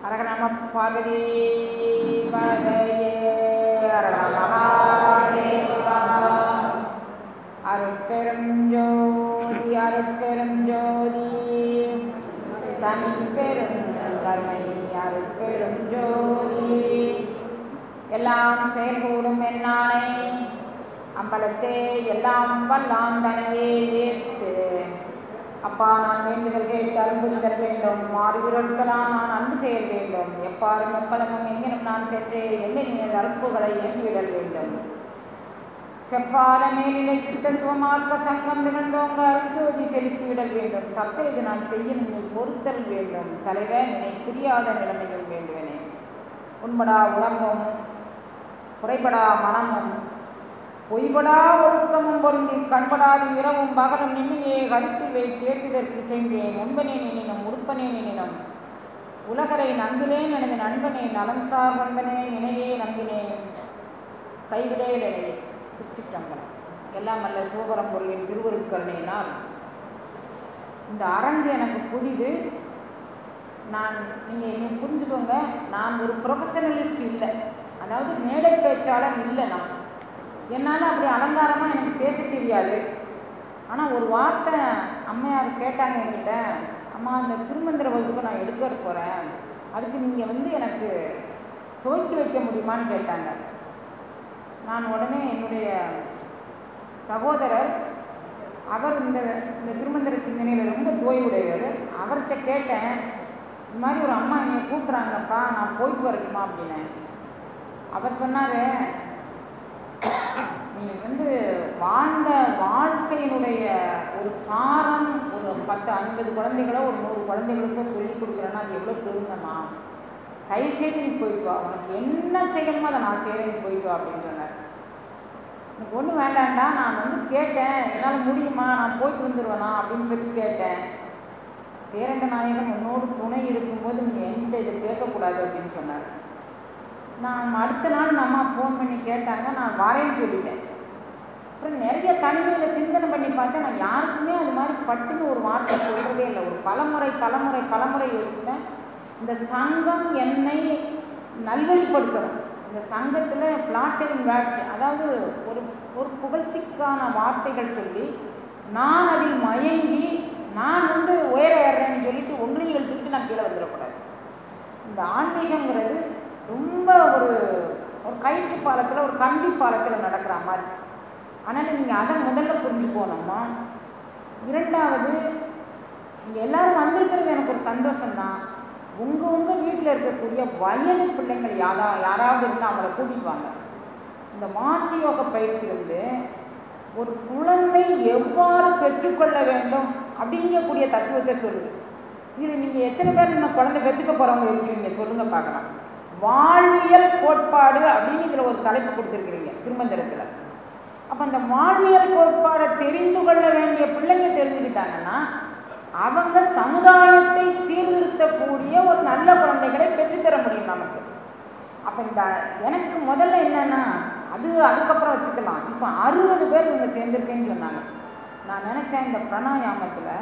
அரக நம பார்வதி பதையே அரக மகாதேவா அருட்பெரும் ஜோதி அருட்பெரும் ஜோதி தனி பெரும் கருணை அருட்பெரும் ஜோதி எல்லாம் செயல்கூடும் என்னானை அம்பலத்தே எல்லாம் வல்லாம் தனையே ஏத்து அப்பா நான் வேண்டுதல் கேட்டு அன்புதல் வேண்டும் மாறுகிறோட்களாம் நான் அன்பு செய்ய வேண்டும் எப்பாரும் எப்பதமும் எங்கெனும் நான் சென்று எந்த நினைந்த அற்புகளை எண்ணிவிடல் வேண்டும் செப்பாத மேலிலை சுத்த சிவமார்க்க சங்கம் நிகழ்ந்தோங்க அருள்ஜோதி செலுத்திவிடல் வேண்டும் தப்பை இது நான் செய்யும் நீ பொறுத்தல் வேண்டும் தலைவர் நினை புரியாத நிலைமையும் வேண்டுவனே உண்படா உடம்பும் குறைபடா மனமும் பொய்படா ஒழுக்கமும் பொருந்தி கண்படாது இரவும் பகலும் நின்னையே கருத்தில் வை தேர்த்துதற்கு செய்தேன் முன்பனே நினினும் உறுப்பனே நினினும் உலகரை நம்பினேன் எனது நண்பனே நலம் சார் நண்பனே நினையே நம்பினேன் கைவிடேலே திருச்சிற்றம்பலம் எல்லாம் அல்ல சிவபரம்பொருளின் திருவருட்கருணையினால் இந்த அரங்கு எனக்கு புதிது நான் நீங்கள் என்னை புரிஞ்சுக்கோங்க நான் ஒரு ப்ரொஃபஷனலிஸ்ட் இல்லை அதாவது மேடை பேச்சாளர் இல்லை நான் என்னால் அப்படி அலங்காரமாக எனக்கு பேச தெரியாது ஆனால் ஒரு வார்த்தை அம்மையார் கேட்டாங்க என்கிட்ட அம்மா இந்த திருமந்திர வகுப்பு நான் எடுக்க போகிறேன் அதுக்கு நீங்கள் வந்து எனக்கு துவக்கி வைக்க முடியுமான்னு கேட்டாங்க நான் உடனே என்னுடைய சகோதரர் அவர் இந்த இந்த திருமந்திர சிந்தனையில் ரொம்ப தோய்வுடையவர் அவர்கிட்ட கேட்டேன் இந்த மாதிரி ஒரு அம்மா என்னை கூப்பிட்றாங்கப்பா நான் போயிட்டு வரட்டுமா அப்படின்னேன் அவர் சொன்னார் நீ வந்து வாழ்ந்த வாழ்க்கையினுடைய ஒரு சாரம் ஒரு பத்து ஐம்பது குழந்தைகளோ ஒரு நூறு குழந்தைகளுக்கோ சொல்லி கொடுக்குறேன்னா அது எவ்வளோ பெருங்கம்மா தயவுசெய்து நீ போயிட்டு வா உனக்கு என்ன செய்யணுமோ அதை நான் செய்கிறேன் நீ போயிட்டு வா அப்படின்னு சொன்னார் எனக்கு ஒன்றும் வேண்டாம்டா நான் வந்து கேட்டேன் என்னால் முடியுமா நான் போயிட்டு வந்துடுவேனா அப்படின்னு சொல்லி கேட்டேன் பேரண்ட நாயகன் உன்னோடு துணை இருக்கும்போது நீ என்கிட்ட இதை கேட்கக்கூடாது அப்படின்னு சொன்னார் நான் அடுத்த நாள் நம்ம ஃபோன் பண்ணி கேட்டாங்க நான் வரேன்னு சொல்லிட்டேன் அப்புறம் நிறைய தனிமையில் சிந்தனை பண்ணி பார்த்தேன் நான் யாருக்குமே அது மாதிரி பட்டுன்னு ஒரு வார்த்தை சொல்கிறதே இல்லை ஒரு பலமுறை பலமுறை பலமுறை யோசித்தேன் இந்த சங்கம் என்னை நல்வழிப்படுத்தணும் இந்த சங்கத்தில் பிளாட்டரிங் வேர்ட்ஸ் அதாவது ஒரு ஒரு புகழ்ச்சிக்கான வார்த்தைகள் சொல்லி நான் அதில் மயங்கி நான் வந்து உயர ஏறுறேன்னு சொல்லிட்டு உங்களையும் எழுத்துக்கிட்டு நான் கீழே வந்துடக்கூடாது இந்த ஆன்மீகங்கிறது ரொம்ப ஒரு ஒரு கயிற்று பாலத்தில் ஒரு கம்பி பாலத்தில் நடக்கிற மாதிரி ஆனால் நீங்கள் அதை முதல்ல புரிஞ்சுக்கோணும்மா இரண்டாவது நீங்கள் எல்லோரும் வந்திருக்கிறது எனக்கு ஒரு சந்தோஷம்தான் உங்கள் உங்கள் வீட்டில் இருக்கக்கூடிய வயது பிள்ளைங்கள் யாரா யாராவது இருந்தால் அவங்கள கூட்டிட்டு வாங்க இந்த மாசியோக பயிற்சி வந்து ஒரு குழந்தை எவ்வாறு பெற்றுக்கொள்ள வேண்டும் அப்படிங்கக்கூடிய தத்துவத்தை சொல்லுது இதில் நீங்கள் எத்தனை பேர் இன்னும் குழந்தை பெற்றுக்க போகிறவங்க இருக்கிறீங்க சொல்லுங்கள் பார்க்கலாம் வாழ்வியல் கோட்பாடு அப்படின்னு இதில் ஒரு தலைப்பு கொடுத்துருக்குறீங்க திருமந்திரத்தில் அப்போ அந்த வாழ்வியல் கோட்பாடை தெரிந்து கொள்ள வேண்டிய பிள்ளைங்க தெரிஞ்சுக்கிட்டாங்கன்னா அவங்க சமுதாயத்தை சீர்திருத்தக்கூடிய ஒரு நல்ல குழந்தைகளை பெற்றுத்தர முடியும் நமக்கு அப்போ இந்த எனக்கு முதல்ல என்னென்னா அது அதுக்கப்புறம் வச்சுக்கலாம் இப்போ அறுபது பேர் இவங்க சேர்ந்துருக்கேன்னு சொன்னாங்க நான் நினச்சேன் இந்த பிராணாயாமத்தில்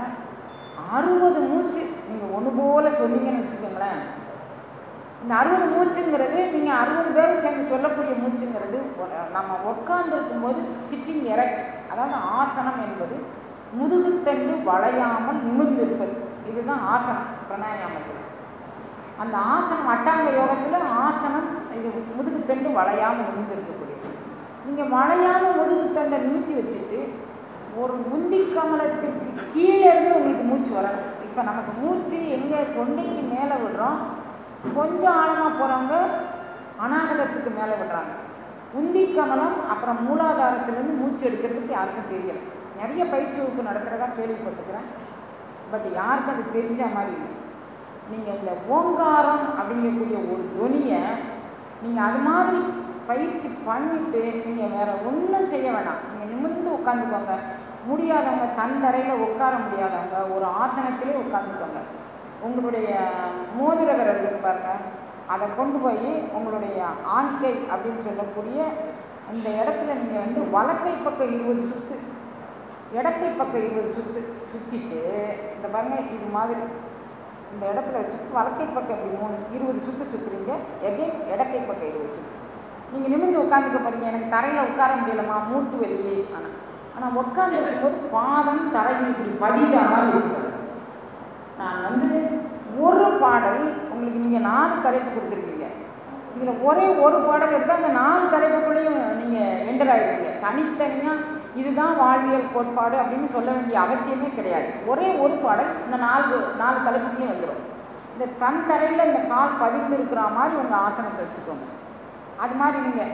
அறுபது மூச்சு நீங்கள் ஒன்று போல் சொன்னீங்கன்னு வச்சுக்கோங்களேன் இந்த அறுபது மூச்சுங்கிறது நீங்கள் அறுபது பேர் சேர்ந்து சொல்லக்கூடிய மூச்சுங்கிறது நம்ம உட்கார்ந்துருக்கும் போது சிட்டிங் எரக்ட் அதாவது ஆசனம் என்பது முதுகுத்தண்டு வளையாமல் நிமிர்ந்திருப்பது இதுதான் ஆசனம் பிராணாயாமத்தில் அந்த ஆசனம் அட்டாங்க யோகத்தில் ஆசனம் இது முதுகுத்தண்டு வளையாமல் நிமிர்ந்திருக்கக்கூடியது நீங்கள் வளையாமல் முதுகுத்தண்டை நிமித்தி வச்சுட்டு ஒரு முந்தி கமலத்துக்கு கீழே இருந்து உங்களுக்கு மூச்சு வரணும் இப்போ நமக்கு மூச்சு எங்கே தொண்டைக்கு மேலே விடுறோம் கொஞ்சம் ஆழமாக போகிறவங்க அநாகதத்துக்கு மேலே விடுறாங்க உந்தி கமலம் அப்புறம் மூலாதாரத்துலேருந்து மூச்சு எடுக்கிறதுக்கு யாருக்கும் தெரியல நிறைய பயிற்சி வகுப்பு நடத்துகிறதா கேள்விப்பட்டுக்கிறேன் பட் யாருக்கும் அது தெரிஞ்ச மாதிரி இல்லை நீங்கள் இந்த ஓங்காரம் அப்படிங்கக்கூடிய ஒரு துணியை நீங்கள் அது மாதிரி பயிற்சி பண்ணிவிட்டு நீங்கள் வேறு ஒன்றும் செய்ய வேணாம் நீங்கள் நிமிர்ந்து உட்காந்துக்கோங்க முடியாதவங்க தந்தரையில் உட்கார முடியாதவங்க ஒரு ஆசனத்திலே உட்காந்துக்கோங்க உங்களுடைய மோதிர விரல் இருக்கு பாருங்க அதை கொண்டு போய் உங்களுடைய ஆண்கை அப்படின்னு சொல்லக்கூடிய இந்த இடத்துல நீங்கள் வந்து வலக்கை பக்கம் இருபது சுற்று இடக்கை பக்கம் இருபது சுற்று சுற்றிட்டு இந்த பாருங்க இது மாதிரி இந்த இடத்துல வச்சுட்டு வலக்கை பக்கம் இப்படி மூணு இருபது சுற்று சுற்றுறீங்க எகைன் இடக்கை பக்கம் இருபது சுற்று நீங்கள் நிமிர்ந்து உட்காந்துக்க போறீங்க எனக்கு தரையில் உட்கார முடியலம்மா மூட்டு வெளியே ஆனால் ஆனால் உட்காந்துருக்கும் போது பாதம் தரையில் இப்படி பதித மாதிரி வச்சுக்கணும் நான் வந்து ஒரு பாடல் உங்களுக்கு நீங்கள் நாலு தலைப்பு கொடுத்துருக்கீங்க இதில் ஒரே ஒரு பாடல் எடுத்தால் அந்த நாலு தலைப்புக்குள்ளேயும் நீங்கள் என்டர் ஆகிருவீங்க தனித்தனியாக இதுதான் வாழ்வியல் கோட்பாடு அப்படின்னு சொல்ல வேண்டிய அவசியமே கிடையாது ஒரே ஒரு பாடல் இந்த நாலு நாலு தலைப்புக்குள்ளேயும் வந்துடும் இந்த தன் தரையில் இந்த கால் பதிந்து இருக்கிற மாதிரி உங்கள் ஆசனத்தை வச்சுக்கோங்க அது மாதிரி நீங்கள்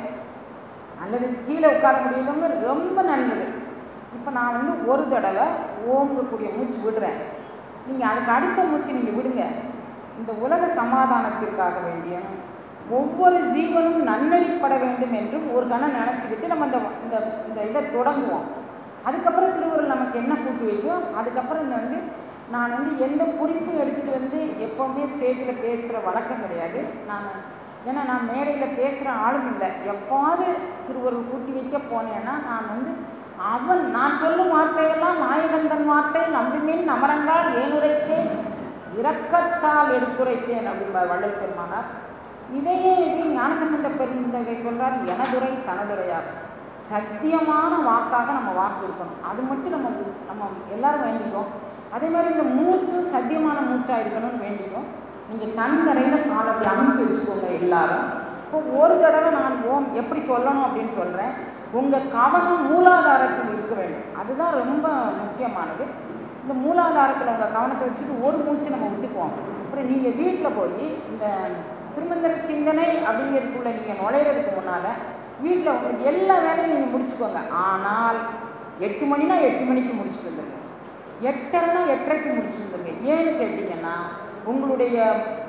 நல்லது கீழே உட்கார முடியலங்க ரொம்ப நல்லது இப்போ நான் வந்து ஒரு தடவை ஓங்கக்கூடிய மூச்சு விடுறேன் நீங்கள் அதுக்கு அடுத்த மூச்சு நீங்கள் விடுங்க இந்த உலக சமாதானத்திற்காக வேண்டியும் ஒவ்வொரு ஜீவனும் நன்னறிப்பட வேண்டும் என்றும் ஒரு கணம் நினச்சிக்கிட்டு நம்ம இந்த இந்த இந்த இதை தொடங்குவோம் அதுக்கப்புறம் திருவருள் நமக்கு என்ன கூட்டு வைக்கும் அதுக்கப்புறம் இந்த வந்து நான் வந்து எந்த குறிப்பும் எடுத்துகிட்டு வந்து எப்போவுமே ஸ்டேஜில் பேசுகிற வழக்கம் கிடையாது நான் ஏன்னா நான் மேடையில் பேசுகிற ஆளும் இல்லை எப்போது திருவருள் கூட்டி வைக்க போனேன்னா நான் வந்து அவன் நான் சொல்லும் வார்த்தையெல்லாம் நாயகந்தன் வார்த்தை நம்பிமேன் நமரங்கால் ஏனுரைத்தேன் இரக்கத்தால் எடுத்துரைத்தேன் அப்படிம்பார் வள்ளல் பெருமானார் இதையே இது ஞானசம்பந்த பெருந்தகை சொல்றார் எனதுரை தனதுரையார் சத்தியமான வாக்காக நம்ம வாக்கு இருக்கணும் அது மட்டும் நம்ம நம்ம எல்லாரும் வேண்டிக்கோம் அதே மாதிரி இந்த மூச்சும் சத்தியமான மூச்சாக இருக்கணும்னு வேண்டிக்கும் நீங்கள் தன் தரையில் காலை அப்படி அமுக்கி வச்சுக்கோங்க எல்லாரும் இப்போ ஒரு தடவை நான் ஓம் எப்படி சொல்லணும் அப்படின்னு சொல்கிறேன் உங்கள் கவனம் மூலாதாரத்தில் இருக்க வேண்டும் அதுதான் ரொம்ப முக்கியமானது இந்த மூலாதாரத்தில் உங்கள் கவனத்தை வச்சுக்கிட்டு ஒரு மூச்சு நம்ம விட்டுக்குவோம் அப்புறம் நீங்கள் வீட்டில் போய் இந்த திருமந்திர சிந்தனை அப்படிங்கிறதுக்குள்ளே நீங்கள் நுழையிறதுக்கு முன்னால் வீட்டில் உங்களுக்கு எல்லா வேலையும் நீங்கள் முடிச்சுக்கோங்க ஆனால் எட்டு மணினா எட்டு மணிக்கு முடிச்சுட்டு வந்துருங்க எட்டரைனா எட்டரைக்கு முடிச்சுட்டு வந்துருங்க ஏன்னு கேட்டிங்கன்னா உங்களுடைய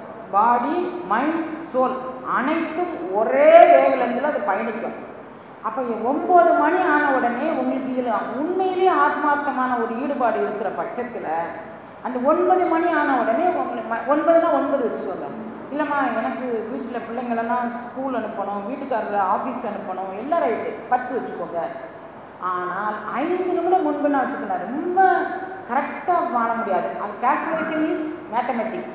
பாடி மைண்ட் சோல் அனைத்தும் ஒரே வேவ்லேருந்தில் அது பயணிக்கும் அப்போ ஒம்பது மணி ஆன உடனே உங்களுக்கு இதில் உண்மையிலேயே ஆத்மார்த்தமான ஒரு ஈடுபாடு இருக்கிற பட்சத்தில் அந்த ஒன்பது மணி ஆன உடனே உங்களுக்கு ம- ஒன்பதுனா ஒன்பது வச்சுக்கோங்க இல்லைம்மா எனக்கு வீட்டில் பிள்ளைங்களெல்லாம் ஸ்கூல் அனுப்பணும் வீட்டுக்காரர் ஆஃபீஸ் அனுப்பணும் எல்லாம் ரைட்டு பத்து வச்சுக்கோங்க ஆனால் ஐந்து நிமிடம் முன்புனா வச்சுக்கலாம் ரொம்ப கரெக்டாக வாழ முடியாது அது calculation is mathematics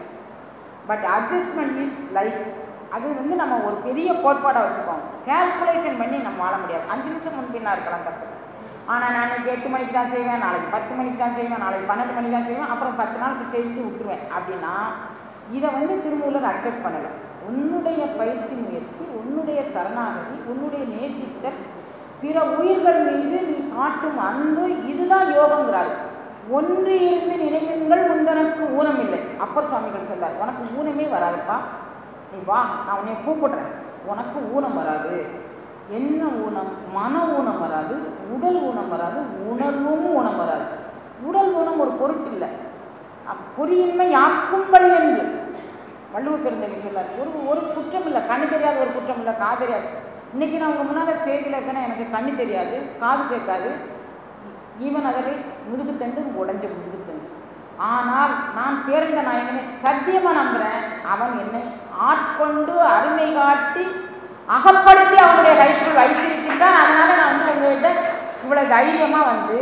but adjustment is life அது வந்து நம்ம ஒரு பெரிய கோட்பாடாக வச்சுப்போம் கால்குலேஷன் பண்ணி நம்ம வாழ முடியாது அஞ்சு நிமிஷம் முன்பின்னா இருக்கலாம் தப்பு ஆனால் நான் இன்னைக்கு எட்டு மணிக்கு தான் செய்வேன் நாளைக்கு பத்து மணிக்கு தான் செய்வேன் நாளைக்கு பன்னெண்டு மணிக்கு தான் செய்வேன் அப்புறம் பத்து நாளுக்கு செஞ்சுட்டு விட்டுருவேன் அப்படின்னா இதை வந்து திருமூலர் அக்செப்ட் பண்ணலை உன்னுடைய பயிற்சி முயற்சி உன்னுடைய சரணாகதி உன்னுடைய நேசித்தல் பிற உயிர்கள் மீது நீ காட்டும் அன்பு இதுதான் யோகங்கிறாரு ஒன்று இருந்து நினைவுங்கள் உந்தனக்கு ஊனம் இல்லை அப்பர் சுவாமிகள் சொல்லார் உனக்கு ஊனமே வராதுப்பா நீ வா நான் உன்னை கூப்பிடுறேன் உனக்கு ஊனம் வராது என்ன ஊனம் மன ஊனம் வராது உடல் ஊனம் வராது உணர்வும் ஊனம் வராது உடல் ஊனம் ஒரு பொருட்டு இல்லை அப் பொறியின்மை யாக்கும்படி என்று வள்ளுவ பெருந்தகை சொல்லார் ஒரு ஒரு குற்றம் இல்லை கண்ணு தெரியாத ஒரு குற்றம் இல்லை காது தெரியாது இன்னைக்கு நான் உங்கள் முன்னால் ஸ்டேஜில் இருக்கேன்னா எனக்கு கண்ணு தெரியாது காது கேட்காது ஈவன் அதர்வைஸ் முதுகுத்தண்டு உடஞ்ச முதுகுத்தண்டு ஆனால் நான் பேருந்த நாயகனை சத்தியமாக நம்புகிறேன் அவன் என்னை ஆட்கொண்டு அருமை காட்டி அகப்படுத்தி அவனுடைய வயிற்றுள் வைத்திருக்கின்றான் அதனால் நான் வந்து உங்கள்கிட்ட இவ்வளோ தைரியமாக வந்து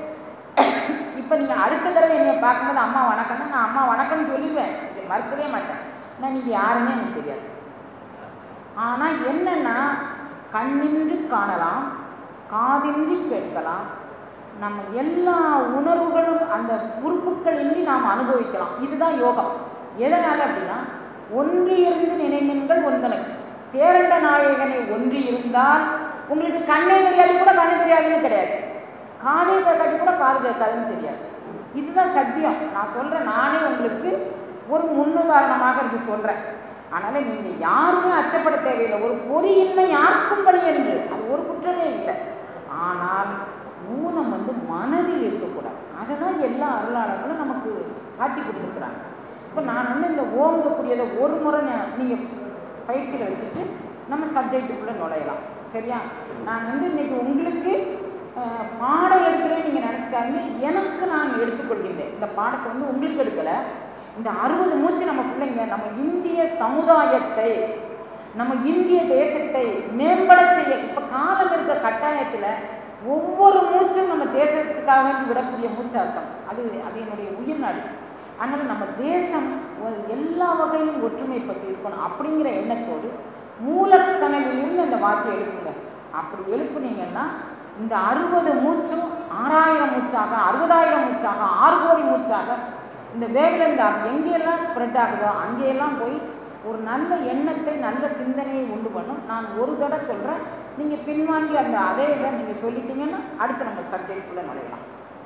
இப்போ நீங்கள் அடுத்த தடவை என்னை பார்க்கும்போது அம்மா வணக்கம்னா நான் அம்மா வணக்கம்னு சொல்லிடுவேன் இதை மறுக்கவே மாட்டேன் நான் நீங்கள் யாருன்னே எனக்கு தெரியாது ஆனால் என்னன்னா கண்ணின்றி காணலாம் காதின்றி கேட்கலாம் நம்ம எல்லா உணர்வுகளும் அந்த உறுப்புகள் இன்றி நாம் அனுபவிக்கலாம் இதுதான் யோகம் எதனால் அப்படின்னா ஒன்றி இருந்து நினைவுங்கள் ஒன்றனுக்கு பேரண்ட நாயகனை ஒன்றி இருந்தால் உங்களுக்கு கண்ணே தெரியாது கூட கண்ணு தெரியாதுன்னு கிடையாது காதே கேட்காட்டி கூட காது கேட்காதுன்னு தெரியாது இதுதான் சத்தியம் நான் சொல்கிறேன் நானே உங்களுக்கு ஒரு முன்னுதாரணமாக இது சொல்கிறேன் அதனால் நீங்கள் யாருமே அச்சப்பட தேவையில்லை ஒரு பொறியின்மை யாருக்கும் வழி என்று அது ஒரு குற்றமே இல்லை ஆனால் ஊனம் வந்து மனதில் இருக்கக்கூடாது அதெல்லாம் எல்லா அருளாளர்களும் நமக்கு காட்டி கொடுத்துருக்குறாங்க இப்போ நான் வந்து இந்த ஓங்கக்கூடியதை ஒரு முறை நீங்கள் பயிற்சியில் வச்சுட்டு நம்ம சப்ஜெக்ட்டுக்குள்ளே நுழையலாம் சரியா நான் வந்து இன்னைக்கு உங்களுக்கு அஹ், பாடம் எடுக்கிறேன்னு நீங்கள் நினச்சிக்காதீங்க எனக்கு நான் எடுத்துக்கொள்கின்றேன் இந்த பாடத்தை வந்து உங்களுக்கு எடுக்கலை இந்த அறுபது மூச்சு நம்ம பிள்ளைங்க நம்ம இந்திய சமுதாயத்தை நம்ம இந்திய தேசத்தை மேம்பட செய்ய இப்போ காலம் இருக்க கட்டாயத்தில் ஒவ்வொரு மூச்சும் நம்ம தேசத்துக்காக வேண்டி விடக்கூடிய மூச்சாக இருக்கணும் அது அது என்னுடைய உயிர் நாடு அதனால் நம்ம தேசம் அவர் எல்லா வகையிலும் ஒற்றுமைப்பட்டு இருக்கணும் அப்படிங்கிற எண்ணத்தோடு மூலக்கணலிலிருந்து அந்த வாசி எழுப்புங்க அப்படி எழுப்புனீங்கன்னா இந்த அறுபது மூச்சும் ஆறாயிரம் மூச்சாக அறுபதாயிரம் மூச்சாக ஆறு கோடி மூச்சாக இந்த வேவ்லெந்த் எங்கெல்லாம் ஸ்ப்ரெட் ஆகுதோ அங்கேயெல்லாம் போய் ஒரு நல்ல எண்ணத்தை நல்ல சிந்தனையை உண்டு பண்ணும் நான் ஒரு தடவை சொல்கிறேன் நீங்கள் பின்வாங்கி அந்த அதே இதை நீங்கள் சொல்லிட்டீங்கன்னா அடுத்து நம்ம சப்ஜெக்டுக்குள்ளே நுழையலாம்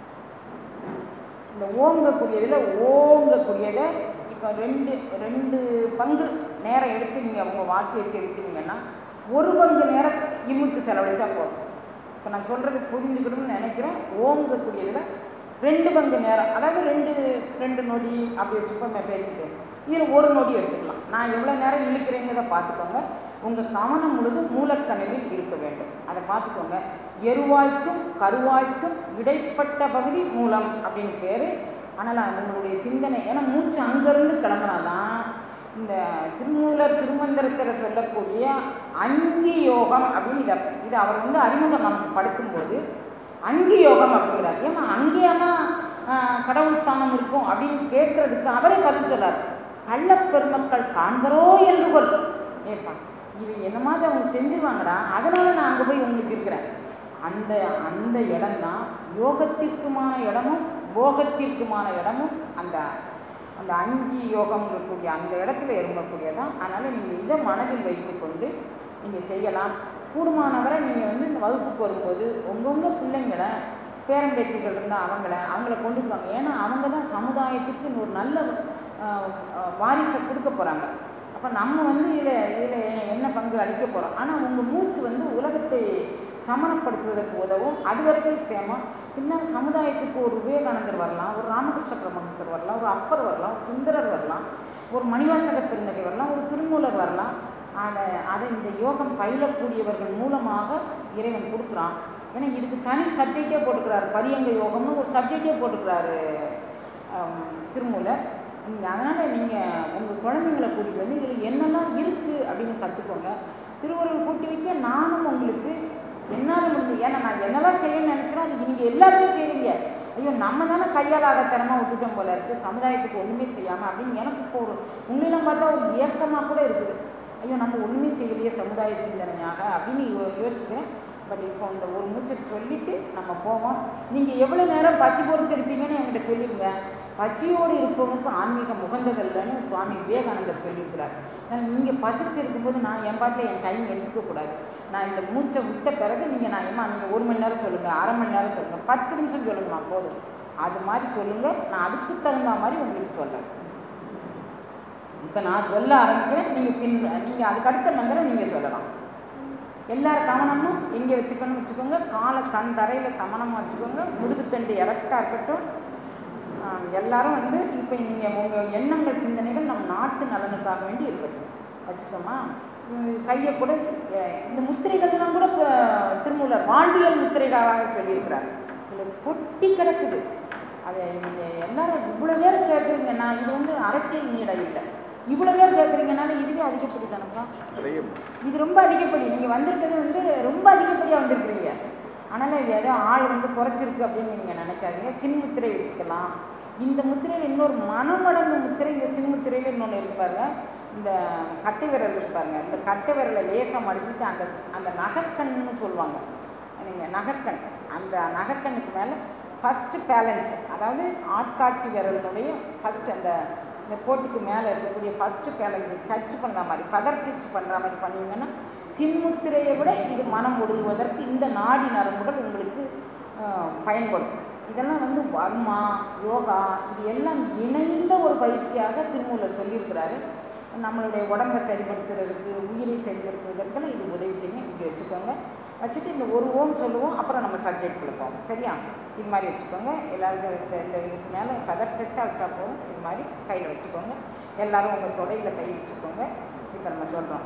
இந்த ஓங்கக்கூடியதில் ஓங்கக்கூடியதை இப்போ ரெண்டு ரெண்டு பங்கு நேரம் எடுத்து நீங்கள் அவங்க வாசியை செலுத்தினீங்கன்னா ஒரு பங்கு நேரத்துக்கு இம்முக்கு செலவழிச்சா போதும் இப்போ நான் சொல்கிறது புரிஞ்சுக்கணும்னு நினைக்கிறேன் ஓங்கக்கூடியதில் ரெண்டு பங்கு நேரம் அதாவது ரெண்டு ரெண்டு நொடி அப்படி வச்சுப்போம் பேச்சுக்கு இதில் ஒரு நொடி எடுத்துக்கலாம் நான் எவ்வளோ நேரம் இழுக்கிறேங்கிறத பார்த்துக்கோங்க உங்கள் கவனம் முழுதும் மூலக்கனவில் இருக்க வேண்டும் அதை பார்த்துக்கோங்க எருவாய்க்கும் கருவாய்க்கும் இடைப்பட்ட பகுதி மூலம் அப்படின்னு பேர் ஆனால் உங்களுடைய சிந்தனை ஏன்னா மூச்சு அங்கேருந்து கிளம்புனாதான் இந்த திருமூலர் திருமந்திரத்தில் சொல்லக்கூடிய அங்கி யோகம் அப்படின்னு இதை இதை அவர் வந்து அறிமுகம் நமக்கு படுத்தும்போது அங்கி யோகம் அப்படிங்கிறார் ஏமா அங்கேயமா கடவுள் ஸ்தானம் இருக்கும் அப்படின்னு கேட்கறதுக்கு அவரே பதில் சொல்லார் கள்ளப்பெருமக்கள் காண்பரோ என்று கொள் ஏப்பா இது என்ன மாதிரி அவங்க செஞ்சுருவாங்கடா அதனால நான் அங்கே போய் உங்களுக்கு இருக்கிறேன் அந்த அந்த இடம்தான் யோகத்திற்குமான இடமும் போகத்திற்குமான இடமும் அந்த அந்த அங்கி யோகம் இருக்கக்கூடிய அந்த இடத்துல இறங்கக்கூடியதான் அதனால் நீங்கள் இதை மனதில் வைத்துக்கொண்டு நீங்கள் செய்யலாம் கூடுமானவரை நீங்கள் வந்து இந்த வகுப்புக்கு வரும்போது உங்கவுங்க பிள்ளைங்களை பேரம்பேத்திகள் இருந்தால் அவங்கள அவங்கள கொண்டு போவாங்க ஏன்னா அவங்க தான் சமுதாயத்துக்கு ஒரு நல்ல வாரிசை கொடுக்க போகிறாங்க அப்போ நம்ம வந்து இதில் இதில் என்ன பங்கு அளிக்க போகிறோம் ஆனால் உங்கள் மூச்சு வந்து உலகத்தை சமணப்படுத்துவதற்கு உதவும் அது வரைக்கும் சேமம் பின்னால் சமுதாயத்துக்கு ஒரு விவேகானந்தர் வரலாம் ஒரு ராமகிருஷ்ண பரமஹம்சர் வரலாம் ஒரு அப்பர் வரலாம் ஒரு சுந்தரர் வரலாம் ஒரு மணிவாசக பெருந்தகை வரலாம் ஒரு திருமூலர் வரலாம் அதை அதை இந்த யோகம் பயிலக்கூடியவர்கள் மூலமாக இறைவன் கொடுக்குறான் ஏன்னா இதுக்கு தனி சப்ஜெக்டே போட்டுக்கிறாரு பரியங்க யோகம்னு ஒரு சப்ஜெக்டே போட்டுக்கிறாரு திருமூலர் நீங்கள் அதனால் நீங்கள் உங்கள் குழந்தைங்களை கூட்டிகிட்டு வந்து இதில் என்னெல்லாம் இருக்குது அப்படின்னு கற்றுக்கோங்க திருவள்ளுவர் கூட்டி வைக்க நானும் உங்களுக்கு என்னால் முடிஞ்சு ஏன்னா நான் என்னெல்லாம் செய்யணும்னு நினச்சேன்னா அது நீங்கள் எல்லாருமே செய்கிறீங்க ஐயோ நம்ம தானே கையால் ஆகத்தனமாக விட்டுட்டோம் போல இருக்குது சமுதாயத்துக்கு ஒன்றுமே செய்யாமல் அப்படின்னு எனக்கு இப்போ ஒரு உங்களெல்லாம் பார்த்தா ஒரு ஏக்கமாக கூட இருக்குது ஐயோ நம்ம ஒன்றுமே செய்யலையே சமுதாய சிந்தனையாக அப்படின்னு யோ யோசிக்கிறேன் பட் இப்போ இந்த ஒரு மூச்சை சொல்லிவிட்டு நம்ம போவோம் நீங்கள் எவ்வளோ நேரம் பசி பொறுத்து இருப்பீங்கன்னு என்கிட்ட சொல்லிடுங்க பசியோடு இருப்பவனுக்கு ஆன்மீகம் உகந்ததில்லைன்னு சுவாமி விவேகானந்தர் சொல்லியிருக்கிறார் நீங்கள் பசிச்சிருக்கும்போது நான் என் பாட்டில் என் டைம் எடுத்துக்கக்கூடாது நான் இந்த மூச்சை விட்ட பிறகு நீங்கள் நான் ஏமா நீங்கள் ஒரு மணி நேரம் சொல்லுங்கள் அரை மணி நேரம் சொல்லுங்கள் பத்து நிமிஷம் சொல்லுங்கம்மா போதும் அது மாதிரி சொல்லுங்கள் நான் அதுக்கு தகுந்த மாதிரி உங்களுக்கு சொல்கிறேன் இப்போ நான் சொல்ல ஆரம்பிக்கிறேன் நீங்கள் பின் நீங்கள் அதுக்கு அடுத்த நம்பரை நீங்கள் சொல்லலாம் எல்லார் கவனமும் எங்கே வச்சுக்கணும்னு வச்சுக்கோங்க காலை தன் தரையில் சமணமாக வச்சுக்கோங்க முதுகுத்தண்டு இறக்டாக இருக்கட்டும் எல்லாரும் வந்து இப்போ நீங்கள் உங்கள் எண்ணங்கள் சிந்தனைகள் நம் நாட்டு நலனுக்காக வேண்டி இருக்கட்டும் வச்சுக்கோமா கையை கூட இந்த முத்திரைகள்லாம் கூட இப்போ திருமூலர் வாழ்வியல் முத்திரைகளாக சொல்லியிருக்கிறார் இதில் கொட்டி கிடக்குது அதை நீங்கள் எல்லாரும் இவ்வளோ பேர் கேட்குறீங்க நான் இது வந்து அரசியல் நீடை இல்லை இவ்வளோ பேர் கேட்குறீங்கனால இதுவே அதிகப்படி தானப்பா இது ரொம்ப அதிகப்படி நீங்கள் வந்திருக்கிறது வந்து ரொம்ப அதிகப்படியாக வந்திருக்கிறீங்க அதனால் ஏதோ ஆள் வந்து குறைச்சிருக்கு அப்படின்னு நீங்கள் நினைக்காதீங்க சின்முத்திரை வச்சுக்கலாம் இந்த முத்திரையில் இன்னொரு மனமடங்கு முத்திரை இந்த சின்முத்திரையில் இன்னொன்று இருப்பாருங்க இந்த கட்டை விரல் இருப்பாருங்க இந்த கட்டை விரலை லேசாக மடிச்சுட்டு அந்த அந்த நகக்கண்ணுன்னு சொல்லுவாங்க நீங்கள் நகக்கண் அந்த நகக்கண்ணுக்கு மேலே ஃபஸ்ட்டு பேலன்ஸ் அதாவது ஆட்காட்டி விரலினுடைய ஃபஸ்ட்டு அந்த இந்த கோட்டுக்கு மேலே இருக்கக்கூடிய ஃபஸ்ட்டு பேலன்ஸ் டச் பண்ணுற மாதிரி ஃபதர் டச் பண்ணுற மாதிரி பண்ணிங்கன்னா சின்முத்திரையை விட இது மனம் ஒடுங்குவதற்கு இந்த நாடி நரம்புகள் உங்களுக்கு பயன்படும் இதெல்லாம் வந்து வர்மா யோகா இது எல்லாம் இணைந்த ஒரு பயிற்சியாக திருமூலர் சொல்லியிருக்கிறாரு நம்மளுடைய உடம்பை சரிப்படுத்துறதுக்கு உயிரை சரிப்படுத்துவதற்கெல்லாம் இது உதவி செய்யும் இப்படி வச்சுக்கோங்க வச்சுட்டு இந்த ஒரு ஓம் சொல்லுவோம் அப்புறம் நம்ம சப்ஜெக்ட் கொடுப்போம் சரியா இது மாதிரி வச்சுக்கோங்க எல்லாருக்கும் இந்த இந்த இதுக்கு மேலே பதர் டச்சாக வச்சா போதும் இது மாதிரி கையில் வச்சுக்கோங்க எல்லோரும் உங்கள் தொடையில் கை வச்சுக்கோங்க இப்போ நம்ம சொல்கிறோம்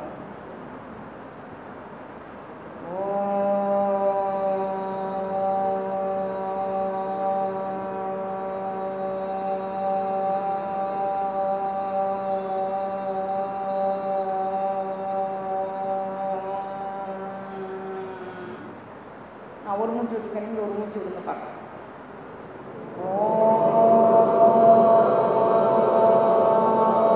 நான் ஒரு மூச்சு விட்டுருக்கேன் நீங்கள் ஒரு மூச்சு விடுங்க பார்க்கலாம் ஓ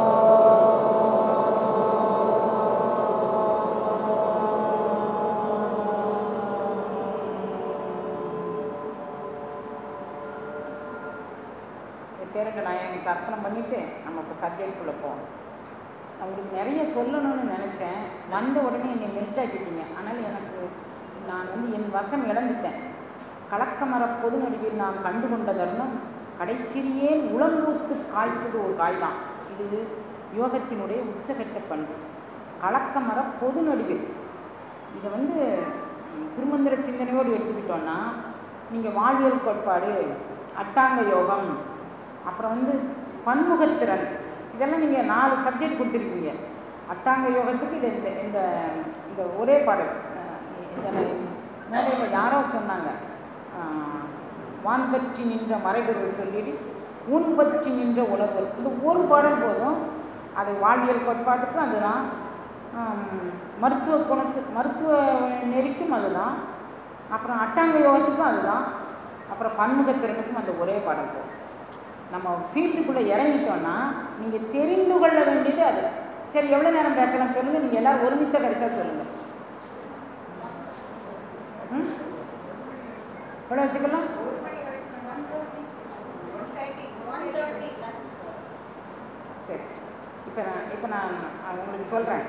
பேரண்ட நான் எனக்கு அர்ப்பணை பண்ணிவிட்டு நம்ம இப்போ சப்ஜெக்டுக்குள்ளே போவோம் அவங்களுக்கு நிறைய சொல்லணும்னு நினச்சேன் வந்த உடனே என்னை மெல்ட் ஆக்கிட்டீங்க ஆனால் எனக்கு நான் வந்து என் வசம் இழந்துட்டேன் கலக்கமர பொது நடுவில் நாம் கண்டு கொண்ட தருணம் கடைச்சிறியே உளம்பூத்து காய்த்தது ஒரு காய் தான் இது யோகத்தினுடைய உச்சகட்ட பண்பு கலக்கமர பொது நடுவில் இதை வந்து ம், திருமந்திர சிந்தனையோடு எடுத்துக்கிட்டோன்னா நீங்கள் வாழ்வியல் கோட்பாடு அட்டாங்க யோகம் அப்புறம் வந்து பன்முகத்திறன் இதெல்லாம் நீங்கள் நாலு சப்ஜெக்ட் கொடுத்துருக்கீங்க அட்டாங்க யோகத்துக்கு இது இந்த இந்த இந்த ஒரே பாடல் அஹ், இதில் மேடையில் யாரோ சொன்னாங்க அஹ், வான் பற்றி நின்ற மறைபொருள் சொல்லிடு ஊன் பற்றி நின்ற உணர்வு இந்த ஒரு பாடல் போதும் அது வாழ்வியல் கோட்பாட்டுக்கும் அதுதான் ஆம், மருத்துவ குணத்து மருத்துவ நெறிக்கும் அதுதான் அப்புறம் அட்டாங்க யோகத்துக்கும் அதுதான் அப்புறம் பன்முகத்திறனுக்கும் அந்த ஒரே பாடல் போகும் நம்ம ஃபீல்டுக்குள்ளே இறங்கிட்டோன்னா நீங்கள் தெரிந்து கொள்ள வேண்டியது அது சரி எவ்வளோ நேரம் பேசலாம் சொல்லுங்கள் நீங்கள் எல்லோரும் ஒருமித்த கருத்தாக சொல்லுங்கள் ம் எவ்வளோ வச்சுக்கலாம் சரி இப்போ நான் இப்போ நான் உங்களுக்கு சொல்கிறேன்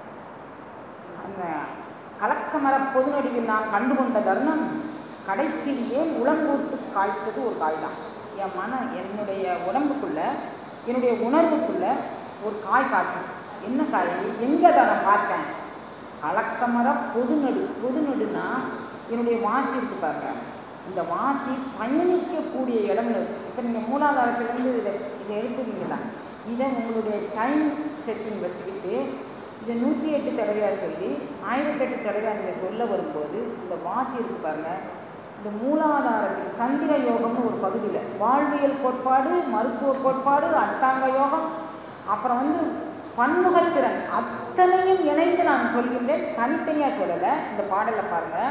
அந்த கலக்கமர பொதுநடிவில் நான் கண்டுகொண்ட தருணம் கடைசியிலே உளம்பூத்து காய்த்தது ஒரு காய் தான் என் மன என்னுடைய உடம்புக்குள்ள என்னுடைய உணர்வுக்குள்ள ஒரு காய் காய்ச்சல் என்ன காய் எங்கே அதை நான் பார்த்தேன் கலக்கமர பொதுநடு பொதுநடுனா என்னுடைய வாசி இருக்கு பாருங்க இந்த வாசி பயணிக்கக்கூடிய இடங்கள் இப்போ நீங்கள் மூலாதாரத்திலேருந்து இதை இதை எழுப்புறீங்களா இதை உங்களுடைய டைம் செட்டிங் வச்சுக்கிட்டு இதை நூற்றி எட்டு தடவையாக சொல்லி ஆயிரத்தெட்டு தடவையாக நீங்கள் சொல்ல வரும்போது இந்த வாசி இருக்கு பாருங்க இந்த மூலாதாரத்தில் சந்திர யோகம்னு ஒரு பகுதியில் வாழ்வியல் கோட்பாடு மருத்துவ கோட்பாடு அட்டாங்க யோகம் அப்புறம் வந்து பன்முகத்திறன் அத்தனையும் இணைந்து நான் சொல்கின்றேன் தனித்தனியாக சொல்லலை இந்த பாடலை பாருங்கள்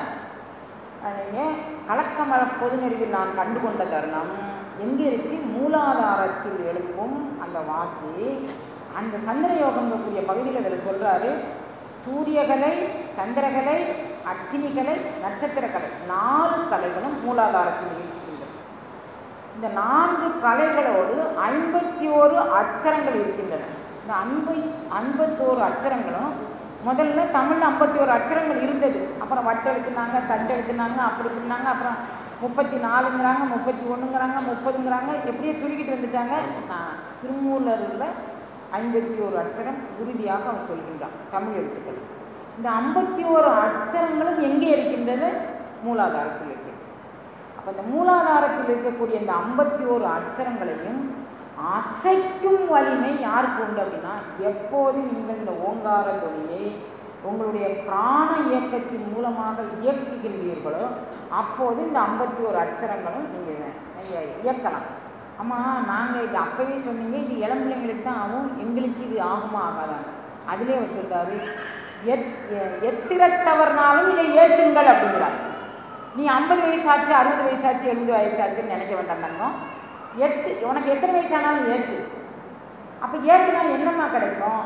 நீங்கள் கலக்கமர பொதுநெறிவில் நான் கண்டுகொண்ட தருணம் எங்கே இருக்கு மூலாதாரத்தில் எழுப்பும் அந்த வாசி அந்த சந்திர யோகங்கக்கூடிய பகுதியில் அதில் சொல்கிறாரு சூரியகலை சந்திரகலை அக்னிகலை நட்சத்திரக்கலை நாலு கலைகளும் மூலாதாரத்தில் இருக்கின்றது இந்த நான்கு கலைகளோடு ஐம்பத்தி ஓரு அச்சரங்கள் இருக்கின்றன இந்த ஐம்பை ஐம்பத்தோரு அச்சரங்களும் முதல்ல தமிழில் ஐம்பத்தி ஒரு அச்சரங்கள் இருந்தது அப்புறம் வட்டு எழுத்துனாங்க தட்டு எழுத்துனாங்க அப்படி இப்படினாங்க அப்புறம் முப்பத்தி நாலுங்கிறாங்க முப்பத்தி ஒன்றுங்கிறாங்க முப்பதுங்கிறாங்க எப்படியே சுருக்கிட்டு வந்துட்டாங்க நான் திருமூலரில் ஐம்பத்தி ஒரு அச்சரம் உறுதியாக அவர் சொல்கின்றான் தமிழ் எழுத்துக்கள் இந்த ஐம்பத்தி ஓரு அச்சரங்களும் எங்கே இருக்கின்றது மூலாதாரத்தில் இருக்கிறது அப்போ இந்த மூலாதாரத்தில் இருக்கக்கூடிய இந்த ஐம்பத்தி ஓரு அச்சரங்களையும் அசைக்கும் வலிமை யாருக்கு உண்டு அப்படின்னா எப்போது நீங்கள் இந்த ஓங்கார தொனியை உங்களுடைய பிராண இயக்கத்தின் மூலமாக இயக்குகின்றீர்களோ அப்போது இந்த ஐம்பத்தி ஒரு அச்சரங்களும் நீங்கள் நீங்கள் இயக்கலாம் ஆமாம் நாங்கள் இது அப்போவே சொன்னீங்க இது இளம்பிள்ளைங்களுக்கு தான் ஆகும் எங்களுக்கு இது ஆகுமா ஆகாதாங்க அதிலே அவர் சொல்றாரு எத் எ- எத்திரத்தவர்னாலும் இதை ஏற்றுங்கள் அப்படிங்கிறார் நீ ஐம்பது வயசாச்சு அறுபது வயசாச்சு எழுபது வயசாச்சுன்னு நினைக்க வேண்டாம் தங்கம் எத்து உனக்கு எத்தனை வயசானாலும் ஏற்று அப்போ ஏற்றுனா என்னம்மா கிடைக்கும்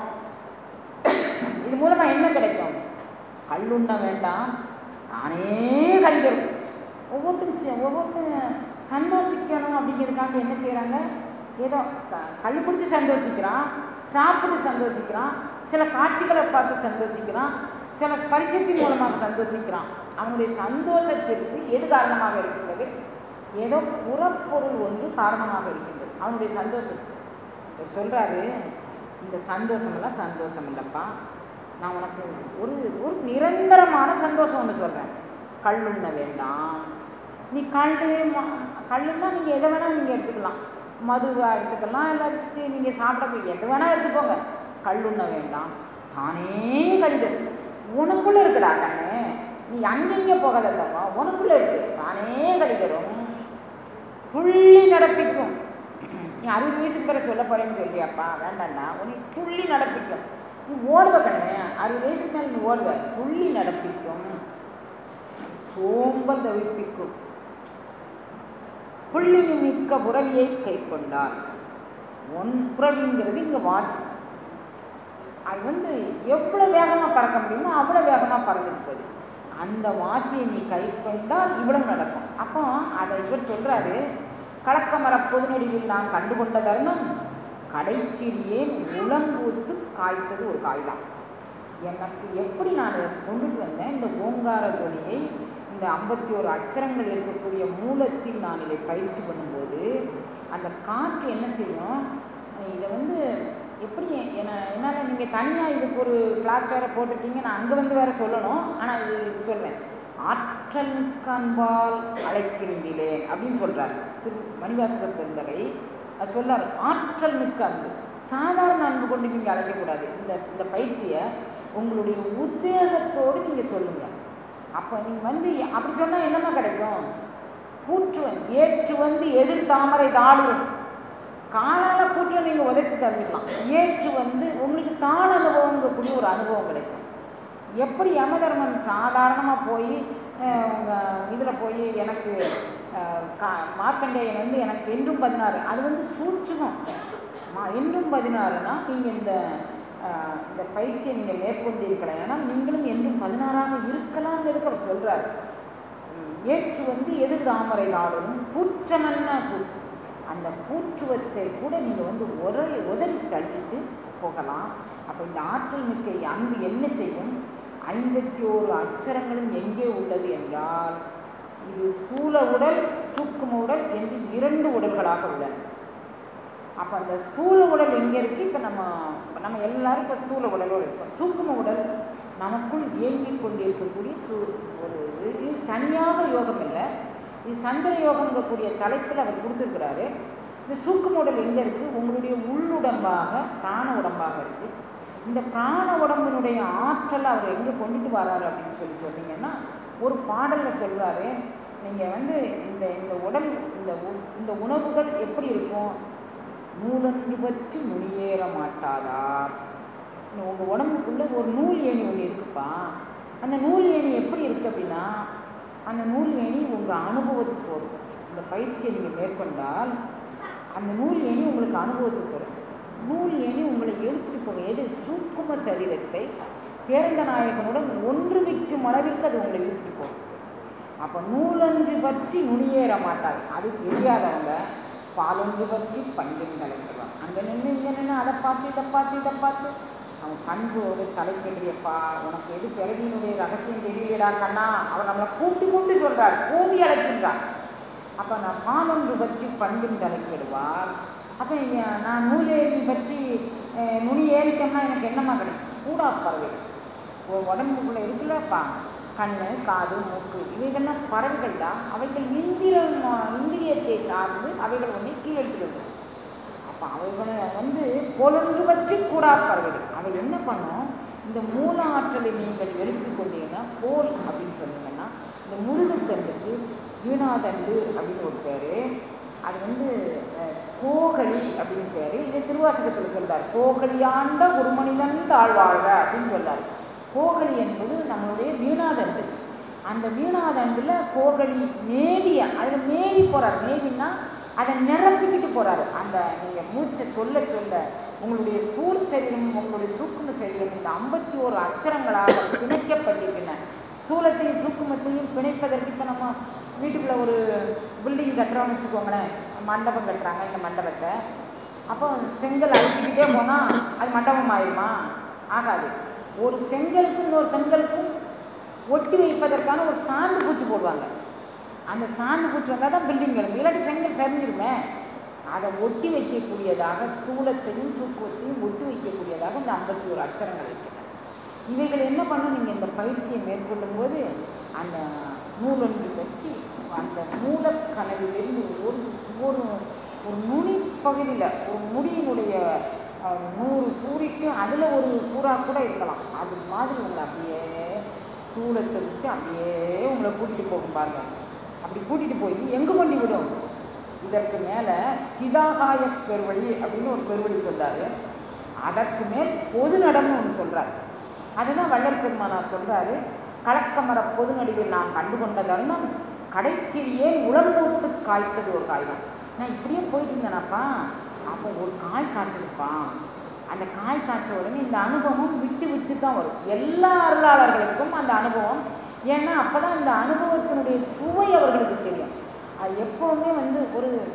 இது மூலமாக என்ன கிடைக்கும் கல்லுண்ண வேண்டாம் தானே கழிக்கிறோம் ஒவ்வொருத்தரும் சி- ஒவ்வொருத்தரும் சந்தோஷிக்கணும் அப்படிங்கிறதுக்காண்டி என்ன செய்கிறாங்க ஏதோ க கல் குடிச்சு சந்தோஷிக்கிறான் சாப்பிட்டு சந்தோஷிக்கிறான் சில காட்சிகளை பார்த்து சந்தோஷிக்கிறான் சில பரிசத்தின் மூலமாக சந்தோஷிக்கிறான் அவனுடைய சந்தோஷத்திற்கு எது காரணமாக இருக்கின்றது ஏதோ புறப்பொருள் ஒன்று காரணமாக இருக்கின்றது அவனுடைய சந்தோஷத்துக்கு அவர் சொல்கிறாரு இந்த சந்தோஷமெல்லாம் சந்தோஷம் இல்லைப்பா நான் உனக்கு ஒரு ஒரு நிரந்தரமான சந்தோஷம் ஒன்று சொல்கிறேன் கல்லுண்ண வேண்டாம் நீ கல் கல்லுன்னா நீங்கள் எதை வேணால் நீங்கள் எடுத்துக்கலாம் மதுவாக எடுத்துக்கலாம் இல்லாட்டி நீங்கள் சாப்பிட எது வேணால் எடுத்துக்கோங்க கல்லுண்ண வேண்டாம் தானே கழிதல் உனக்குள்ளே இருக்குடா கண்ணு நீ அங்கங்கே போகாத தங்கம் உனக்குள்ளே இருக்கு தானே கழிதலும் துள்ளி நடப்பிக்கும் நீ அறுபது வயசுக்கு பிறகு சொல்ல போறேன்னு சொல்றியாப்பா வேண்டாம்டா உன்னை துள்ளி நடப்பிக்கும் நீ ஓடுவ கண்ணு அறுபது வயசுக்கு மேலே நீ ஓடுவ துள்ளி நடப்பிக்கும் சோம்பல் தவிப்பிக்கும் புள்ளினி மிக்க புறவியை கை கொண்டார் ஒன் புறவிங்கிறது இங்கே வாசி அது வந்து எவ்வளோ வேகமாக பறக்க முடியுமோ அவ்வளோ வேகமாக பறந்துட்டு போகுது அந்த வாசியை நீ கை கொண்டால் இவ்வளவு நடக்கும் அப்போ அதை இவர் சொல்கிறாரு கலக்கமர பொதுநெடியில் நான் கண்டுகொண்ட தருணம் கடைச்சிறியே உளம்பூத்து காய்த்தது ஒரு காய்தான் எனக்கு எப்படி நான் இதை கொண்டுட்டு வந்தேன் இந்த ஓங்கார துணியை இந்த ஐம்பத்தி ஒரு அச்சரங்கள் இருக்கக்கூடிய மூலத்தில் நான் இதை பயிற்சி பண்ணும்போது அந்த காற்று என்ன செய்யும் இதை வந்து எப்படி என்ன என்னால் நீங்கள் தனியாக இதுக்கு ஒரு கிளாஸ் வேறு போட்டுட்டீங்க நான் அங்கே வந்து வேறு சொல்லணும் ஆனால் இது இது சொல்வேன் ஆற்றல் கண்பால் அழைக்கின்றேன் அப்படின்னு சொல்கிறார் திரு மணிவாசகர் பெருந்தகை அது சொல்லார் ஆற்றல் மிக்க அன்பு சாதாரண அன்பு கொண்டு நீங்கள் அழைக்கக்கூடாது இந்த இந்த பயிற்சியை உங்களுடைய உத்வேகத்தோடு நீங்கள் சொல்லுங்கள் அப்போ நீங்கள் வந்து அப்படி சொன்னால் என்னமா கிடைக்கும் கூற்று வந்து ஏற்று வந்து எதிர் தாமரை தாழும் காலால் கூற்றை நீங்கள் உதைச்சி தந்துடலாம் ஏற்று வந்து உங்களுக்கு தாழ் அனுபவங்கக்கூடிய ஒரு அனுபவம் கிடைக்கும் எப்படி யமதர்மன் சாதாரணமாக போய் உங்கள் இதில் போய் எனக்கு அஹ், கா மார்க்கண்டேயன் வந்து எனக்கு என்றும் பதினாறு அது வந்து சூட்சுமம் மா என்றும் பதினாறுனா நீங்கள் இந்த அஹ், இந்த பயிற்சியை நீங்கள் மேற்கொண்டீர்களே ஆனால் நீங்களும் என்றும் பதினாறாக இருக்கலாம்ங்கிறதுக்கு அவர் சொல்கிறார் ஏற்று வந்து எதிர் தாமரை நாடும் கூற்றமன்ன கூற்று அந்த கூற்றுவத்தை கூட நீங்கள் வந்து உதறி உதறி தள்ளிட்டு போகலாம் அப்போ இந்த ஆற்றல் மிக்க அன்பு என்ன செய்யும் ஐம்பத்தி ஓரு அச்சரங்களும் எங்கே உள்ளது என்றால் இது ஸ்தூல உடல் சூக்கும உடல் என்று இரண்டு உடல்களாக உள்ளன அப்போ அந்த ஸ்தூல உடல் எங்கே இருக்குது இப்போ நம்ம இப்ப நம்ம எல்லாரும் இப்போ ஸ்தூல உடலோடு இருக்கோம் சூக்கும உடல் நமக்குள் இயங்கிக் கொண்டிருக்கக்கூடிய சூ ஒரு இது இது தனியாக யோகம் இல்லை இது சந்திர யோகம்ங்கக்கூடிய தலைப்பில் அவர் கொடுத்துருக்கிறாரு இந்த சூக்கும உடல் எங்கே இருக்குது உங்களுடைய உள்ளுடம்பாக பிராண உடம்பாக இருக்குது இந்த பிராண உடம்பினுடைய ஆற்றலை அவர் எங்கே கொண்டுட்டு வராரு அப்படின்னு சொல்லி சொன்னீங்கன்னா ஒரு பாடலில் சொல்கிறாரு நீங்கள் வந்து இந்த இந்த உடல் இந்த உ- இந்த உணவுகள் எப்படி இருக்கும் நூலன்று பற்றி நுனியேற மாட்டாதார் உங்கள் உடம்புக்குள்ளே ஒரு நூல் ஏணி ஒன்று இருக்குப்பா அந்த நூல் ஏணி எப்படி இருக்குது அப்படின்னா அந்த நூல் ஏணி உங்கள் அனுபவத்துக்கு வரும் இந்த பயிற்சியை நீங்கள் மேற்கொண்டால் அந்த நூல் ஏணி உங்களுக்கு அனுபவத்துக்கு வரும் நூல் ஏணி உங்களை எடுத்துகிட்டு போக எது சூக்கும சரீரத்தை பேரண்ட நாயகனுடன் ஒன்றுவிக்கும் அளவிற்கு அது உங்களை இழுத்துட்டு போகும் அப்போ நூலொன்று பற்றி நுனியேற மாட்டாது அது தெரியாதவங்க பாலொன்று பற்றி பண்பின் தலைக்கிறான் அங்கே நின்று இங்கே நின்று அதை பார்த்து இதை பார்த்து இதை பார்த்து அவன் பண்போடு தலைக்கென்றியப்பா உனக்கு எது பிறவியினுடைய ரகசியம் தெரியலடா கண்ணா அவர் நம்மளை கூட்டி கூட்டி சொல்கிறார் கூவி அழைக்கின்றார் அப்போ நான் பாலொன்று பற்றி பண்பின் தலைக்கிடுவார் அப்போ நான் நூலேறி பற்றி அஹ், நுனி ஏறிட்டோம்னா எனக்கு என்னம்மா கிடைக்கும் கூடா பறவைகள் உன் உடம்புக்குள்ளே இருக்குல்லப்பா கண் காது மூக்கு இவைகள்லாம் பறவைகள் தான் அவைகள் இந்திரம் இந்திரியத்தை சார்ந்து அவைகள் ஒன்று கீழெடுத்துருது அப்போ அவைகளை வந்து பொழுது பற்றி கூடா பறவைகள் அவை என்ன பண்ணும் இந்த மூல ஆற்றலை நீங்கள் எழுப்பிக் கொண்டீங்கன்னா போல் அப்படின்னு சொன்னீங்கன்னா இந்த முருகத்தண்டுக்கு வீணாதண்டு அப்படின்னு ஒரு பேர் அது வந்து அஹ், கோகலி அப்படின்னு பேர் இது திருவாசகத்தில் சொல்றார் கோகலியாண்ட ஒரு மனிதன் தாழ்வாழ்க அப்படின்னு சொல்றாரு கோகலி என்பது நம்மளுடைய வீணாதண்டு அந்த வீணாதண்டில் கோகலி மேவிய அதில் மேவி போகிறார் மேவின்னா அதை நிரப்பிக்கிட்டு போகிறாரு அந்த நீங்கள் மூச்சை சொல்ல சொல்ல உங்களுடைய ஸ்தூல் சரீரம் உங்களுடைய சூக்கும சரீரம் இந்த ஐம்பத்தி ஓரு அச்சரங்களாக பிணைக்கப்பட்டிருக்கின்றன சூலத்தையும் சூக்குமத்தையும் பிணைப்பதற்கு இப்போ நம்ம வீட்டுக்குள்ளே ஒரு பில்டிங் கட்டுறோம்னு வச்சுக்கோங்களேன் மண்டபம் கட்டுறாங்க இந்த மண்டபத்தை அப்போ செங்கல் அழுத்திக்கிட்டே போனால் அது மண்டபம் ஆயிடுமா ஆகாது ஒரு செங்கலுக்கும் இன்னொரு செங்கலுக்கும் ஒட்டி வைப்பதற்கான ஒரு சாந்து பூச்சி போடுவாங்க அந்த சாந்து பூச்சி வந்தால் தான் பில்டிங் கிளம்பு இல்லாட்டி செங்கல் சரிஞ்சிருமே அதை ஒட்டி வைக்கக்கூடியதாக ஸ்தூலத்தையும் சூக்குவத்தையும் ஒட்டி வைக்கக்கூடியதாக இந்த ஐம்பத்தி ஒரு அச்சரங்கள் இருக்கின்றன இவைகள் என்ன பண்ணும் நீங்கள் இந்த பயிற்சியை மேற்கொள்ளும் போது அந்த நூலொன்று பற்றி அந்த மூலக்கனவிலிருந்து ஒரு ஒரு ஒரு நுனி பகுதியில் ஒரு முடியினுடைய அஹ், நூறு கூறிட்டு அதில் ஒரு கூறா கூட இருக்கலாம் அது மாதிரி உங்களை அப்படியே ஸ்தூலத்தை விட்டு அப்படியே உங்களை கூட்டிகிட்டு போகும் பாருங்க அப்படி கூட்டிகிட்டு போய் எங்கே கொண்டு விடும் இதற்கு மேலே சிதாகாய பெருவழி அப்படின்னு ஒரு பெருவழி சொல்றாரு அதற்கு மேல் பொது நடம்னு ஒன்று சொல்றாரு அதுதான் வள்ளல் பெருமானார் சொல்றாரு கலக்கமர பொது நடுவில் நான் கண்டுகொண்ட தருணம் கடைச்சிறியே உளம்பூத்து காய்த்தது ஒரு காய்தான் நான் இப்படியே போயிட்டு இருந்தேனாப்பா அப்போ ஒரு காய் காய்ச்சதுப்பா அந்த காய் காய்ச்ச உடனே இந்த அனுபவம் விட்டு விட்டு தான் வரும் எல்லா அருளாளர்களுக்கும் அந்த அனுபவம் ஏன்னா அப்போ தான் அந்த அனுபவத்தினுடைய சுவை அவர்களுக்கு தெரியும் அது எப்போவுமே வந்து ஒரு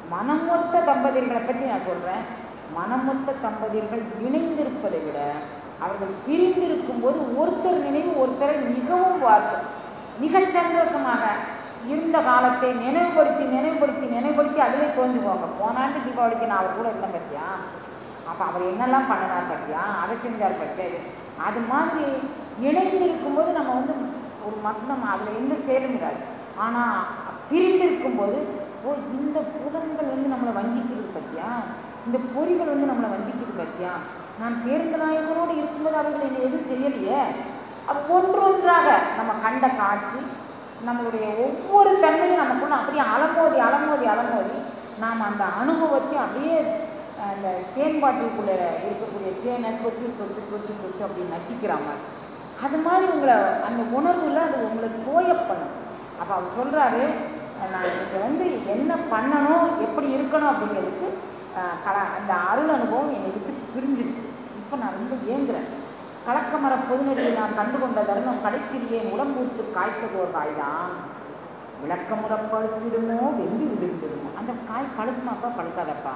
மனமொத்த தம்பதியர்களை பற்றி நான் சொல்கிறேன் மனமொத்த தம்பதியர்கள் இணைந்திருப்பதை விட அவர்கள் பிரிந்திருக்கும் போது ஒருத்தர் நினைவு ஒருத்தரை மிகவும் வாழ்க்கை மிகச் சந்தோஷமாக இருந்த காலத்தை நினைவுபடுத்தி நினைவுபடுத்தி நினைவுபடுத்தி அதிலே தோஞ்சு போவாங்க போன ஆண்டு தீபாவளிக்கு நான் அவர் கூட இருந்தேன் பார்த்தியா அப்போ அவர் என்னெல்லாம் பண்ணினார் பார்த்தியா அதை செஞ்சார் பார்த்தியா இது அது மாதிரி இணைந்திருக்கும்போது நம்ம வந்து ஒரு மக்னம் அதில் எந்த சேரும் இராது ஆனால் பிரிந்திருக்கும் போது ஓ இந்த புலன்கள் வந்து நம்மளை வஞ்சிக்கிறது பார்த்தியா இந்த பொறிகள் வந்து நம்மளை வஞ்சிக்கிறது பார்த்தியா நான் பேருந்து நாயகனோடு இருக்கும்போது அவர்கள் என்னை எதுவும் செய்யலையே அப்போ ஒன்றொன்றாக நம்ம கண்ட காட்சி நம்மளுடைய ஒவ்வொரு தன்மையும் நமக்குள்ள அப்படியே அலமோதி அலமோதி அலமோதி நாம் அந்த அனுபவத்தை அப்படியே அந்த தேன் பாட்டிலுக்குள்ளே இருக்கக்கூடிய தேனை கொட்டி கொட்டி கொட்டி கொட்டி அப்படி நட்டிக்கிறாங்க அது மாதிரி உங்களை அந்த உணர்வில் அது உங்களுக்கு தோயப்படும் அப்போ அவர் சொல்கிறாரு நான் இங்கே வந்து என்ன பண்ணணும் எப்படி இருக்கணும் அப்படிங்கிறதுக்கு அஹ், கல அந்த அருள் அனுபவம் என்னை விட்டு பிரிஞ்சிருச்சு இப்போ நான் ரொம்ப ஏங்குறேன் கலக்கமர பொதுநெறியை நான் கண்டு கொண்ட தருணம் கடைச்சிறியே உடம்பூத்து காய்த்தது ஒரு காய்தான் விளக்கமுறை பழுத்திடுமோ வெம்பி விழுந்துடுமோ அந்த காய் பழுக்குமாப்பா பழுக்காதப்பா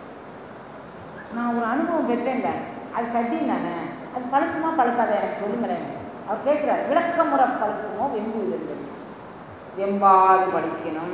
நான் ஒரு அனுபவம் பெற்றேன்ல அது சத்தியம் தானே அது பழுக்குமா பழுக்காத எனக்கு சொல்லுங்களேன் அவர் கேட்குறாரு விளக்கமுறை பழுக்குமோ வெம்பி விழுந்துடும் வெம்பாது படிக்கணும்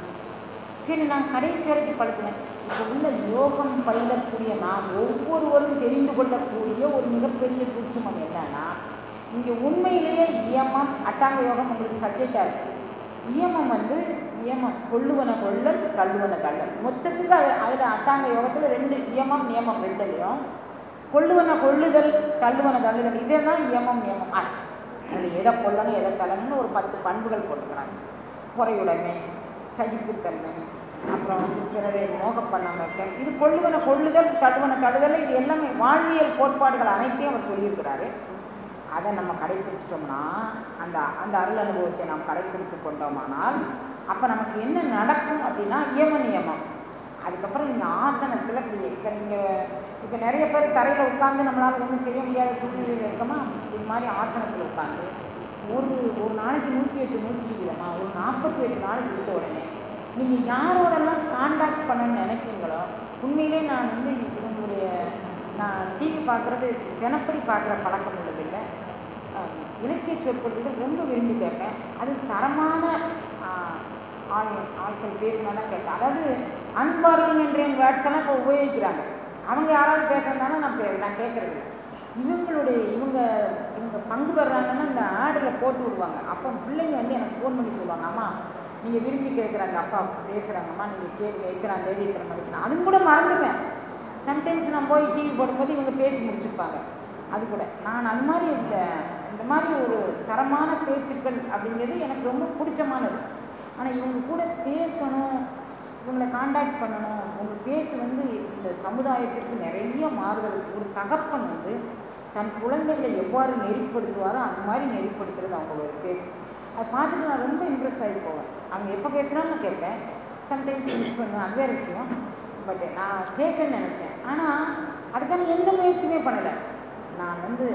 சரி நான் கடைசி வரைக்கும் படுத்தினேன் இப்போ உள்ள யோகம் பயிலக்கூடிய நாம் ஒவ்வொருவரும் தெரிந்து கொள்ளக்கூடிய ஒரு மிகப்பெரிய சூட்சுமம் என்னன்னா இங்கே உண்மையிலேயே இயமம் அட்டாங்க யோகம் உங்களுக்கு சப்ஜெக்டாக இருக்குது இயமம் வந்து இயமம் கொள்ளுவன கொள்ளல் தள்ளுவன தள்ளல் மொத்தத்துக்கு அது அதில் அட்டாங்க யோகத்தில் ரெண்டு இயமம் நியமம் ரெண்டுலையும் கொள்ளுவன கொள்ளுதல் தள்ளுவன தள்ளுதல் இதெல்லாம் இயமம் நியமம் ஆ அதில் எதை கொல்லணும் எதை தள்ளணும்னு ஒரு பத்து பண்புகள் போட்டுக்கிறாங்க பொறையுடைமை சகிப்புத்தன்மை அப்புறம் வந்து பிறரை மோக பண்ணாம இருக்க இது கொள்ளுவன கொள்ளுதல் தள்ளுவன தள்ளுதல் இது எல்லாமே வாழ்வியல் கோட்பாடுகள் அனைத்தையும் அவர் சொல்லியிருக்கிறாரு அதை நம்ம கடைப்பிடிச்சிட்டோம்னா அந்த அந்த அருள் அனுபவத்தை நாம் கடைப்பிடித்து கொண்டோமானால் அப்போ நமக்கு என்ன நடக்கும் அப்படின்னா இயம நியமம் அதுக்கப்புறம் நீங்கள் ஆசனத்தில் இப்படி இப்போ நீங்கள் இப்போ நிறைய பேர் தரையில் உட்காந்து நம்மளால் ஒன்றும் செய்ய முடியாத சூழ்நிலையில் இருக்கோமா இது மாதிரி ஆசனத்தில் உட்காந்து ஒரு ஒரு நாளைக்கு நூற்றி எட்டு நூற்றி இல்லைம்மா ஒரு நாற்பத்தி எட்டு நாளைக்கு விட்ட உடனே நீங்கள் யாரோடெல்லாம் காண்டாக்ட் பண்ணணும்னு நினைக்கிறீங்களோ உண்மையிலே நான் வந்து இவங்களுடைய நான் டிவி பார்க்குறது தினப்படி பார்க்குற பழக்கம் உள்ளதில்லை அஹ், இலக்கிய சொற்பொழிவுகள் ரொம்ப விரும்பி கேட்பேன் அது தரமான ஆஹ், ஆள் ஆட்கள் பேசினா தான் கேட்பேன் அதாவது அன்பார்வம் என்றேன் வேர்ட்ஸ் எல்லாம் இப்போ உபயோகிக்கிறாங்க அவங்க யாராவது பேசுறதானே நான் பே நான் கேட்குறது இல்லை இவங்களுடைய இவங்க இவங்க பங்கு பெறாங்கன்னா இந்த ஆடில் போட்டு விடுவாங்க அப்போ பிள்ளைங்க வந்து எனக்கு ஃபோன் பண்ணி சொல்லுவாங்க அம்மா நீங்கள் விரும்பி கேட்குற அந்த அப்பா பேசுகிறாங்கம்மா நீங்கள் கேட்குங்க எத்தனை தேதி எத்தனை மணிக்கு அதுவும் கூட மறந்துடுவேன் சம்டைம்ஸ் நான் போய் டிவி போடும்போது இவங்க பேசி முடிச்சிருப்பாங்க அது கூட நான் அது மாதிரி இந்த இந்த மாதிரி ஒரு தரமான பேச்சுக்கள் அப்படிங்கிறது எனக்கு ரொம்ப பிடிச்சமானது ஆனால் இவங்க கூட பேசணும் இவங்களை காண்டாக்ட் பண்ணணும் உங்கள் பேச்சு வந்து இந்த சமுதாயத்திற்கு நிறைய மாறுதல் ஒரு தகப்பன் வந்து தன் குழந்தைகளை எவ்வாறு நெறிப்படுத்துவாரோ அந்த மாதிரி நெறிப்படுத்துறது அவங்களோட பேச்சு அதை பார்த்துட்டு நான் ரொம்ப இம்ப்ரெஸ் ஆகி போவேன் அவங்க எப்போ பேசுகிறான்னு நான் கேட்பேன் சம்டைம்ஸ் மிஸ் பண்ணுவேன் அது வேறு விஷயம் பட் நான் கேட்கன்னு நினச்சேன் ஆனால் அதுக்கான எந்த முயற்சியுமே பண்ணலை நான் வந்து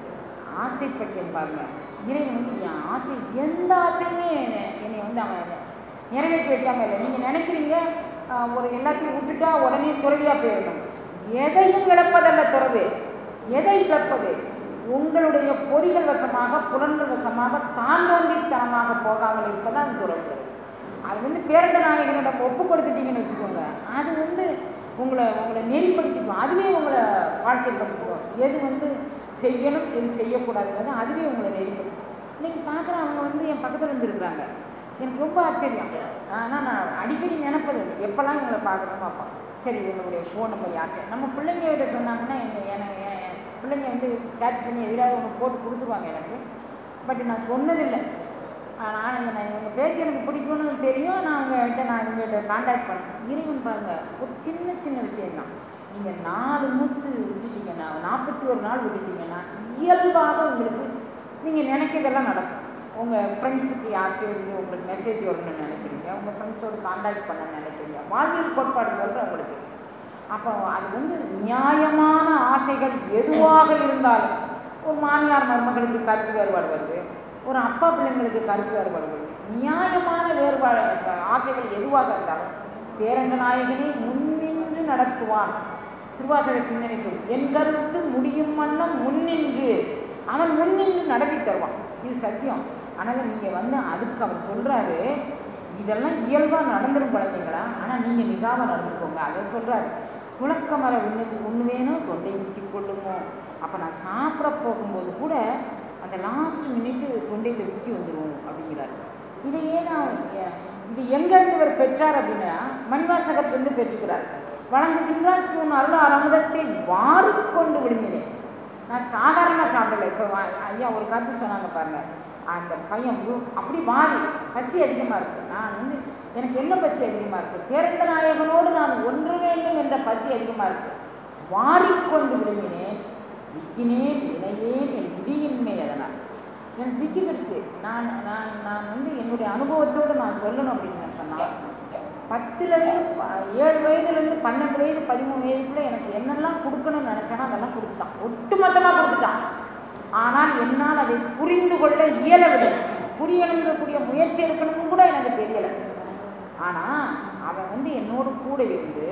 ஆசைப்பட்டேன் பாருங்க இறைவன் வந்து என் ஆசை எந்த ஆசையுமே என்னை என்னை வந்து அவன் நிறைவேற்றி வைக்காம இல்லை நீங்கள் நினைக்கிறீங்க ஆஹ், ஒரு எல்லாத்தையும் விட்டுட்டா உடனே துறவியாக போயிடணும் எதையும் இழப்பதல்ல துறவு எதை இழப்பது உங்களுடைய பொறிகள் வசமாக புலன்கள் வசமாக தாந்தோன்றித்தனமாக போகாமல் இருப்பதான் அந்த துறவுகள் அது வந்து பேரண்ட நாயகனிடம் ஒப்பு கொடுத்துட்டீங்கன்னு வச்சுக்கோங்க அது வந்து உங்களை உங்களை நெறிப்படுத்திக்கும் அதுவே உங்களை வாழ்க்கைப்படுத்திக்கும் எது வந்து செய்யணும் எது செய்யக்கூடாதுங்கிறது அதுவே உங்களை நெறிப்படுத்தும் இன்னைக்கு பார்க்குற அவங்க வந்து என் பக்கத்தில் வந்து இருக்கிறாங்க எனக்கு ரொம்ப ஆச்சரியம் ஆனால் நான் அடிக்கடி நினைப்பது இல்லை. எப்போல்லாம் இவங்களை பார்க்குறோமோ அப்போ சரி இவங்களுடைய ஃபோன் நம்பர் யார்கிட்ட நம்ம பிள்ளைங்ககிட்ட சொன்னாங்கன்னா என்ன என- என- என் பிள்ளைங்க வந்து கேட்ச் பண்ணி எதிராக ஒன்று போட்டு கொடுத்துருவாங்க எனக்கு பட் நான் சொன்னதில்லை நான் நான் இவங்க பேச்சு எனக்கு பிடிக்கும்னு தெரியும் நான் அவங்ககிட்ட நான் இவங்ககிட்ட காண்டாக்ட் பண்ணேன் இறைவன் பாருங்க ஒரு சின்ன சின்ன விஷயம்தான் நீங்கள் நாலு மூச்சு விட்டுட்டீங்கன்னா நாற்பத்தி ஒரு நாள் விட்டுட்டீங்கன்னா இயல்பாக உங்களுக்கு நீங்கள் நினைக்கிறதெல்லாம் நடக்கும் உங்கள் ஃப்ரெண்ட்ஸுக்கு யார்கிட்ட இருந்து உங்களுக்கு மெசேஜ் வரணும்னு நினைக்கிறீங்க உங்கள் ஃப்ரெண்ட்ஸோடு காண்டாக்ட் பண்ண நினைக்கிறீங்க வாழ்வியல் கோட்பாடு சொல்கிறேன் உங்களுக்கு அப்போ அது வந்து நியாயமான ஆசைகள் எதுவாக இருந்தாலும் ஒரு மாமியார் மருமகளுக்கு கருத்து வேறுபாடு வருது ஒரு அப்பா பிள்ளைங்களுக்கு கருத்து வேறுபாடு வருது நியாயமான வேறுபாடு ஆசைகள் எதுவாக இருந்தாலும் பேரண்ட நாயகனே முன்னின்று நடத்துவான் திருவாசக சிந்தனை சொல் என் கருத்து முடியும் வண்ணம் முன்னின்று அவன் முன்னின்று நடத்தி தருவான் இது சத்தியம் ஆனால் நீங்கள் வந்து அதுக்கு அவர் சொல்கிறாரு இதெல்லாம் இயல்பாக நடந்துடும் குழந்தைங்களா ஆனால் நீங்கள் நிதாவாக நடந்துக்கோங்க அதை சொல்கிறாரு துளக்க மர ஒன்று ஒன்று வேணும் தொண்டை ஊற்றி கொள்ளுமோ அப்போ நான் சாப்பிட போகும்போது கூட அந்த லாஸ்ட் மினிட்டு தொண்டையில் விக்கி வந்துடும் அப்படிங்கிறாரு இதையே நான் எ- இது எங்கேருந்து இவர் பெற்றார் அப்படின்னா மணிவாசகத்திலிருந்து பெற்றுக்கிறார் வழங்குகின்றார் தூண் அருள் அமுதத்தை வாரிக்கொண்டு விடுமினேன் நான் சாதாரணமாக சாப்பிடல இப்போ ஐயா ஒரு கருத்து சொன்னாங்க பாருங்க அந்த பையன் உ- அப்படி மாறி பசி அதிகமாக இருக்குது நான் வந்து எனக்கு என்ன பசி அதிகமாக இருக்குது பேரண்ட நாயகனோடு நான் ஒன்று வேண்டும் என்ற பசி அதிகமாக இருக்குது வாரிக்கொண்டு விடுமினேன் விக்கினேன் வினையேன் என் விதியின்மை அதனால் எனக்கு விக்கிடுச்சு நான் நான் நான் வந்து என்னுடைய அனுபவத்தோடு நான் சொல்லணும் அப்படின்னு சொன்னால் பத்துலேருந்து ஏழு வயதுலேருந்து பன்னெண்டு வயது பதிமூணு வயதுக்குள்ளே எனக்கு என்னெல்லாம் கொடுக்கணும்னு நினச்சேனோ அதெல்லாம் கொடுத்துட்டான் ஒட்டுமொத்தமாக கொடுத்துட்டான் ஆனால் என்னால் அதை புரிந்து கொள்ள இயலவில்லை புரியணுங்கக்கூடிய முயற்சி எடுக்கணும்னு கூட எனக்கு தெரியலை ஆனால் அவன் வந்து என்னோடு கூட இருந்து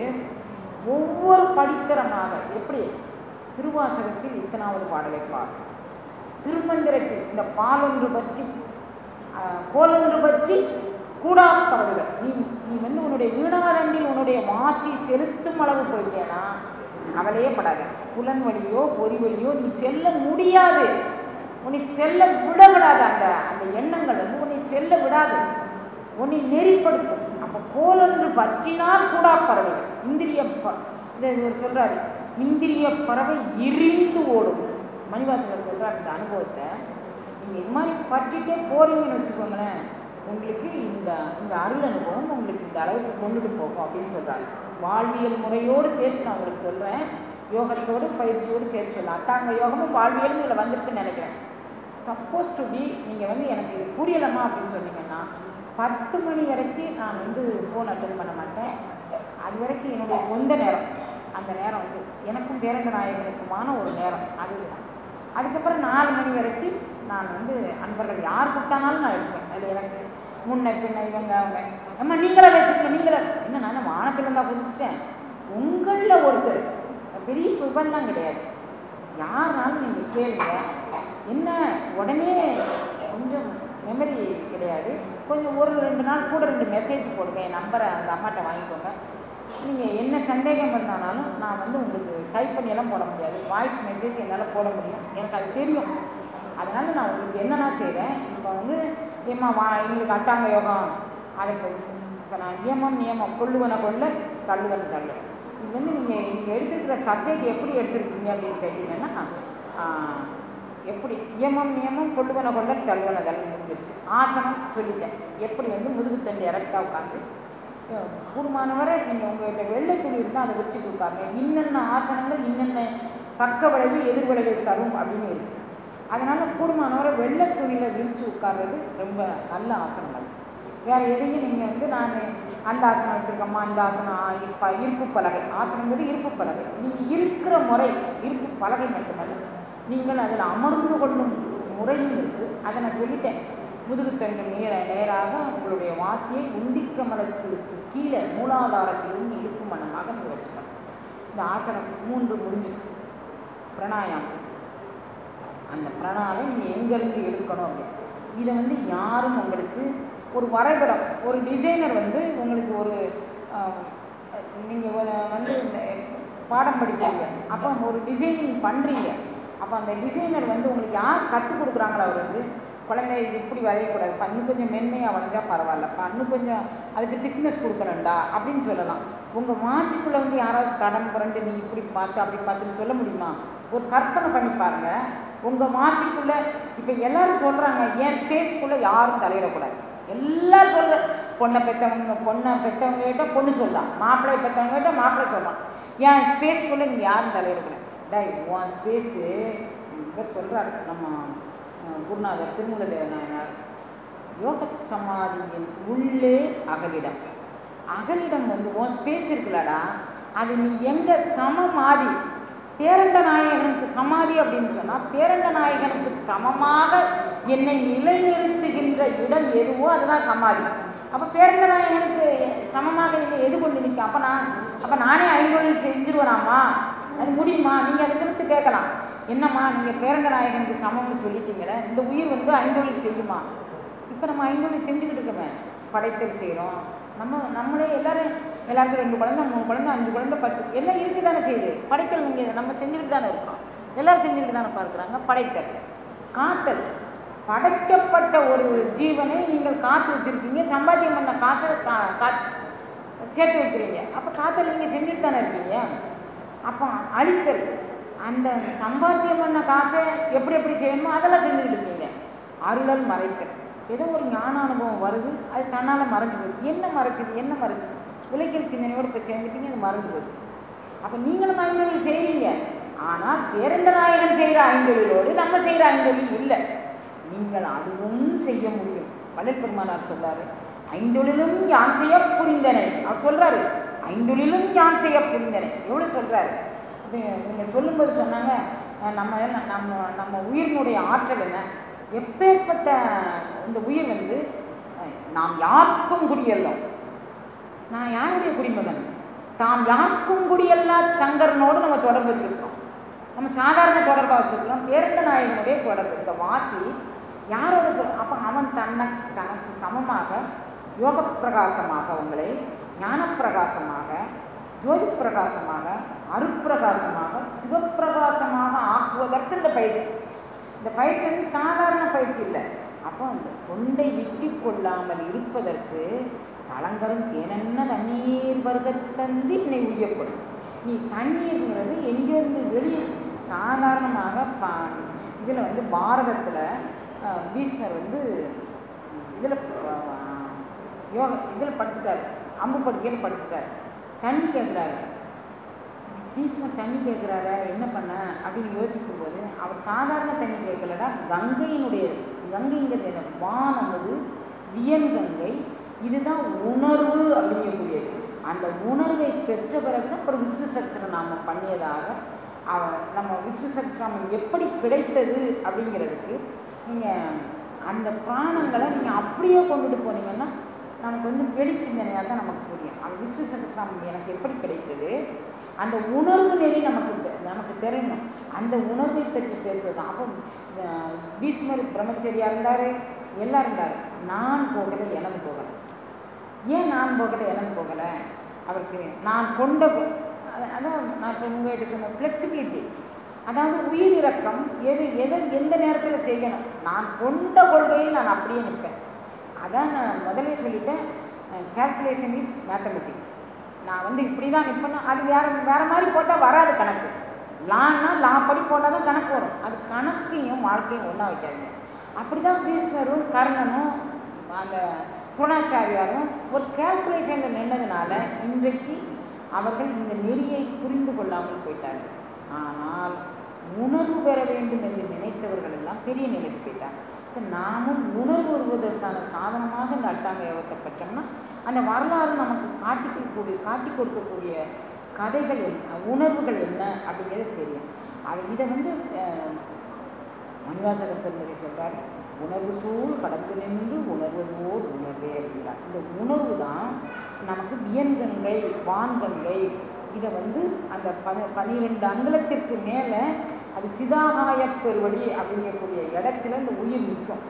ஒவ்வொரு படித்தரமாக எப்படி திருவாசகத்தில் இத்தனாவது பாடலை பார் திருமந்திரத்தில் இந்த பாலொன்று பற்றி ஆஹ், கோலொன்று பற்றி கூடா பறவைகள் நீ நீ வந்து உன்னுடைய வீணாதண்டில் உன்னுடைய வாசி செலுத்தும் அளவு போயிட்டேனா கவலையே படாத புலன் வழியோ பொறி வழியோ நீ செல்ல முடியாது உன்னை செல்ல விட விடாது அந்த அந்த எண்ணங்கள் வந்து உன்னை செல்ல விடாது உன்னை நெறிப்படுத்தும் அப்போ கோலொன்று பற்றினால் கூடா பறவைகள் இந்திரிய ப இதை இவர் சொல்றாரு இந்திரிய பறவை எரிந்து ஓடும் மணிவாசகர் சொல்றார் இந்த அனுபவத்தை நீங்கள் இது மாதிரி பற்றிட்டே போறீங்கன்னு வச்சுக்கோங்களேன் உங்களுக்கு இந்த இந்த அருள் அனுபவம் உங்களுக்கு இந்த அளவுக்கு கொண்டுட்டு போகும் அப்படின்னு சொல்றாரு வாழ்வியல் முறையோடு சேர்த்து நான் உங்களுக்கு சொல்கிறேன் யோகத்தோடு பயிற்சியோடு சேர்த்து சொல்ல அட்டாங்க யோகமும் வாழ்வியலும் இதில் வந்திருக்குன்னு நினைக்கிறேன் சப்போஸ் டு பி நீங்கள் வந்து எனக்கு இது புரியலமா அப்படின்னு சொன்னீங்கன்னா பத்து மணி வரைக்கும் நான் வந்து ஃபோன் அட்டன் பண்ண மாட்டேன் அது வரைக்கும் என்னுடைய சொந்த நேரம் அந்த நேரம் வந்து எனக்கும் பேரண்ட நாயகனுக்குமான ஒரு நேரம் அது அதுக்கப்புறம் நாலு மணி வரைக்கும் நான் வந்து அன்பர்கள் யார் கூப்பிட்டானாலும் நான் எடுப்பேன் அதில் எனக்கு முன்ன பின்ன இவங்க அவங்க அம்மா நீங்களே பேசுங்க நீங்களே என்ன நான் வானத்தில் இருந்தால் குதிச்சிட்டேன் உங்களில் ஒருத்தர் பெரிய விபம்லாம் கிடையாது யாருனாலும் நீங்கள் கேளுங்க என்ன உடனே கொஞ்சம் மெமரி கிடையாது கொஞ்சம் ஒரு ரெண்டு நாள் கூட ரெண்டு மெசேஜ் போடுங்க என் நம்பரை அந்த அம்மாட்ட வாங்கிக்கோங்க நீங்கள் என்ன சந்தேகம் இருந்தாலும் நான் வந்து உங்களுக்கு டைப் பண்ணியெல்லாம் போட முடியாது வாய்ஸ் மெசேஜ் என்னால் போட முடியும் எனக்கு அது தெரியும் அதனால் நான் உங்களுக்கு என்னென்ன செய்கிறேன் இப்போ வந்து ஏம்மா வா எங்களுக்கு அட்டாங்க யோகம் அதை பற்றி இப்போ நான் நியமம் நியமம் கொள்ளுவன கொள்ள தள்ளுவன் தள்ளு இது வந்து நீங்கள் நீங்கள் எடுத்திருக்கிற சப்ஜெக்ட் எப்படி எடுத்திருக்கீங்க அப்படின்னு கேட்டிங்கன்னா ஆஹ், எப்படி நியமம் நியமம் கொள்ளுவன கொள்ள தள்ளுவன தள்ளு முடிஞ்சிருச்சு ஆசனம் சொல்லிட்டேன் எப்படி வந்து முதுகுத்தண்டு இறக்டாக உட்காந்து கூடுமானவரை நீங்கள் உங்கள்கிட்ட வெள்ளை துணி இருந்தால் அதை விரிச்சு கொடுப்பாங்க இன்னென்ன ஆசனங்கள் இன்னென்ன பக்க விளைவு எதிர் விளைவை தரும் அப்படின்னு இருக்குது அதனால் கூடுமானவரை வெள்ளை துணியில் விரித்து உட்கார்றது ரொம்ப நல்ல ஆசனம் அது வேறு எதையும் நீங்கள் வந்து நான் அந்த ஆசனம் வச்சுருக்கோம்மா அந்த ஆசனம் ஆ, இப்ப இருப்பு பலகை ஆசனங்கிறது இருப்பு பலகை நீங்கள் இருக்கிற முறை இருப்பு பலகை மட்டுமல்ல நீங்கள் அதில் அமர்ந்து கொள்ளும் முறையும் இருக்குது அதை நான் சொல்லிட்டேன் முதுகுத்தண்டு நேர நேராக உங்களுடைய வாசியை உந்திக்க மலத்திற்கு கீழே மூலாதாரத்திலிருந்து இழுக்கும் வண்ணமாக நீங்கள் வச்சுக்கணும் இந்த ஆசனம் மூன்று முடிஞ்சிருச்சு பிராணாயாமம் அந்த பிராணாவை நீங்கள் எங்கேருந்து எடுக்கணும் அப்படின்னு இதை வந்து யாரும் உங்களுக்கு ஒரு வரைபடம் ஒரு டிசைனர் வந்து உங்களுக்கு ஒரு நீங்கள் வந்து இந்த பாடம் படிக்கிறீங்க அப்போ ஒரு டிசைனிங் பண்ணுறீங்க அப்போ அந்த டிசைனர் வந்து உங்களுக்கு யார் கற்றுக் கொடுக்குறாங்களோ அவர் வந்து குழந்தை இது இப்படி வரையக்கூடாது இப்போ இன்னும் கொஞ்சம் மென்மையாக வரைஞ்சா பரவாயில்லப்பா இன்னும் கொஞ்சம் அதுக்கு திக்னஸ் கொடுக்கணும்டா அப்படின்னு சொல்லலாம் உங்கள் வாசிக்குள்ளே வந்து யாராவது தடம் புரண்டு நீ இப்படி பார்த்து அப்படி பார்த்துன்னு சொல்ல முடியுமா ஒரு கற்பனை பண்ணி பாருங்க உங்கள் வாசிக்குள்ளே இப்போ எல்லாரும் சொல்கிறாங்க என் ஸ்பேஸ்க்குள்ளே யாரும் தலையிடக்கூடாது எல்லாரும் சொல்கிற பொண்ணை பெற்றவங்க பொண்ணை பெற்றவங்க கிட்ட பொண்ணு சொல்லலாம் மாப்பிள்ளை பெற்றவங்க கிட்ட மாப்பிள்ளை சொல்லலாம் என் ஸ்பேஸ்க்குள்ளே இங்கே யாரும் தலையிடக்கூடாது டை உன் ஸ்பேஸு இவர் சொல்கிறாரு நம்ம அஹ், குருநாதர் திருமூலதேவ நாயனார் யோக சமாதியின் உள்ளே அகலிடம் அகலிடம் வந்து உன் ஸ்பேஸ் இருக்குல்லடா அது நீ எங்கே சமமாதி பேரண்ட நாயகனுக்கு சமாதி அப்படின்னு சொன்னால் பேரண்ட நாயகனுக்கு சமமாக என்னை நிலைநிறுத்துகின்ற இடம் எதுவோ அதுதான் சமாதி அப்போ பேரண்ட நாயகனுக்கு சமமாக இல்லை எது கொண்டு நிற்கும் அப்போ நான் அப்போ நானே ஐந்தொழில் செஞ்சிருவேனாம்மா அது முடியுமா நீங்கள் அதை குறித்து கேட்கலாம் என்னம்மா நீங்கள் பேரண்ட நாயகனுக்கு சமம்னு சொல்லிட்டீங்களே இந்த உயிர் வந்து ஐந்தொழில் செய்யுமா இப்போ நம்ம ஐந்தொழில் செஞ்சுக்கிட்டு இருக்கோமே படைத்தல் செய்கிறோம் நம்ம நம்மளே எல்லாரும் எல்லாருக்கும் ரெண்டு குழந்தை மூணு குழந்தை அஞ்சு குழந்தை பத்து எல்லாம் இருக்கு தானே செய்யுது படைத்தல் நீங்கள் நம்ம செஞ்சுக்கிட்டு தானே இருக்கிறோம் எல்லாரும் செஞ்சுக்கிட்டு தானே பார்க்குறாங்க படைத்தல் காத்தல் படைக்கப்பட்ட ஒரு ஜீவனை நீங்கள் காத்து வச்சுருக்கீங்க சம்பாத்தியம் பண்ண காசை சா காத்து சேர்த்து வைக்கிறீங்க அப்போ காத்தல் நீங்கள் செஞ்சுட்டு தானே இருக்கீங்க அப்போ அழித்தல் அந்த சம்பாத்தியம் பண்ண காசை எப்படி எப்படி செய்யணுமோ அதெல்லாம் செஞ்சுக்கிட்டு இருக்கீங்க அருளல் மறைத்தல் ஏதோ ஒரு ஞான அனுபவம் வருது அது தன்னால் மறைஞ்சு போகுது என்ன மறைச்சிது என்ன மறைச்சிது உலகியல் சிந்தனையோடு இப்போ சேர்ந்துட்டீங்க அது மறைஞ்சு போச்சு அப்போ நீங்களும் ஐந்தொழில் செய்கிறீங்க ஆனால் பேரண்ட நாயகன் செய்கிற ஐந்தொழிலோடு நம்ம செய்கிற ஐந்தொழில் இல்லை நீங்கள் அதுவும் செய்ய முடியும் வள்ளல் பெருமானார் சொல்றாரு ஐந்தொழிலும் யான் செய்ய புரிந்தனை அவர் சொல்றாரு ஐந்தொழிலும் யான் செய்ய புரிந்தனை எவ்வளோ சொல்றாரு அப்போ நீங்கள் சொல்லும்போது சொன்னாங்க அஹ் நம்ம நம்ம நம்ம உயிரினுடைய ஆற்றல் என்ன எப்பேற்பட்ட இந்த உயிர் வந்து அஹ் நாம் யாருக்கும் குடியல்லோம் நான் யாருடைய குடிமகன் தாம் யாருக்கும் குடியல்லா சங்கரனோடு நம்ம தொடர்பு வச்சுருக்கோம் நம்ம சாதாரண தொடர்பாக வச்சுருக்கிறோம் பேரண்ட நாயகனுடைய தொடர்பு இந்த வாசி யாரோட சொல் அப்போ அவன் தன்னை தனக்கு சமமாக யோக பிரகாசமாக உங்களை ஞானப்பிரகாசமாக ஜோதி பிரகாசமாக அருட்பிரகாசமாக சிவப்பிரகாசமாக ஆக்குவதற்கு இந்த பயிற்சி இந்த பயிற்சி வந்து சாதாரண பயிற்சி இல்லை அப்போ அந்த தொண்டை விட்டு கொள்ளாமல் இருப்பதற்கு தளங்கரும் தேனென்ன தண்ணீர் வருகத்தந்தி என்னை உய்யப்படும் நீ தண்ணீருங்கிறது எங்கேருந்து வெளியே சாதாரணமாக பா இதில் வந்து பாரதத்தில் பீஷ்மர் வந்து இதில் யோக இதில் படுத்துட்டார் அம்பு படுக்கையில் படுத்துட்டார் தண்ணி கேட்குறாரு பீஷ்மர் தண்ணி கேட்குறாரா என்ன பண்ண அப்படின்னு யோசிக்கும்போது அவர் சாதாரண தண்ணி கேட்கலடா கங்கையினுடைய கங்கைங்கிறது என்ன வானமுது வியன் கங்கை இதுதான் உணர்வு அப்படிங்கக்கூடியது அந்த உணர்வை பெற்ற பிறகு தான் அப்புறம் விஷ்ணு சகசிரநாமம் பண்ணியதாக அவ நம்ம விஷ்ணு சகசிரநாமம் எப்படி கிடைத்தது அப்படிங்கிறதுக்கு நீங்கள் அந்த பிராணங்களை நீங்கள் அப்படியே கொண்டுட்டு போனீங்கன்னா நமக்கு வந்து வெளிச்சிந்தனையாக தான் நமக்கு புரியும் அந்த விஷ்ணு சகசிரநாமம் எனக்கு எப்படி கிடைத்தது அந்த உணர்வு நெறி நமக்கு தெ- நமக்கு தெரியணும் அந்த உணர்வை பற்றி பேசுவது தான் அப்போ அஹ், பீஷ்மர் பிரம்மச்சரியா இருந்தார் எல்லாம் இருந்தார் நான் போகலை எனது போகலை ஏன் நான் போகலை எனது போகலை அவருக்கு நான் கொண்ட கொ- அத- அதான் நான் இப்போ உங்கள்கிட்ட சொன்ன ஃப்ளெக்சிபிலிட்டி அதாவது உயிர் இறக்கம் எது எதை எந்த நேரத்தில் செய்யணும் நான் கொண்ட கொள்கையில் நான் அப்படியே நிற்பேன் அதான் நான் முதலே சொல்லிட்டேன் கேல்குலேஷன் இஸ் மேத்தமெட்டிக்ஸ் நான் வந்து இப்படி தான் நிற்பேன்னா அது வேறு வேறு மாதிரி போட்டால் வராது கணக்கு லான்னா லா படி போட்டால் தான் கணக்கு வரும் அது கணக்கையும் வாழ்க்கையும் ஒன்றா வைக்காதீங்க அப்படி தான் பீஷ்மரும் கர்ணனும் அந்த துணாச்சாரியாரும் ஒரு கேல்குலேஷனில் நின்னதுனால இன்றைக்கு அவர்கள் இந்த நெறியை புரிந்து கொள்ளாமல் போயிட்டார்கள் ஆனால் உணர்வு பெற வேண்டும் என்று நினைத்தவர்கள் எல்லாம் பெரிய நிலைக்கு போயிட்டாங்க இப்போ நாமும் உணர்வு வருவதற்கான சாதனமாக இந்த அட்டாங்க யோகத்தை பெற்றோம்னா அந்த வரலாறு நமக்கு காட்டிக்கக்கூடிய காட்டி கொடுக்கக்கூடிய கதைகள் என்ன உணர்வுகள் என்ன அப்படிங்கிறது தெரியும் அது இதை வந்து அஹ், மணிவாசக பெருந்தகை சொல்றார் உணர்வு சூழ் கடந்து நின்று உணர்வதோர் உணர்வே அப்படிங்கிறார் இந்த உணர்வு தான் நமக்கு வியன்கங்கை வான்கங்கை இதை வந்து அந்த பத பன்னிரெண்டு அங்குலத்திற்கு மேலே அது சிதாகாய பெருவழி அப்படிங்கக்கூடிய இடத்துல இந்த உயிர் நிற்கும்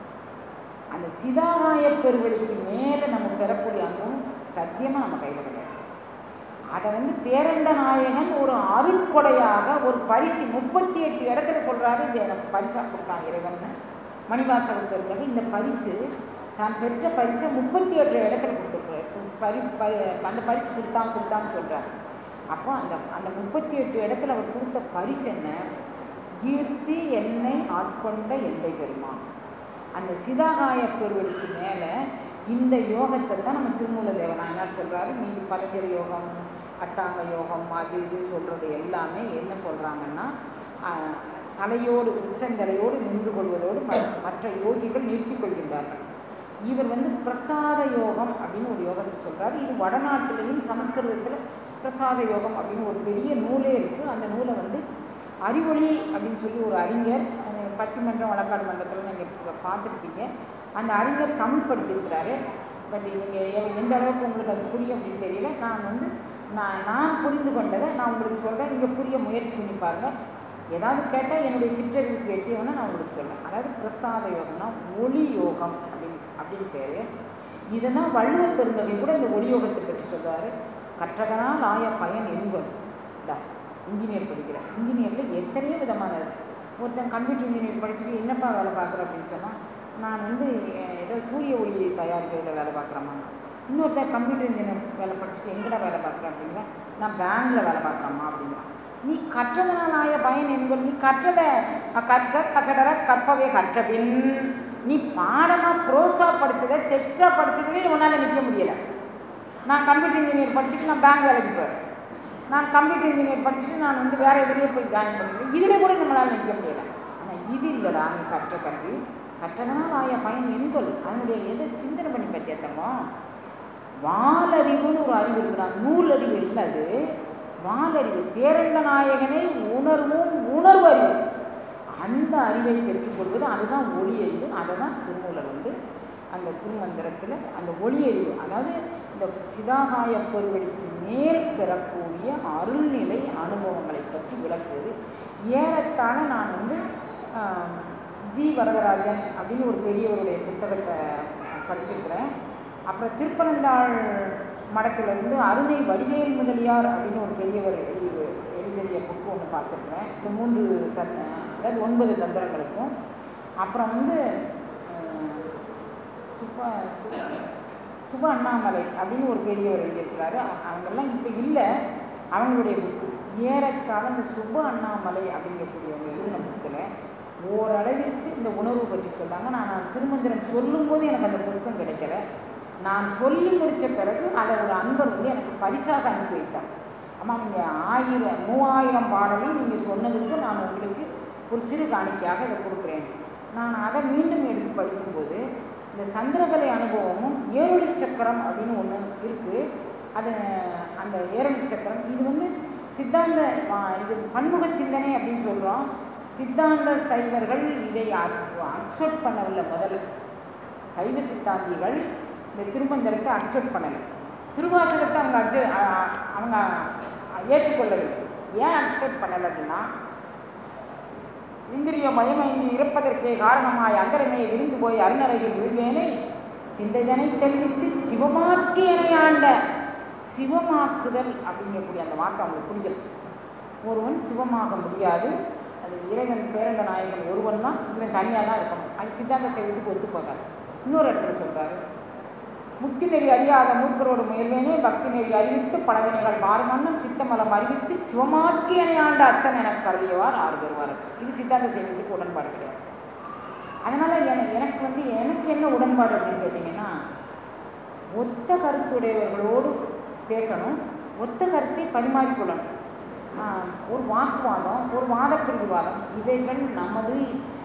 அந்த சிதாகாய பெருவழிக்கு மேலே நம்ம பெறக்கூடிய அனுபவம் சத்தியமாக நம்ம கையில் கிடையாது அதை வந்து பேரண்ட நாயகன் ஒரு அருட்கொடையாக ஒரு பரிசு முப்பத்தி எட்டு இடத்துல சொல்கிறாரு இது எனக்கு பரிசாக கொடுத்தான் இறைவன் மணிவாசகர் இருந்தது இந்த பரிசு தான் பெற்ற பரிசை முப்பத்தி எட்டு இடத்துல கொடுத்துருக்காரு பரி பரி அந்த பரிசு கொடுத்தான் கொடுத்தான்னு சொல்கிறார் அப்போ அந்த அந்த முப்பத்தி எட்டு இடத்துல அவர் கொடுத்த பரிசு என்ன கீர்த்தி என்னை ஆட்கொண்ட எந்தை பெருமான் அந்த சிதாகாய பெருவெளிக்கு மேலே இந்த யோகத்தை தான் நம்ம திருமூல தேவநாயனார் சொல்கிறாரு மீதி பதஞ்சலி யோகம் அட்டாங்க யோகம் அது இது சொல்கிறது எல்லாமே என்ன சொல்கிறாங்கன்னா ஆஹ், தலையோடு உச்சந்தலையோடு நின்று கொள்வதோடு ம- மற்ற யோகிகள் நிறுத்திக் கொள்கின்றார்கள் இவர் வந்து பிரசாத யோகம் அப்படின்னு ஒரு யோகத்தை சொல்றாரு இது வடநாட்டிலையும் சமஸ்கிருதத்தில் பிரசாத யோகம் அப்படின்னு ஒரு பெரிய நூலே இருக்குது அந்த நூலை வந்து அறிவொளி அப்படின்னு சொல்லி ஒரு அறிஞர் அஹ் பட்டிமன்றம் வழக்காடு மன்றத்தில் நீங்கள் பார்த்துருப்பீங்க அந்த அறிஞர் தமிழ் படுத்தியிருக்கிறாரு பட் நீங்கள் எந்த அளவுக்கு உங்களுக்கு அது புரியும் அப்படின்னு தெரியல நான் வந்து நான் நான் புரிந்து கொண்டதை நான் உங்களுக்கு சொல்கிறேன் நீங்கள் புரிய முயற்சி பண்ணி பாருங்கள் ஏதாவது கேட்டால் என்னுடைய சிற்றறிவுக்கு எட்டியவனா நான் உங்களுக்கு சொல்கிறேன் அதாவது பிரசாத யோகம்னா ஒளி யோகம் அப்படின்னு அப்படின்னு பேர் இதெல்லாம் வள்ளுவர் பெருந்தகை கூட இந்த ஒளி யோகத்தை பற்றி சொல்கிறாரு கற்றதனால் ஆய பயன் என்பது இன்ஜினியர் படிக்கிறேன் இன்ஜினியரில் எத்தனையோ விதமான இருக்குது ஒருத்தன் கம்ப்யூட்டர் இன்ஜினியர் படிச்சுட்டு என்னப்பா வேலை பார்க்குற அப்படின்னு சொன்னால் நான் வந்து ஏதோ சூரிய ஒளி தயாரிக்கிறதுல வேலை பார்க்குறேம்மா இன்னொருத்தர் கம்ப்யூட்டர் இன்ஜினியர் வேலை படிச்சுட்டு எங்கடா வேலை பார்க்குறேன் அப்படிங்கிறேன் நான் பேங்க்கில் வேலை பார்க்குறேம்மா அப்படிங்கிறான் நீ கற்றதனால் ஆய பயன் என்பது நீ கற்றதை கற்க கசடர கற்பவே கற்றபின் நீ பாடமாக ப்ரோஸாக படித்ததை டெக்ஸ்டாக படித்ததுலேயே உன்னால் நிற்க முடியலை நான் கம்ப்யூட்டர் இன்ஜினியர் படிச்சுட்டு நான் பேங்க் வேலைக்கு போகிறேன் நான் கம்ப்யூட்டர் இன்ஜினியர் படிச்சுட்டு நான் வந்து வேறு எதுலேயே போய் ஜாயின் பண்ணிக்கிறேன் இதில் கூட நம்மளால் நிற்க முடியலை ஆனால் இது இல்லைடா நீ கற்ற கல்வி கற்றதனால் ஆய பயன் என்கொள் அதனுடைய எதை சிந்தனை பண்ணி பற்றியத்தமோ வாலறிவுன்னு ஒரு அறிவு இருக்குடா நூல் அறிவு இல்லை அது வாலறிவு பேரண்ட நாயகனை உணர்வும் உணர்வு அறிவு அந்த அறிவை பெற்றுக்கொள்வது அதுதான் ஒளி அறிவு அதை தான் திருமூலர் வந்து அந்த திருமந்திரத்தில் அந்த ஒளி அறிவு அதாவது இந்த சிதாகாய பெருவெளிக்கு மேல் பெறக்கூடிய அருள்நிலை அனுபவங்களை பற்றி விளக்குவது ஏறத்தாழ நான் வந்து ஜி வரதராஜன் அப்படின்னு ஒரு பெரியவருடைய புத்தகத்தை படிச்சிருக்கிறேன் அப்புறம் திருப்பனந்தாள் மடத்திலிருந்து அருணை வடிவேல் முதலியார் அப்படின்னு ஒரு பெரியவர் எழுதி எழுதிய புக்கு ஒன்று பார்த்துருக்குறேன் இந்த மூன்று தன் அதாவது ஒன்பது தந்திரங்களுக்கும் அப்புறம் வந்து சுப்ப சு சுப அண்ணாமலை அப்படின்னு ஒரு பெரியவர் எழுதியிருக்கிறாரு அவங்கெல்லாம் இப்போ இல்லை அவங்களுடைய புக்கு ஏறத்தாழ இந்த சுப அண்ணாமலை அப்படிங்கக்கூடியவங்க எழுதின புக்கில் ஓரளவிற்கு இந்த உணர்வு பற்றி சொன்னாங்க நான் நான் திருமந்திரம் சொல்லும்போது எனக்கு அந்த புஸ்தகம் கிடைக்கல நான் சொல்லி முடித்த பிறகு அதை ஒரு அன்பர் வந்து எனக்கு பரிசாக அனுப்பி வைத்தார் அம்மா நீங்கள் ஆயிரம் மூவாயிரம் பாடலையும் நீங்கள் சொன்னதுக்கு நான் உங்களுக்கு ஒரு சிறு காணிக்கையாக இதை கொடுக்குறேன் நான் அதை மீண்டும் எடுத்து படிக்கும்போது இந்த சந்திரகலை அனுபவமும் ஏழொளி சக்கரம் அப்படின்னு ஒன்று இருக்குது அது அந்த ஏழொளி சக்கரம் இது வந்து சித்தாந்த இது பன்முக சிந்தனை அப்படின்னு சொல்கிறோம் சித்தாந்த சைவர்கள் இதை அக்செப்ட் பண்ணவில்லை முதல்ல சைவ சித்தாந்திகள் இந்த திருமந்திரத்தை அக்செப்ட் பண்ணலை திருவாசகத்தை அவங்க அட்ஜ அவங்க ஏற்றுக்கொள்ளவில்லை ஏன் அக்செப்ட் பண்ணலை அப்படின்னா இந்திரிய மயமைந்து இருப்பதற்கே காரணமாய் அந்தரமே விரிந்து போய் அருணரையில் வீழ்வேனை சிந்தைதனை தெளிவித்து சிவமாக்கியனை ஆண்ட சிவமாக்குதல் அப்படிங்கக்கூடிய அந்த வார்த்தை அவங்களுக்கு பிடிக்கல ஒருவன் சிவமாக முடியாது அது இறைவன் பேரண்ட நாயகன் ஒருவன் தான் இவன் தனியாக தான் இருக்கணும் அது சித்தாந்த செய்வதுக்கு ஒத்து போகாது இன்னொரு இடத்துல சொல்கிறாரு முக்தி நெறி அறியாத மூர்க்கரோடு முயல்வேனே பக்தி நெறி அறிவித்து பலவினைகள் மாறுமன்னம் சித்தமலம் அறிவித்து சிவமாக்கியனை ஆண்ட அத்தன் எனக்கு கருளியவார் ஆறு பெறுவார் இது சித்தாந்த செய்வதுக்கு உடன்பாடு கிடையாது அதனால் எனக்கு எனக்கு வந்து எனக்கு என்ன உடன்பாடு அப்படின்னு கேட்டிங்கன்னா ஒத்த கருத்துடையவர்களோடு பேசணும் ஒத்த கருத்தை பரிமாறிக்கொள்ளணும் ஒரு வாக்குவாதம் ஒரு வாதப்பிரிவாதம் இவைகள் நமது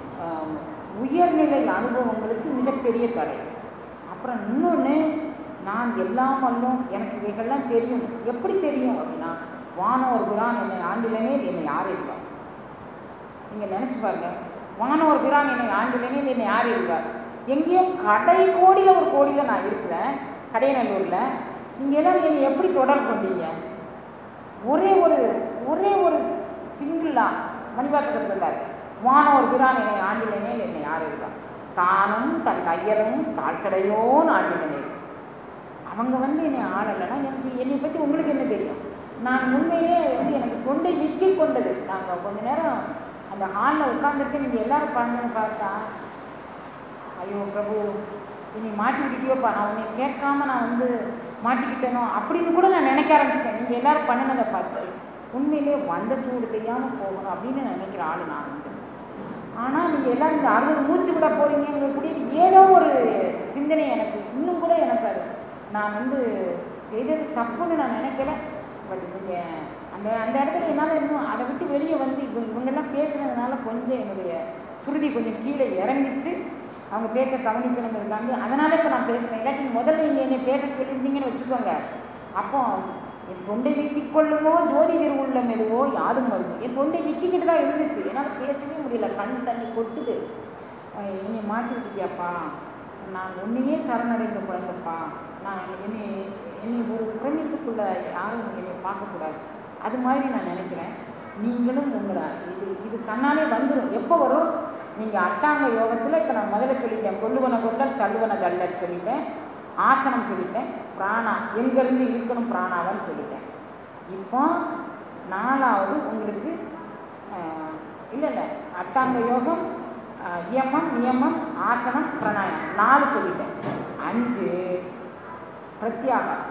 உயர்நிலை அனுபவங்களுக்கு மிகப்பெரிய தடை அப்புறம் இன்னொன்று நான் எல்லாம் வல்லும் எனக்கு இவைகள்லாம் தெரியும் எப்படி தெரியும் அப்படின்னா வானோர் பிரான் என்னை ஆண்டிலனே என்னை யார் இருப்பார் நீங்கள் நினச்சி பாருங்க வானோர் பிரான் என்னை ஆண்டிலனே என்னை யார் இருப்பார் எங்கேயோ கடை கோடியில் ஒரு கோடியில் நான் இருக்கிறேன் கடையநல்லூரில் நீங்கள் எல்லோரும் என்னை எப்படி தொடர்பு கொண்டீங்க ஒரே ஒரு ஒரே ஒரு சிங்கிளாக மணிவாசகர் சொல்லார் வானோர் பிரான் என்னை ஆண்டிலனே என்னை யார் இருப்பார் தானும் தன் தையரும் தாழ்சடையோ ஆண்டினே அவங்க வந்து என்னை ஆடலைன்னா எனக்கு என்னை பற்றி உங்களுக்கு என்ன தெரியும் நான் உண்மையிலே வந்து எனக்கு தொண்டை விக்கி கொண்டது நாங்கள் கொஞ்ச நேரம் அந்த ஹாலில் உட்காந்துருக்கு நீங்கள் எல்லோரும் பண்ணுன்னு பார்த்தா ஐயோ பிரபு என்னை மாட்டி விட்டுட்டியோப்பா நான் உன்னை கேட்காம நான் வந்து மாட்டிக்கிட்டேனோ அப்படின்னு கூட நான் நினைக்க ஆரம்பிச்சிட்டேன் நீங்கள் எல்லோரும் பண்ணினதை பார்த்து உண்மையிலே வந்த சூடு தெரியாமல் போகணும் அப்படின்னு நினைக்கிற ஆள் நான் வந்து ஆனால் நீங்கள் எல்லோரும் இந்த அறுபது மூச்சு விட போகிறீங்கக்கூடிய ஏதோ ஒரு சிந்தனை எனக்கு இன்னும் கூட எனக்கு அது நான் வந்து செய்தது தப்புன்னு நான் நினைக்கல பட் நீங்கள் அந்த அந்த இடத்துல என்னால் இன்னும் அதை விட்டு வெளியே வந்து இவங்க இவங்கெல்லாம் பேசுனதுனால கொஞ்சம் என்னுடைய சுருதி கொஞ்சம் கீழே இறங்கிச்சு அவங்க பேச்சை கவனிக்கணுங்கிறதுக்காண்டி அதனால் இப்போ நான் பேசுகிறேன் இல்லாட்டி முதல்ல நீங்கள் என்னை பேச சொல்லியிருந்தீங்கன்னு வச்சுக்கோங்க அப்போ என் தொண்டை விக்கிக் கொள்ளுமோ ஜோதி உள்ளம் எதுவோ யாரும் வருது என் தொண்டை விக்கிக்கிட்டு தான் இருந்துச்சு என்னால் பேசவே முடியல கண் தண்ணி கொட்டுது என்னை மாட்டி விட்டுட்டியாப்பா நான் உன்னையே சரணடைந்த குழந்தைப்பா நான் என்னை என்னை ஒரு பிரமிப்புக்குள்ள யாரும் என்னை பார்க்கக்கூடாது அது மாதிரி நான் நினைக்கிறேன் நீங்களும் உங்களை இது இது தன்னாலே வந்துடும் எப்போ வரும் நீங்கள் அட்டாங்க யோகத்தில் இப்போ நான் முதல்ல சொல்லிட்டேன் கொல்லுவன கொள்ளல் தள்ளுவன தள்ளல் சொல்லிட்டேன் ஆசனம் சொல்லிட்டேன் பிராணா எங்கேருந்து இழுக்கணும் பிராணாவன்னு சொல்லிட்டேன் இப்போ நாலாவது உங்களுக்கு இல்லை இல்லை அட்டாங்க யோகம் அஹ், இயமம் நியமம் ஆசனம் பிராணாயாமம் நாலு சொல்லிட்டேன் அஞ்சு பிரத்யாகாரம்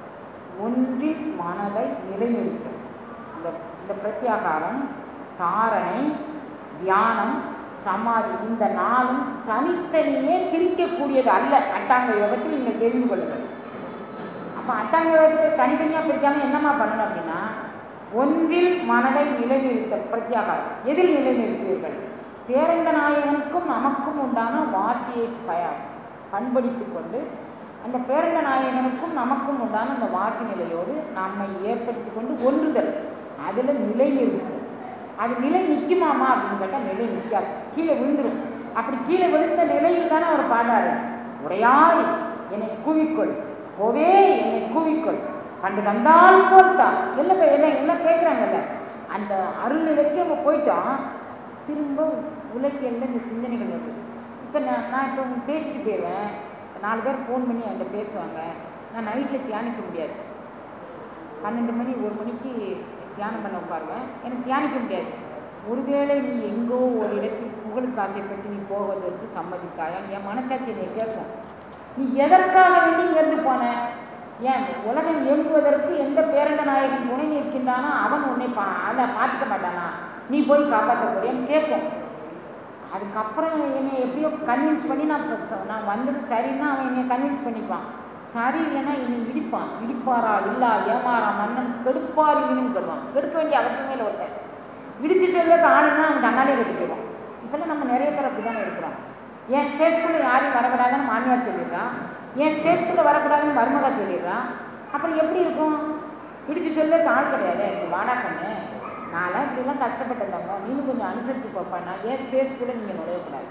ஒன்றில் மனதை நிலைநிறுத்தல் இந்த இந்த பிரத்யாகாரம் தாரணை தியானம் சமாதி இந்த நாளும் தனித்தனியே பிரிக்கக்கூடியது அல்ல அட்டாங்க யோகத்தில் நீங்கள் தெரிந்து கொள்ளுங்கள் அப்போ அட்டாங்க யோகத்தை தனித்தனியாக பிரிக்காமல் என்னம்மா பண்ணணும் அப்படின்னா ஒன்றில் மனதை நிலைநிறுத்தல் பிரத்யாகாரம் எதில் நிலைநிறுத்துவீர்கள் பேரண்ட நாயகனுக்கும் நமக்கும் உண்டான வாசியை பய பண்படுத்தி கொண்டு அந்த பேரண்ட நாயகனுக்கும் நமக்கும் உண்டான அந்த வாசி நிலையோடு நம்மை ஏற்படுத்தி கொண்டு ஒன்றுதல் அதில் நிலை நிறுத்துதல் அது நிலை நிற்குமாமா அப்படின்னு கேட்டால் நிலை நிற்காது கீழே விழுந்துடும் அப்படி கீழே விழுந்த நிலையில் தானே அவர் பாடாரு உடையாய் என்னை கூவிக்கொள் போவே என்னை கூவிக்கொள் கண்டு தந்தால் போல்தான் எல்லாம் இப்ப எல்லாம் எல்லாம் கேட்குறாங்கல்ல அந்த அருள்நிலைக்கு அவங்க போயிட்டோம் திரும்ப உலகியல்ல இந்த சிந்தனைகள் வருது இப்போ நான் நான் இப்போ பேசிட்டு போயிடுவேன் நாலு பேர் ஃபோன் பண்ணி என்கிட்ட பேசுவாங்க நான் நைட்டில் தியானிக்க முடியாது பன்னெண்டு மணி ஒரு மணிக்கு தியானம் பண்ண உட்காருவேன் எனக்கு தியானிக்க முடியாது ஒருவேளை நீ எங்கோ ஒரு இடத்தில் புகழுக்கு ஆசைப்பட்டு நீ போவதற்கு சம்மதித்தாயா என் மனச்சாட்சி என்னை கேட்கும் நீ எதற்காக வேண்டி இங்கேருந்து போன ஏன் உலகம் இயங்குவதற்கு எந்த பேரண்ட நாயகன் துணை நிற்கின்றானோ அவன் உன்னை பா அதை பார்த்துக்க மாட்டானா நீ போய் காப்பாற்ற போறியான்னு கேட்கும் அதுக்கப்புறம் என்னை எப்படியோ கன்வின்ஸ் பண்ணி நான் இப்ப சொ- நான் வந்தது சரின்னா அவன் என்னை கன்வின்ஸ் பண்ணிப்பான் சரி இல்லைன்னா என்னை இடிப்பான் இடிப்பாரா இல்லா ஏமாறா மன்னன் கெடுப்பார் இவனும் கெடுவான் கெடுக்க வேண்டிய அவசியமே இல்லை ஒருத்தன் இடிச்சுட்டு இருக்க ஆளுன்னா அவன் தன்னாலே கெட்டு போயிடும் இப்போல்லாம் நம்ம நிறைய பேர் அப்படி தானே இருக்கிறோம் என் ஸ்பேஸ்க்குள்ளே யாரையும் வரக்கூடாதுன்னு மாமியார் சொல்லிடுறான் என் ஸ்பேஸ்க்குள்ளே வரக்கூடாதுன்னு மருமகா சொல்லிடுறான் அப்புறம் எப்படி இருக்கும் இடிச்சு சொல்லுறதுக்கு ஆள் கிடையாது எனக்கு வாடா கண்ணு நான்லாம் இப்படிலாம் கஷ்டப்பட்டிருந்தாங்க நீனும் கொஞ்சம் அனுசரித்து பார்ப்பானா என் ஸ்பேஸ்க்குள்ளே நீங்கள் நுழையக்கூடாது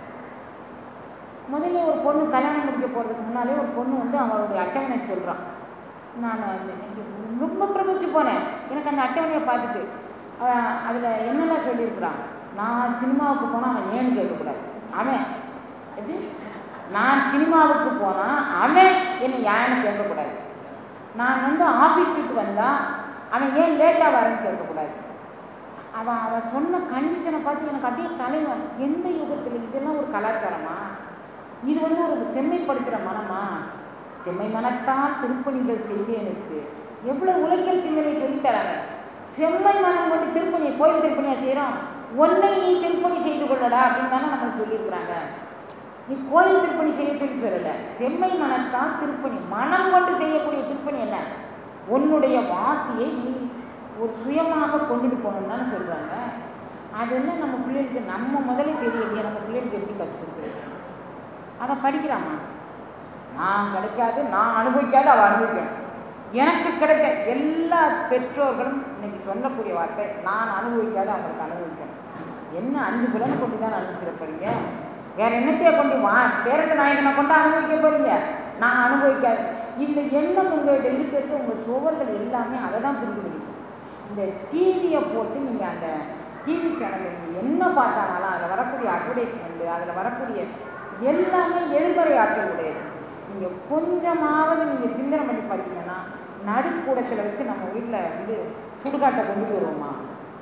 முதல்ல ஒரு பொண்ணு கல்யாணம் முடிக்க போகிறதுக்கு முன்னாலே ஒரு பொண்ணு வந்து அவளுடைய அட்டவணை சொல்கிறான் நான் வந்து இன்னைக்கு ரொம்ப பிரமிச்சு போனேன் எனக்கு அந்த அட்டவணையை பார்த்துட்டு அதில் என்னெல்லாம் சொல்லியிருக்கிறான் நான் சினிமாவுக்கு போனால் அவன் ஏன்னு கேட்கக்கூடாது அவன் எப்படி நான் சினிமாவுக்கு போனால் அவன் என்னை ஏன்னு கேட்கக்கூடாது நான் வந்து ஆஃபீஸுக்கு வந்தால் அவன் ஏன் லேட்டாக வரேன்னு கேட்கக்கூடாது அவன் அவன் சொன்ன கண்டிஷனை பார்த்து எனக்கு அப்படியே தலைவன் எந்த யுகத்தில் இதெல்லாம் ஒரு கலாச்சாரமா இது வந்து ஒரு செம்மைப்படுத்துகிற மனமா செம்மை மனத்தால் திருப்பணிகள் செய்வேனுக்கு எவ்வளோ உலகியல் சிந்தனை சொல்லித்தராங்க செம்மை மனம் கொண்டு திருப்பணி கோயில் திருப்பணியா செய்கிறோம் ஒன்னை நீ திருப்பணி செய்து கொள்ளடா அப்படின்னு தானே நம்மளுக்கு சொல்லியிருக்கிறாங்க நீ கோயில் திருப்பணி செய்ய சொல்லி சொல்லலை செம்மை மனத்தால் திருப்பணி மனம் கொண்டு செய்யக்கூடிய திருப்பணி என்ன உன்னுடைய வாசியை நீ ஒரு சுயமாக கொண்டுட்டு போகணும்னு தானே சொல்கிறாங்க அதெல்லாம் நம்ம பிள்ளைகளுக்கு நம்ம முதல்ல தெரியலையே நம்ம பிள்ளைகளுக்கு எப்படி கற்றுக் கொடுக்குறது அதை படிக்கிறாமா நான் கிடைக்காது நான் அனுபவிக்காது அவள் அனுபவிக்கணும் எனக்கு கிடைக்க எல்லா பெற்றோர்களும் இன்னைக்கு சொல்லக்கூடிய வார்த்தை நான் அனுபவிக்காத அவங்களுக்கு அனுபவிக்கணும் என்ன அஞ்சு புலனை கொண்டு தான் அனுபவிச்சிட போறீங்க வேற என்னத்தையே கொண்டு வா பேரண்ட நாயகனை கொண்டு அனுபவிக்க போறீங்க நான் அனுபவிக்காது இந்த எண்ணம் உங்கள்கிட்ட இருக்கிறது உங்கள் சுவர்கள் எல்லாமே அதை தான் புரிஞ்சு முடிக்கும் இந்த டிவியை போட்டு நீங்கள் அந்த டிவி சேனல் நீங்கள் என்ன பார்த்தானாலும் அதில் வரக்கூடிய அட்வர்டைஸ்மெண்ட்டு அதில் வரக்கூடிய எல்லாமே எதிர்மறை ஆற்றல் உடையது நீங்கள் கொஞ்சமாவது நீங்கள் சிந்தனை பண்ணி பார்த்தீங்கன்னா நடுக்கூடத்தில் வச்சு நம்ம வீட்டில் வந்து சுடுகாட்டை கொண்டு வருவோமா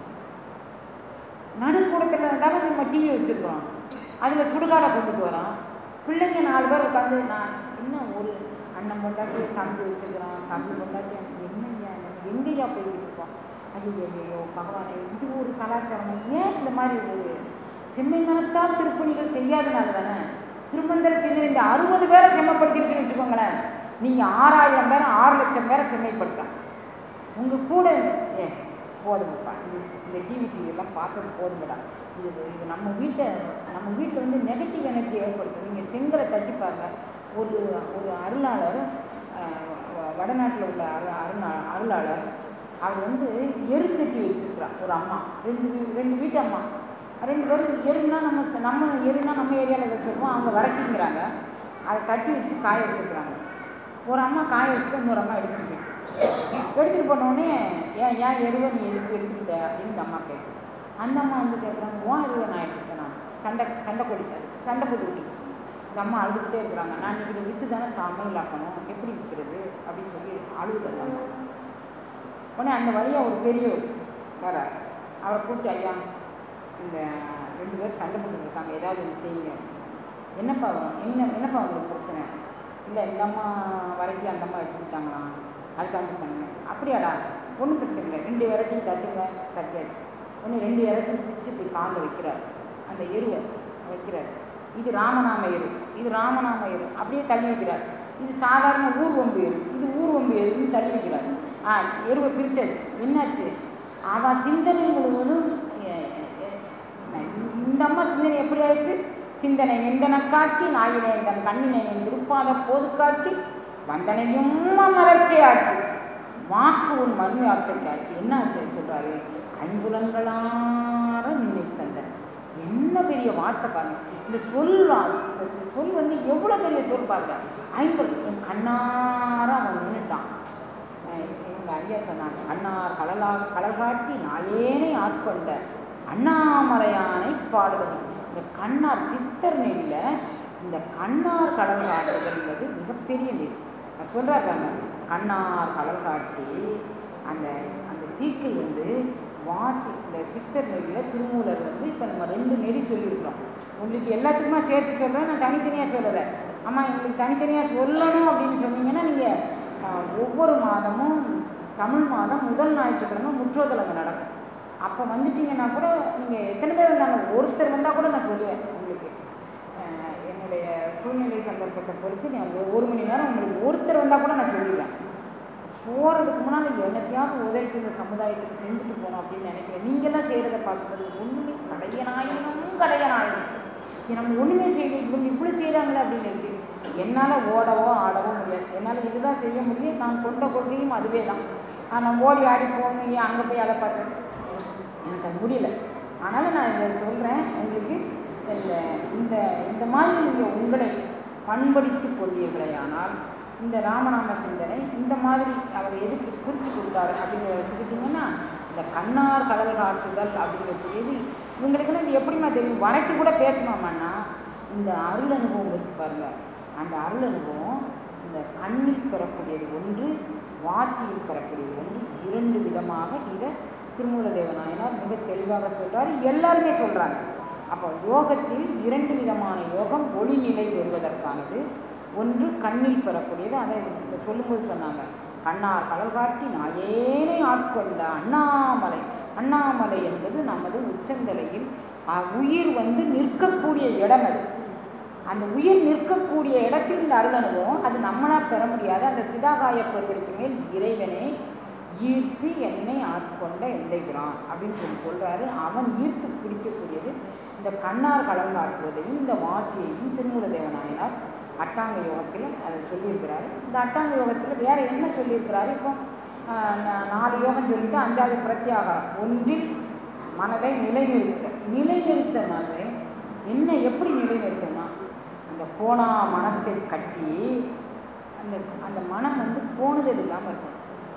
நடுக்கூடத்தில் தானே நம்ம டிவி வச்சுருக்கோம் அதில் சுடுகாடை கொண்டுட்டு வரோம் பிள்ளைங்க நாலு பேர் உட்காந்து நான் என்ன ஒரு அண்ணன் பொண்டாட்டி தம்பி வச்சுக்கிறோம் தம்பி பொண்டாட்டி என்னையா நம்ம எங்கேயா போய்கிட்டு இருக்கோம் ஐயோ ஐயோ பகவானே இது ஒரு கலாச்சாரம் ஏன் இந்த மாதிரி ஒரு செம்மை மனத்தால் திருப்பணிகள் செய்யாதனால தானே திருமந்திர சின்ன இந்த அறுபது பேரை செம்மைப்படுத்திடுச்சுன்னு வச்சுக்கோங்களேன் நீங்கள் ஆறாயிரம் பேரை ஆறு லட்சம் பேரை செம்மைப்படுத்தலாம் உங்கள் கூட ஏ போதுங்கப்பா இந்த சி- இந்த டிவி சீரியல்லாம் பார்த்தது போதுங்கடா இது இது நம்ம வீட்டை நம்ம வீட்டில் வந்து நெகட்டிவ் எனர்ஜி ஏற்படுத்தும் நீங்கள் செங்கலை தட்டி பாருங்க ஒரு ஒரு அருளாளர் அஹ், வ- வடநாட்டில் உள்ள அரு அருணா அருளாளர் அவர் வந்து எரு தட்டி வச்சிருக்கிறார் ஒரு அம்மா ரெண்டு வீ- ரெண்டு வீட்டு அம்மா ரெண்டு பேரும் எருன்னா நம்ம ச- நம்ம எருன்னா நம்ம ஏரியாவில் இதை சொல்லுவோம் அவங்க வரட்டிங்கிறாங்க அதை தட்டி வச்சு காய வச்சுருக்குறாங்க ஒரு அம்மா காய வச்சுட்டு இன்னொரு அம்மா எடுத்துகிட்டு போயிட்டு எடுத்துகிட்டு போனோடனே ஏன் ஏன் எருவை நீ எதுக்கு எடுத்துக்கிட்ட அப்படின்னு இந்த அம்மா கேட்குது அந்த அம்மா வந்து கேட்குறாங்க உன் எருவை நான் எடுத்துக்கிட்டேன் நான் சண்டை சண்டை கொடி அது சண்டை போட்டு விட்டுச்சு இந்த அம்மா அழுதுகிட்டே இருக்கிறாங்க நான் இன்னைக்கு இதை விற்று தானே சமையல் ஆக்கணும் எப்படி விற்கிறது அப்படின்னு சொல்லி அழுகுது அந்த அம்மா உடனே அந்த வழியாக ஒரு பெரியவர் வரார் அவரை கூப்பிட்டு ஐயா இந்த ரெண்டு பேர் சண்டை போட்டுட்டு இருக்காங்க ஏதாவது ஒன்று செய்யுங்க என்னப்பா என்ன என்னப்பா உங்களுக்கு பிரச்சனை இல்லை இந்த அம்மா வரைக்கும் அந்த அம்மா எடுத்துக்கிட்டாங்களாம் அதுக்காண்டி சொன்னேன் அப்படியாடா ஒன்றும் பிரச்சனை இல்லை ரெண்டு விரட்டையும் தட்டுங்க தட்டியாச்சு ஒன்று ரெண்டு விரட்டையும் பிடிச்சி இப்படி காலில் வைக்கிறார் அந்த எருவை வைக்கிறார் இது ராமநாம எரு இது ராமநாம எரு அப்படியே தள்ளி வைக்கிறார் இது சாதாரண ஊர்வம்பு எரு இது ஊர்வம்பு எருன்னு தள்ளி வைக்கிறார் ஆ எருவை பிரிச்சாச்சு என்னாச்சு அவன் சிந்தனை முழுவதும் எ- எ- எ- இந்த அம்மா சிந்தனை எப்படி ஆயிடுச்சு சிந்தனை நின்றன காக்கி நாயினை தன் கண்ணினை திருப்பாத போது காக்கி வந்தனையும் மலர்க்கே ஆக்கி வாக்கு உன் மறுமையார்த்தை காக்கி என்ன ஆச்சு சொல்றாரு ஐம்புலங்களார நின்னை தந்தன் என்ன பெரிய வார்த்தை பாருங்க இந்த சொல் வா- இந்த சொல் வந்து எவ்வளோ பெரிய சொல் பாருங்க ஐம்பது என் கண்ணார அவன் நின்றுட்டான் எங்கள் ஐயா சொன்னாங்க அண்ணார் கடலா கடல் காட்டி நாயேனை ஆட்கொண்ட அண்ணாமலையானை பாடுதல் இந்த கண்ணார் சித்தர் நெல்லில் இந்த கண்ணார் கடல் காட்டுதல்ங்கிறது மிகப்பெரிய நெல் நான் சொல்கிறேன் பாருங்க கண்ணார் கடல் காட்டி அந்த அந்த தீக்கை வந்து வாசி இந்த சித்தர் நெல்லில் திருமூலர் வந்து இப்போ நம்ம ரெண்டு நெறி சொல்லியிருக்கிறோம் உங்களுக்கு எல்லாத்துக்குமா சேர்த்து சொல்கிறேன் நான் தனித்தனியாக சொல்லலை அம்மா எங்களுக்கு தனித்தனியாக சொல்லணும் அப்படின்னு சொன்னீங்கன்னா நீங்கள் ஒவ்வொரு மாதமும் தமிழ் மாதம் முதல் ஞாயிற்றுக்கிழமை முற்றோதலங்க நடக்கும் அப்போ வந்துட்டீங்கன்னா கூட நீங்கள் எத்தனை பேர் வந்தாலும் ஒருத்தர் வந்தால் கூட நான் சொல்லுவேன் உங்களுக்கு அஹ் என்னுடைய சூழ்நிலை சந்தர்ப்பத்தை பொறுத்து நான் ஒரு- ஒரு மணி நேரம் உங்களுக்கு ஒருத்தர் வந்தால் கூட நான் சொல்லிடுவேன் போகிறதுக்கு முன்னால் என்னத்தையாவது உதவிட்டு இந்த சமுதாயத்துக்கு செஞ்சுட்டு போகணும் அப்படின்னு நினைக்கிறேன் நீங்கள்லாம் செய்கிறத பார்க்கும்போது ஒன்றுமே கடையனாயினும் கடையனாயினும் இது நம்ம ஒன்றுமே செய்யல இவங்க இப்படி செய்கிறாங்களே அப்படின்னு இருக்கு என்னால் ஓடவோ ஆடவோ முடியாது என்னால் இதுதான் செய்ய முடியும் நான் கொண்ட கொள்கையும் அதுவே தான் நான் ஓடி ஆடி போகணும் ஏன் அங்கே போய் அதை பார்த்தேன் எனக்கு அது முடியல ஆனாலும் நான் இதை சொல்கிறேன் உங்களுக்கு இந்த இந்த இந்த மாதிரி நீங்கள் உங்களை பண்படுத்தி கொண்டீர்களே ஆனால் இந்த ராமநாம சிந்தனை இந்த மாதிரி அவர் எதுக்கு குறித்து கொடுத்தாரு அப்படிங்கிறத வச்சுக்கிட்டிங்கன்னா இந்த கண்ணார் கடல் காட்டுதல் அப்படிங்கக்கூடியது இவங்களுக்குலாம் இது எப்படிமா தெரியும் வரட்டு கூட பேசணுமான்னா இந்த அருள் அனுபவம் இருக்கு பாருங்க அந்த அருள் அனுபவம் இந்த கண்ணில் பெறக்கூடியது ஒன்று வாசியில் பெறக்கூடியது ஒன்று இரண்டு விதமாக இதை திருமூல தேவநாயனார் மிக தெளிவாக சொல்றாரு எல்லாருமே சொல்றாங்க அப்போ யோகத்தில் இரண்டு விதமான யோகம் ஒளிநிலை பெறுவதற்கானது ஒன்று கண்ணில் பெறக்கூடியது அதை இந்த சொல்லும்போது சொன்னாங்க கண்ணார் கடல் காட்டி நாயேனை ஆட்கொண்ட அண்ணாமலை அண்ணாமலை என்பது நமது உச்சந்தலையில் அஹ், உயிர் வந்து நிற்கக்கூடிய இடம் அது அந்த உயிர் நிற்கக்கூடிய இடத்தில் இந்த அருள் அனுபவம் அது நம்மளா பெற முடியாது அந்த சிதாகாய பெருவெளிக்கு மேல் இறைவனை ஈர்த்து என்னை ஆட்கொண்ட எந்தை பிரான் அப்படின்னு சொல்லி சொல்றாரு அவன் ஈர்த்து பிடிக்கக்கூடியது இந்த கண்ணார் கடல் காட்டுவதையும் இந்த வாசியையும் திருமூல தேவநாயனார் அட்டாங்க யோகத்தில் அதை சொல்லியிருக்கிறாரு இந்த அட்டாங்க யோகத்தில் வேற என்ன சொல்லியிருக்கிறாரு இப்போ ஆஹ், நா- நாலு யோகம் சொல்லிட்டு அஞ்சாவது பிரத்யாகாரம் ஒன்றில் மனதை நிலைநிறுத்துக நிலைநிறுத்த மனதை என்ன எப்படி நிலைநிறுத்தணும்னா அந்த போனா மனத்தை கட்டி அந்த அந்த மனம் வந்து போணுதல் இல்லாமல் இருக்கணும்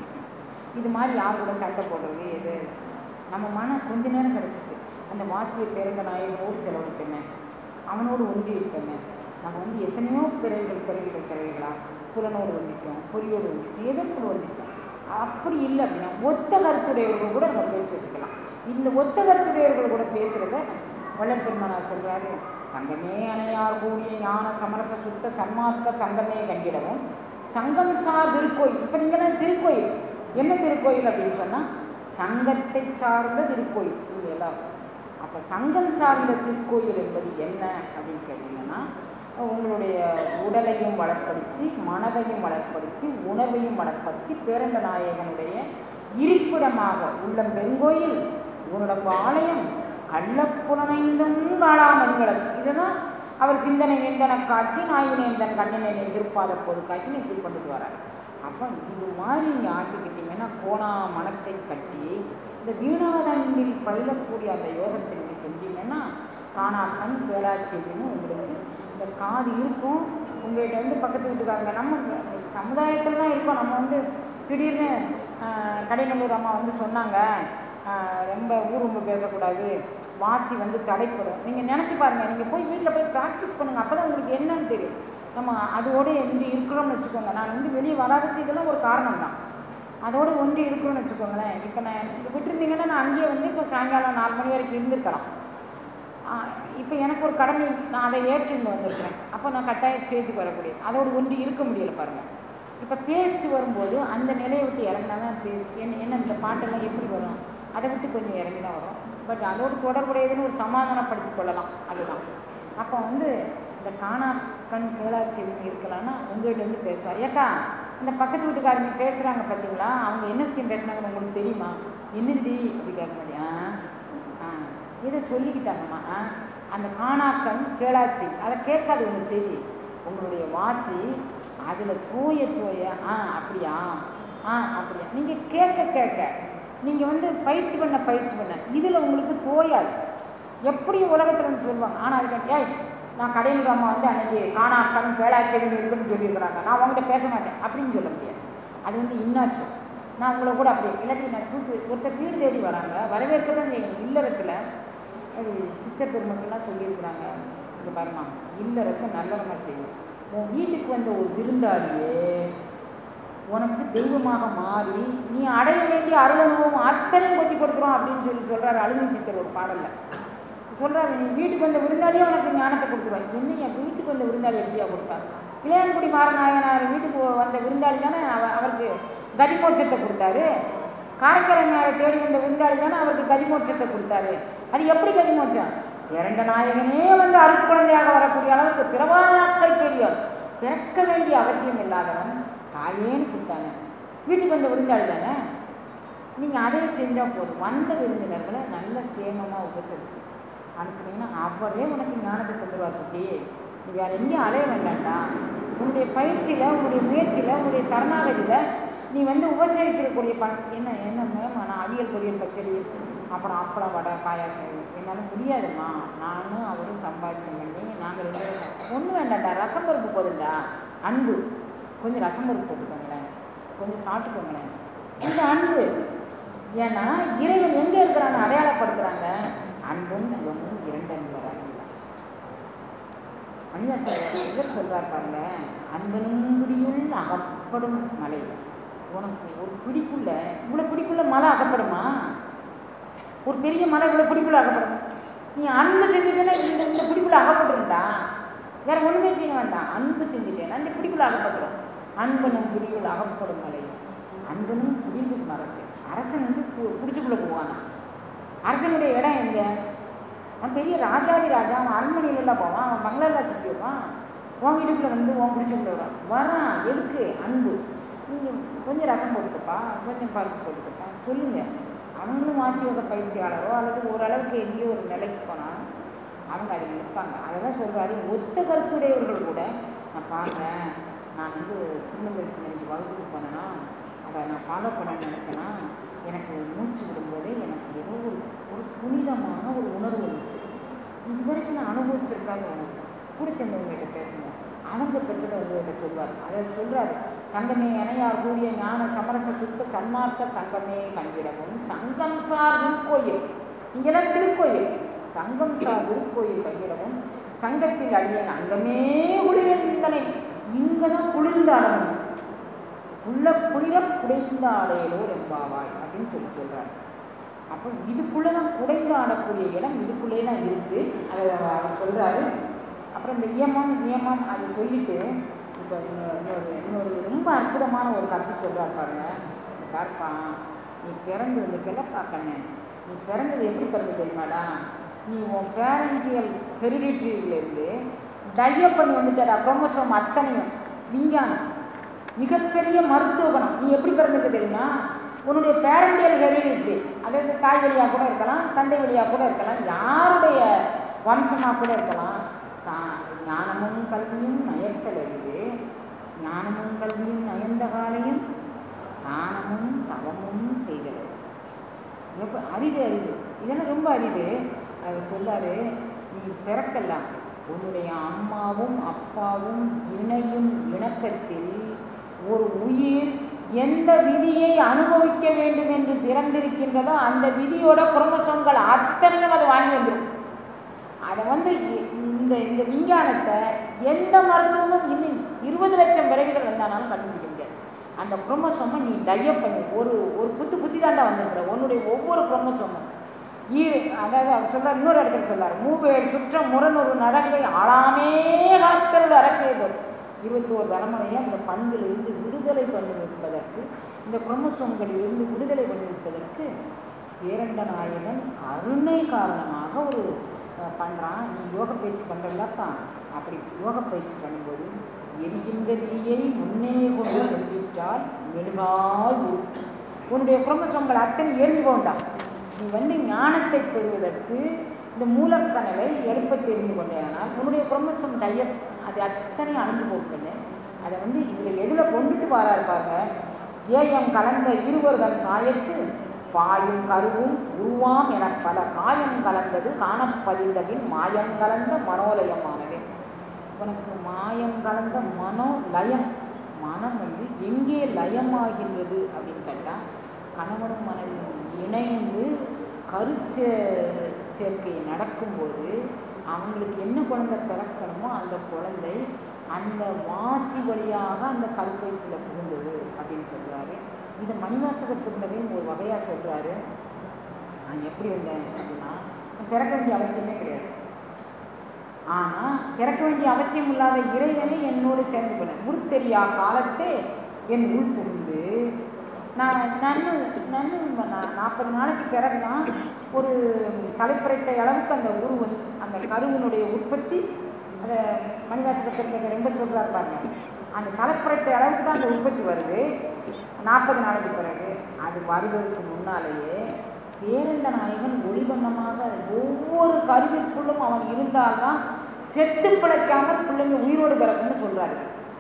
இது மாதிரி யார் கூட சண்டை போடுறது எது நம்ம மனம் கொஞ்ச நேரம் கிடச்சிட்டு அந்த வாசியை பிறந்த நாயகனோடு செலவழிப்பேன் அவனோடு ஒன்றி இருப்பேன் நம்ம வந்து எத்தனையோ பிறவிகள் பிறவிகள் பிறவிகளா புலனோடு ஒன்றிட்டோம் பொறியோடு ஒன்றிட்டோம் எதற்கோடு ஒன்றிட்டோம் அப்படி இல்லை அப்படின்னா ஒத்த கருத்துடையவர்கள் கூட நம்ம பேச்சு வச்சுக்கலாம் இந்த ஒத்த கருத்துடையவர்கள் கூட பேசுகிறத வல்லப்பெருமானார் சொல்கிறாரு தங்கமே அணையார் கூடிய ஞான சமரச சுத்த சன்மார்க்க சங்கமே கண்டிடவும் சங்கம் சார் திருக்கோயில் இப்போ நீங்களாம் திருக்கோயில் என்ன திருக்கோயில் அப்படின்னு சொன்னால் சங்கத்தை சார்ந்த திருக்கோயில் இது எல்லாரும் அப்போ சங்கம் சார்ந்த திருக்கோயில் என்பது என்ன அப்படின்னு கேட்டிங்கன்னா உங்களுடைய உடலையும் வளப்படுத்தி மனதையும் வளப்படுத்தி உணர்வையும் வளப்படுத்தி பேரண்ட நாயகனுடைய இருப்பிடமாக உள்ளம் பெருங்கோயில் உன்னுடம்பு ஆலயம் கள்ளப்புலனைந்தும் காளாமணி விளக்கு இதுதான் அவர் சிந்தனை நின்றன காட்சி நாயினேந்தன் கண்ணினை நின்றிருப்பாத போது காட்சின்னு இப்படி கொண்டுட்டு வரார் அப்போ இது மாதிரி நீங்கள் ஆக்கிக்கிட்டீங்கன்னா போனா மனத்தை கட்டி இந்த வீணாதண்டில் பயிலக்கூடிய அந்த யோகத்தை நீங்கள் செஞ்சீங்கன்னா காணா கண் கேளாச்செய்தின்னு உங்களுக்கு இந்த காது இருக்கும் உங்கள்கிட்ட வந்து பக்கத்து வீட்டுக்காரங்க நம்ம சமுதாயத்தில் தான் இருக்கோம் நம்ம வந்து திடீர்னு ஆஹ், கடைநல்லூர் அம்மா வந்து சொன்னாங்க ஆஹ், ரொம்ப ஊர் ரொம்ப பேசக்கூடாது வாசி வந்து தடைப்படும் நீங்கள் நினச்சி பாருங்கள் நீங்கள் போய் வீட்டில் போய் ப்ராக்டிஸ் பண்ணுங்கள் அப்போ தான் உங்களுக்கு என்னன்னு தெரியும் நம்ம அதோடு இருந்து இருக்கிறோம்னு வச்சுக்கோங்க நான் வந்து வெளியே வராதுக்கு இதெல்லாம் ஒரு காரணம் தான் அதோடு ஒன்றி இருக்கிறோம்னு வச்சுக்கோங்களேன் இப்போ நான் இப்போ விட்டுருந்தீங்கன்னா நான் அங்கேயே வந்து இப்போ சாயங்காலம் நாலு மணி வரைக்கும் இருந்திருக்கலாம் இப்போ எனக்கு ஒரு கடமை நான் அதை ஏற்று இங்கே வந்திருக்கிறேன் அப்போ நான் கட்டாயம் ஸ்டேஜுக்கு வரக்கூடிய அதோடு ஒன்றி இருக்க முடியல பாருங்கள் இப்போ பேச்சு வரும்போது அந்த நிலையை விட்டு இறங்கினா தான் பே- என்ன என்ன இந்த பாட்டெல்லாம் எப்படி வரும் அதை விட்டு கொஞ்சம் இறங்கி தான் வரும் பட் அதோடு தொடர்புடையதுன்னு ஒரு சமாதானப்படுத்திக் கொள்ளலாம் அதுதான் அப்போ வந்து இந்த காணா கண் கேளாச்செவின்னு இருக்கலாம்னா உங்கள்கிட்ட வந்து பேசுவார் ஏக்கா இந்த பக்கத்து வீட்டுக்காரங்க பேசுகிறாங்க பார்த்தீங்களா அவங்க என்ன விஷயம் பேசுனாங்கன்னு உங்களுக்கு தெரியுமா என்னடி அப்படி கேட்க மாட்டியா ஆ இதை சொல்லிக்கிட்டாங்கம்மா ஆ அந்த காணாக்கண் கேளாச்சி அதை கேட்காது உங்கள் செய்தி உங்களுடைய வாசி அதில் தோய தோய ஆ அப்படியா ஆ அப்படியா நீங்கள் கேட்க கேட்க நீங்கள் வந்து பயிற்சி பண்ண பயிற்சி பண்ண இதில் உங்களுக்கு தோயாது எப்படி உலகத்தில் வந்து சொல்லுவாங்க ஆனால் அதுக்கு ஏய் நான் கடையில் அம்மா வந்து அன்னைக்கு காணா கண் கேளாச்செவின்னு இருக்குன்னு சொல்லியிருக்கிறாங்க நான் உங்கள்கிட்ட பேச மாட்டேன் அப்படின்னு சொல்ல முடியாது அது வந்து இன்னாச்சும் நான் உங்களை கூட அப்படி இல்லாட்டி நான் தூத்து ஒருத்தர் வீடு தேடி வராங்க வரவேற்க தான் செய்யணும் இல்லறத்தில் அது சித்தர் பெருமக்கள்லாம் சொல்லியிருக்கிறாங்க இங்கே பாருமா இல்லறத்தை நல்லவங்க செய்யும் உன் வீட்டுக்கு வந்த ஒரு விருந்தாளியே உனக்கு தெய்வமாக மாறி நீ அடைய வேண்டிய அருள் அனுபவம் அத்தனையும் கொட்டி கொடுத்துரும் அப்படின்னு சொல்லி சொல்கிறாரு அழுகை சித்தர் ஒரு பாடலில் சொல்கிறாரு நீ வீட்டுக்கு வந்த விருந்தாளியே உனக்கு ஞானத்தை கொடுத்துருவாய் என்னையா வீட்டுக்கு வந்த விருந்தாளி எப்படியா கொடுப்பார் இளையான்குடி மாறநாயனார் வீட்டுக்கு வந்த விருந்தாளி தானே அவ அவருக்கு கதிமோட்சத்தை கொடுத்தாரு காரைக்காலை மேலே தேடி வந்த விருந்தாளி தானே அவருக்கு கதிமோட்சத்தை கொடுத்தாரு அது எப்படி கதிமோட்சம் இரண்ட நாயகனே வந்து அருட்குழந்தையாக வரக்கூடிய அளவுக்கு பிறவாயாக்கள் பெரியவர் பிறக்க வேண்டிய அவசியம் இல்லாதவன் தாயேன்னு கொடுத்தாங்க வீட்டுக்கு வந்த விருந்தாளி தானே நீங்கள் அதை செஞ்சால் போதும் வந்த விருந்தினர்களை நல்ல சேமமாக உபசரிச்சு அனுப்புனீங்கன்னா அவரே உனக்கு ஞானத்தை தந்துடுவார் குட்டி நீ வேறு எங்கேயும் அலைய வேண்டாம்டா உன்னுடைய பயிற்சியில் உன்னுடைய முயற்சியில் உன்னுடைய சரணாகதியில் நீ வந்து உபசரிக்கிறக்கூடிய பண் என்ன என்ன மேம் நான் அவியல் பொரியல் பச்சடி அப்புறம் அப்பளம் வடை பாயாசம் என்னால் முடியாதும்மா நானும் அவரும் சம்பாதிச்சம் பண்ணி நாங்கள் ரெண்டு பேரும் ஒன்றும் வேண்டாம்டா ரசம் பருப்பு போதும்டா அன்பு கொஞ்சம் ரசம் பருப்பு போட்டுக்கோங்களேன் கொஞ்சம் சாப்பிட்டுக்கோங்களேன் இந்த அன்பு ஏன்னா இறைவன் எங்கே இருக்கிறான்னு அடையாளப்படுத்துகிறாங்க அன்பும் சிவமும் இரண்டு அன்பு வராங்க மணிவாசர் இவர் சொல்கிறார் பாருங்க அன்பனும் குடியுள் அகப்படும் மலை உனக்கு ஒரு பிடிக்குள்ள இவ்வளோ பிடிக்குள்ள மலை அகப்படுமா ஒரு பெரிய மலை இவ்வளோ பிடிக்குள்ள அகப்படும் நீ அன்பு செஞ்சுட்டேன்னா இந்த இந்த பிடிக்குள்ள அகப்பட்டுருண்டா வேற ஒன்றுமே செய்ய வேண்டாம் அன்பு செஞ்சுட்டேன்னா இந்த பிடிக்குள்ள அகப்பட்டுரும் அன்பனும் குடியுள் அகப்படும் மலை அன்பனும் குடியும் அரசு அரசன் வந்து கு- குடிச்சுக்குள்ளே போவாங்க அரசனுடைய இடம் எங்க அவன் பெரிய ராஜாதி ராஜா அவன் அரண்மனையிலலாம் போவான் அவன் பங்களாவில் சுற்றி வைப்பான் உன் வீட்டுக்குள்ளே வந்து உன் குடிச்சுக்குள்ளே வரான் வரான் எதுக்கு அன்பு நீங்கள் கொஞ்சம் ரசம் போட்டுக்கப்பா கொஞ்சம் பருப்பு போட்டுக்கப்பா சொல்லுங்கள் அவங்களும் வாசியோக பயிற்சியாளரோ அல்லது ஓரளவுக்கு எங்கேயோ ஒரு நிலைக்கு போனால் அவங்க அதில் நிற்பாங்க அதை தான் சொல்கிறாரு ஒத்த கருத்துடையவர்கள் கூட நான் பார்க்குறேன் நான் வந்து திருநெல்வேலி சிந்தனைக்கு வகுப்புக்கு போனேன்னா அதை நான் ஃபாலோ பண்ண நினச்சேன்னா எனக்கு மூச்சு விடும்போதே எனக்கு ஏதோ ஒரு ஒரு புனிதமான ஒரு உணர்வு வந்துச்சு இது வரைக்கும் நான் அனுபவிச்சிருக்காத உணர்வு கூட சேர்ந்தவங்ககிட்ட பேசுங்க அவங்க பெற்றதை உங்ககிட்ட சொல்வார் அதை சொல்கிறாரு தங்கமே இணையார் கூடிய ஞான சமரச சுத்த சன்மார்க்க சங்கமே கண்டிடவும் சங்கம் சார் திருக்கோயில் இங்கெல்லாம் திருக்கோயில் சங்கம் சார் திருக்கோயில் கண்டிடவும் சங்கத்தில் அடியேன் அங்கமே குளிர்ந்தனை இங்கே தான் குளிர்ந்தாட முடியும் உள்ள குளிர குடைந்த ஆடையிலோ எம்பாவாய் அப்படின்னு சொல்லி சொல்கிறார் அப்போ இதுக்குள்ளே தான் குடைந்து ஆடக்கூடிய இடம் இதுக்குள்ளே தான் இருக்குது அதை அவர் சொல்கிறாரு அப்புறம் இந்த இயமம் நியமம் அது சொல்லிட்டு இப்போ இன்னொரு இன்னொரு இன்னொரு ரொம்ப அற்புதமான ஒரு கருத்து சொல்கிறார் பாருங்க இங்க பாருப்பா நீ பிறந்து வந்து கிளப்பா கண்ணு நீ பிறந்தது எப்படி பிறந்து தெரியுமாடா நீ உன் பேரண்டியல் ஹெரிடிட்ரியிலேருந்து டையப் பண்ணி வந்துட்டடா குரோமோசோம் அத்தனையும் விஞ்ஞானம் மிகப்பெரிய மருத்துவ குணம் நீ எப்படி பிறந்திருக்க தெரியுமா உன்னுடைய பேரண்டியல் ஹெரிடிட்ரி அதாவது தாய் வழியாக கூட இருக்கலாம் தந்தை வழியாக கூட இருக்கலாம் யாருடைய வம்சமாக கூட இருக்கலாம் தா ஞானமும் கல்வியும் நயத்தல் அறிவு ஞானமும் கல்வியும் நயந்த காலையும் தானமும் தவமும் செய்தல் எப்போ அறிவு அறிவு இதெல்லாம் ரொம்ப அறிவு அவர் சொல்லாரு நீ பிறக்கலாம் உன்னுடைய அம்மாவும் அப்பாவும் இணையும் இணக்கத்தில் ஒரு உயிர் எந்த விதியை அனுபவிக்க வேண்டும் என்று பிறந்திருக்கின்றதோ அந்த விதியோட குரோமோசோம்கள் அத்தனையும் அது வாங்கி வந்துடும் அதை வந்து இ- இந்த இந்த விஞ்ஞானத்தை எந்த மருத்துவமும் இன்னும் இருபது லட்சம் பிறவிகள் வந்தானாலும் கண்டுபிடிக்க முடியாது அந்த குரோமோசோமை நீ டையப் பண்ணி ஒரு ஒரு புத்து புத்தி தாண்டா வந்திருக்கிற உன்னுடைய ஒவ்வொரு குரோமோசோமும் ஈரு அதாவது அவர் சொல்றார் இன்னொரு இடத்துல சொல்றார் மூவேல் சுற்றம் முரணொரு நடங்களை ஆளாமே காத்தருள் அரசியல் இருபத்தோரு தலைமுறையை அந்த பண்பிலிருந்து விடுதலை பண்ணி வைப்பதற்கு இந்த குரோமோசோம்களிலிருந்து விடுதலை பண்ணி வைப்பதற்கு பேரண்ட நாயகன் கருணை காரணமாக ஒரு அஹ், பண்றான் நீ யோக பயிற்சி பண்ணுறதாத்தான் அப்படி யோக பயிற்சி பண்ணும்போது எரிகின்ற தீயை முன்னே கொண்டு சென்றிட்டால் மெழுகாய் உரு. உன்னுடைய குரோமோசோம்கள் அத்தனை எரிஞ்சு போண்டாம் நீ வந்து ஞானத்தை பெறுவதற்கு இந்த மூலக்கனலை எழுப்ப தெரிந்து கொண்டேனால் உன்னுடைய குரோமோசோம் டையப் அது அத்தனை அழிஞ்சு போகுதுன்னு அதை வந்து இதில் எதில் கொண்டுட்டு வராரு பாருங்க ஏயம் கலந்த இருவர்கள் சாயத்து பாயும் கருவும் உருவாம் என பல காயம் கலந்தது காணப்பதிந்தபின் மாயம் கலந்த மனோலயமானது உனக்கு மாயம் கலந்த மனோ லயம் மனம் வந்து எங்கே லயமாகின்றது அப்படின்னு கேட்டால் கணவனும் மனைவியும் இணைந்து கருச்சே சேர்க்கை நடக்கும்போது அவங்களுக்கு என்ன குழந்தை பிறக்கணுமோ அந்த குழந்தை அந்த வாசி வழியாக அந்த கருப்பைக்குள்ளே புகுந்தது அப்படின்னு சொல்கிறாரு இது மணிவாசக திருந்தவையும் ஒரு வகையாக சொல்கிறாரு நான் எப்படி வந்தேன் அப்படின்னா நான் பிறக்க வேண்டிய அவசியமே கிடையாது ஆனால் பிறக்க வேண்டிய அவசியம் இல்லாத இறைவனை என்னோடு சேர்ந்து கொண்டேன் முறுத்தெரியா காலத்தே என் உள் புகுந்து நான் நன்னு நன்னு நான் நாற்பது நாளைக்கு பிறகு தான் ஒரு தலைப்பரட்டை அளவுக்கு அந்த உருவன் அந்த கருவினுடைய உற்பத்தி அதை மணிவாசகத்தில் ரொம்ப சொல்கிறார் பாருங்க அந்த தலைப்பரட்டை அளவுக்கு தான் அந்த உற்பத்தி வருது நாற்பது நாளைக்கு பிறகு அது வருவதற்கு முன்னாலேயே பேரண்ட நாயகன் ஒளிவண்ணமாக ஒவ்வொரு கருவிற்குள்ளும் அவன் இருந்தால்தான் செத்து பிழைக்காமல் பிள்ளைங்க உயிரோடு பிறக்கும்னு சொல்கிறாரு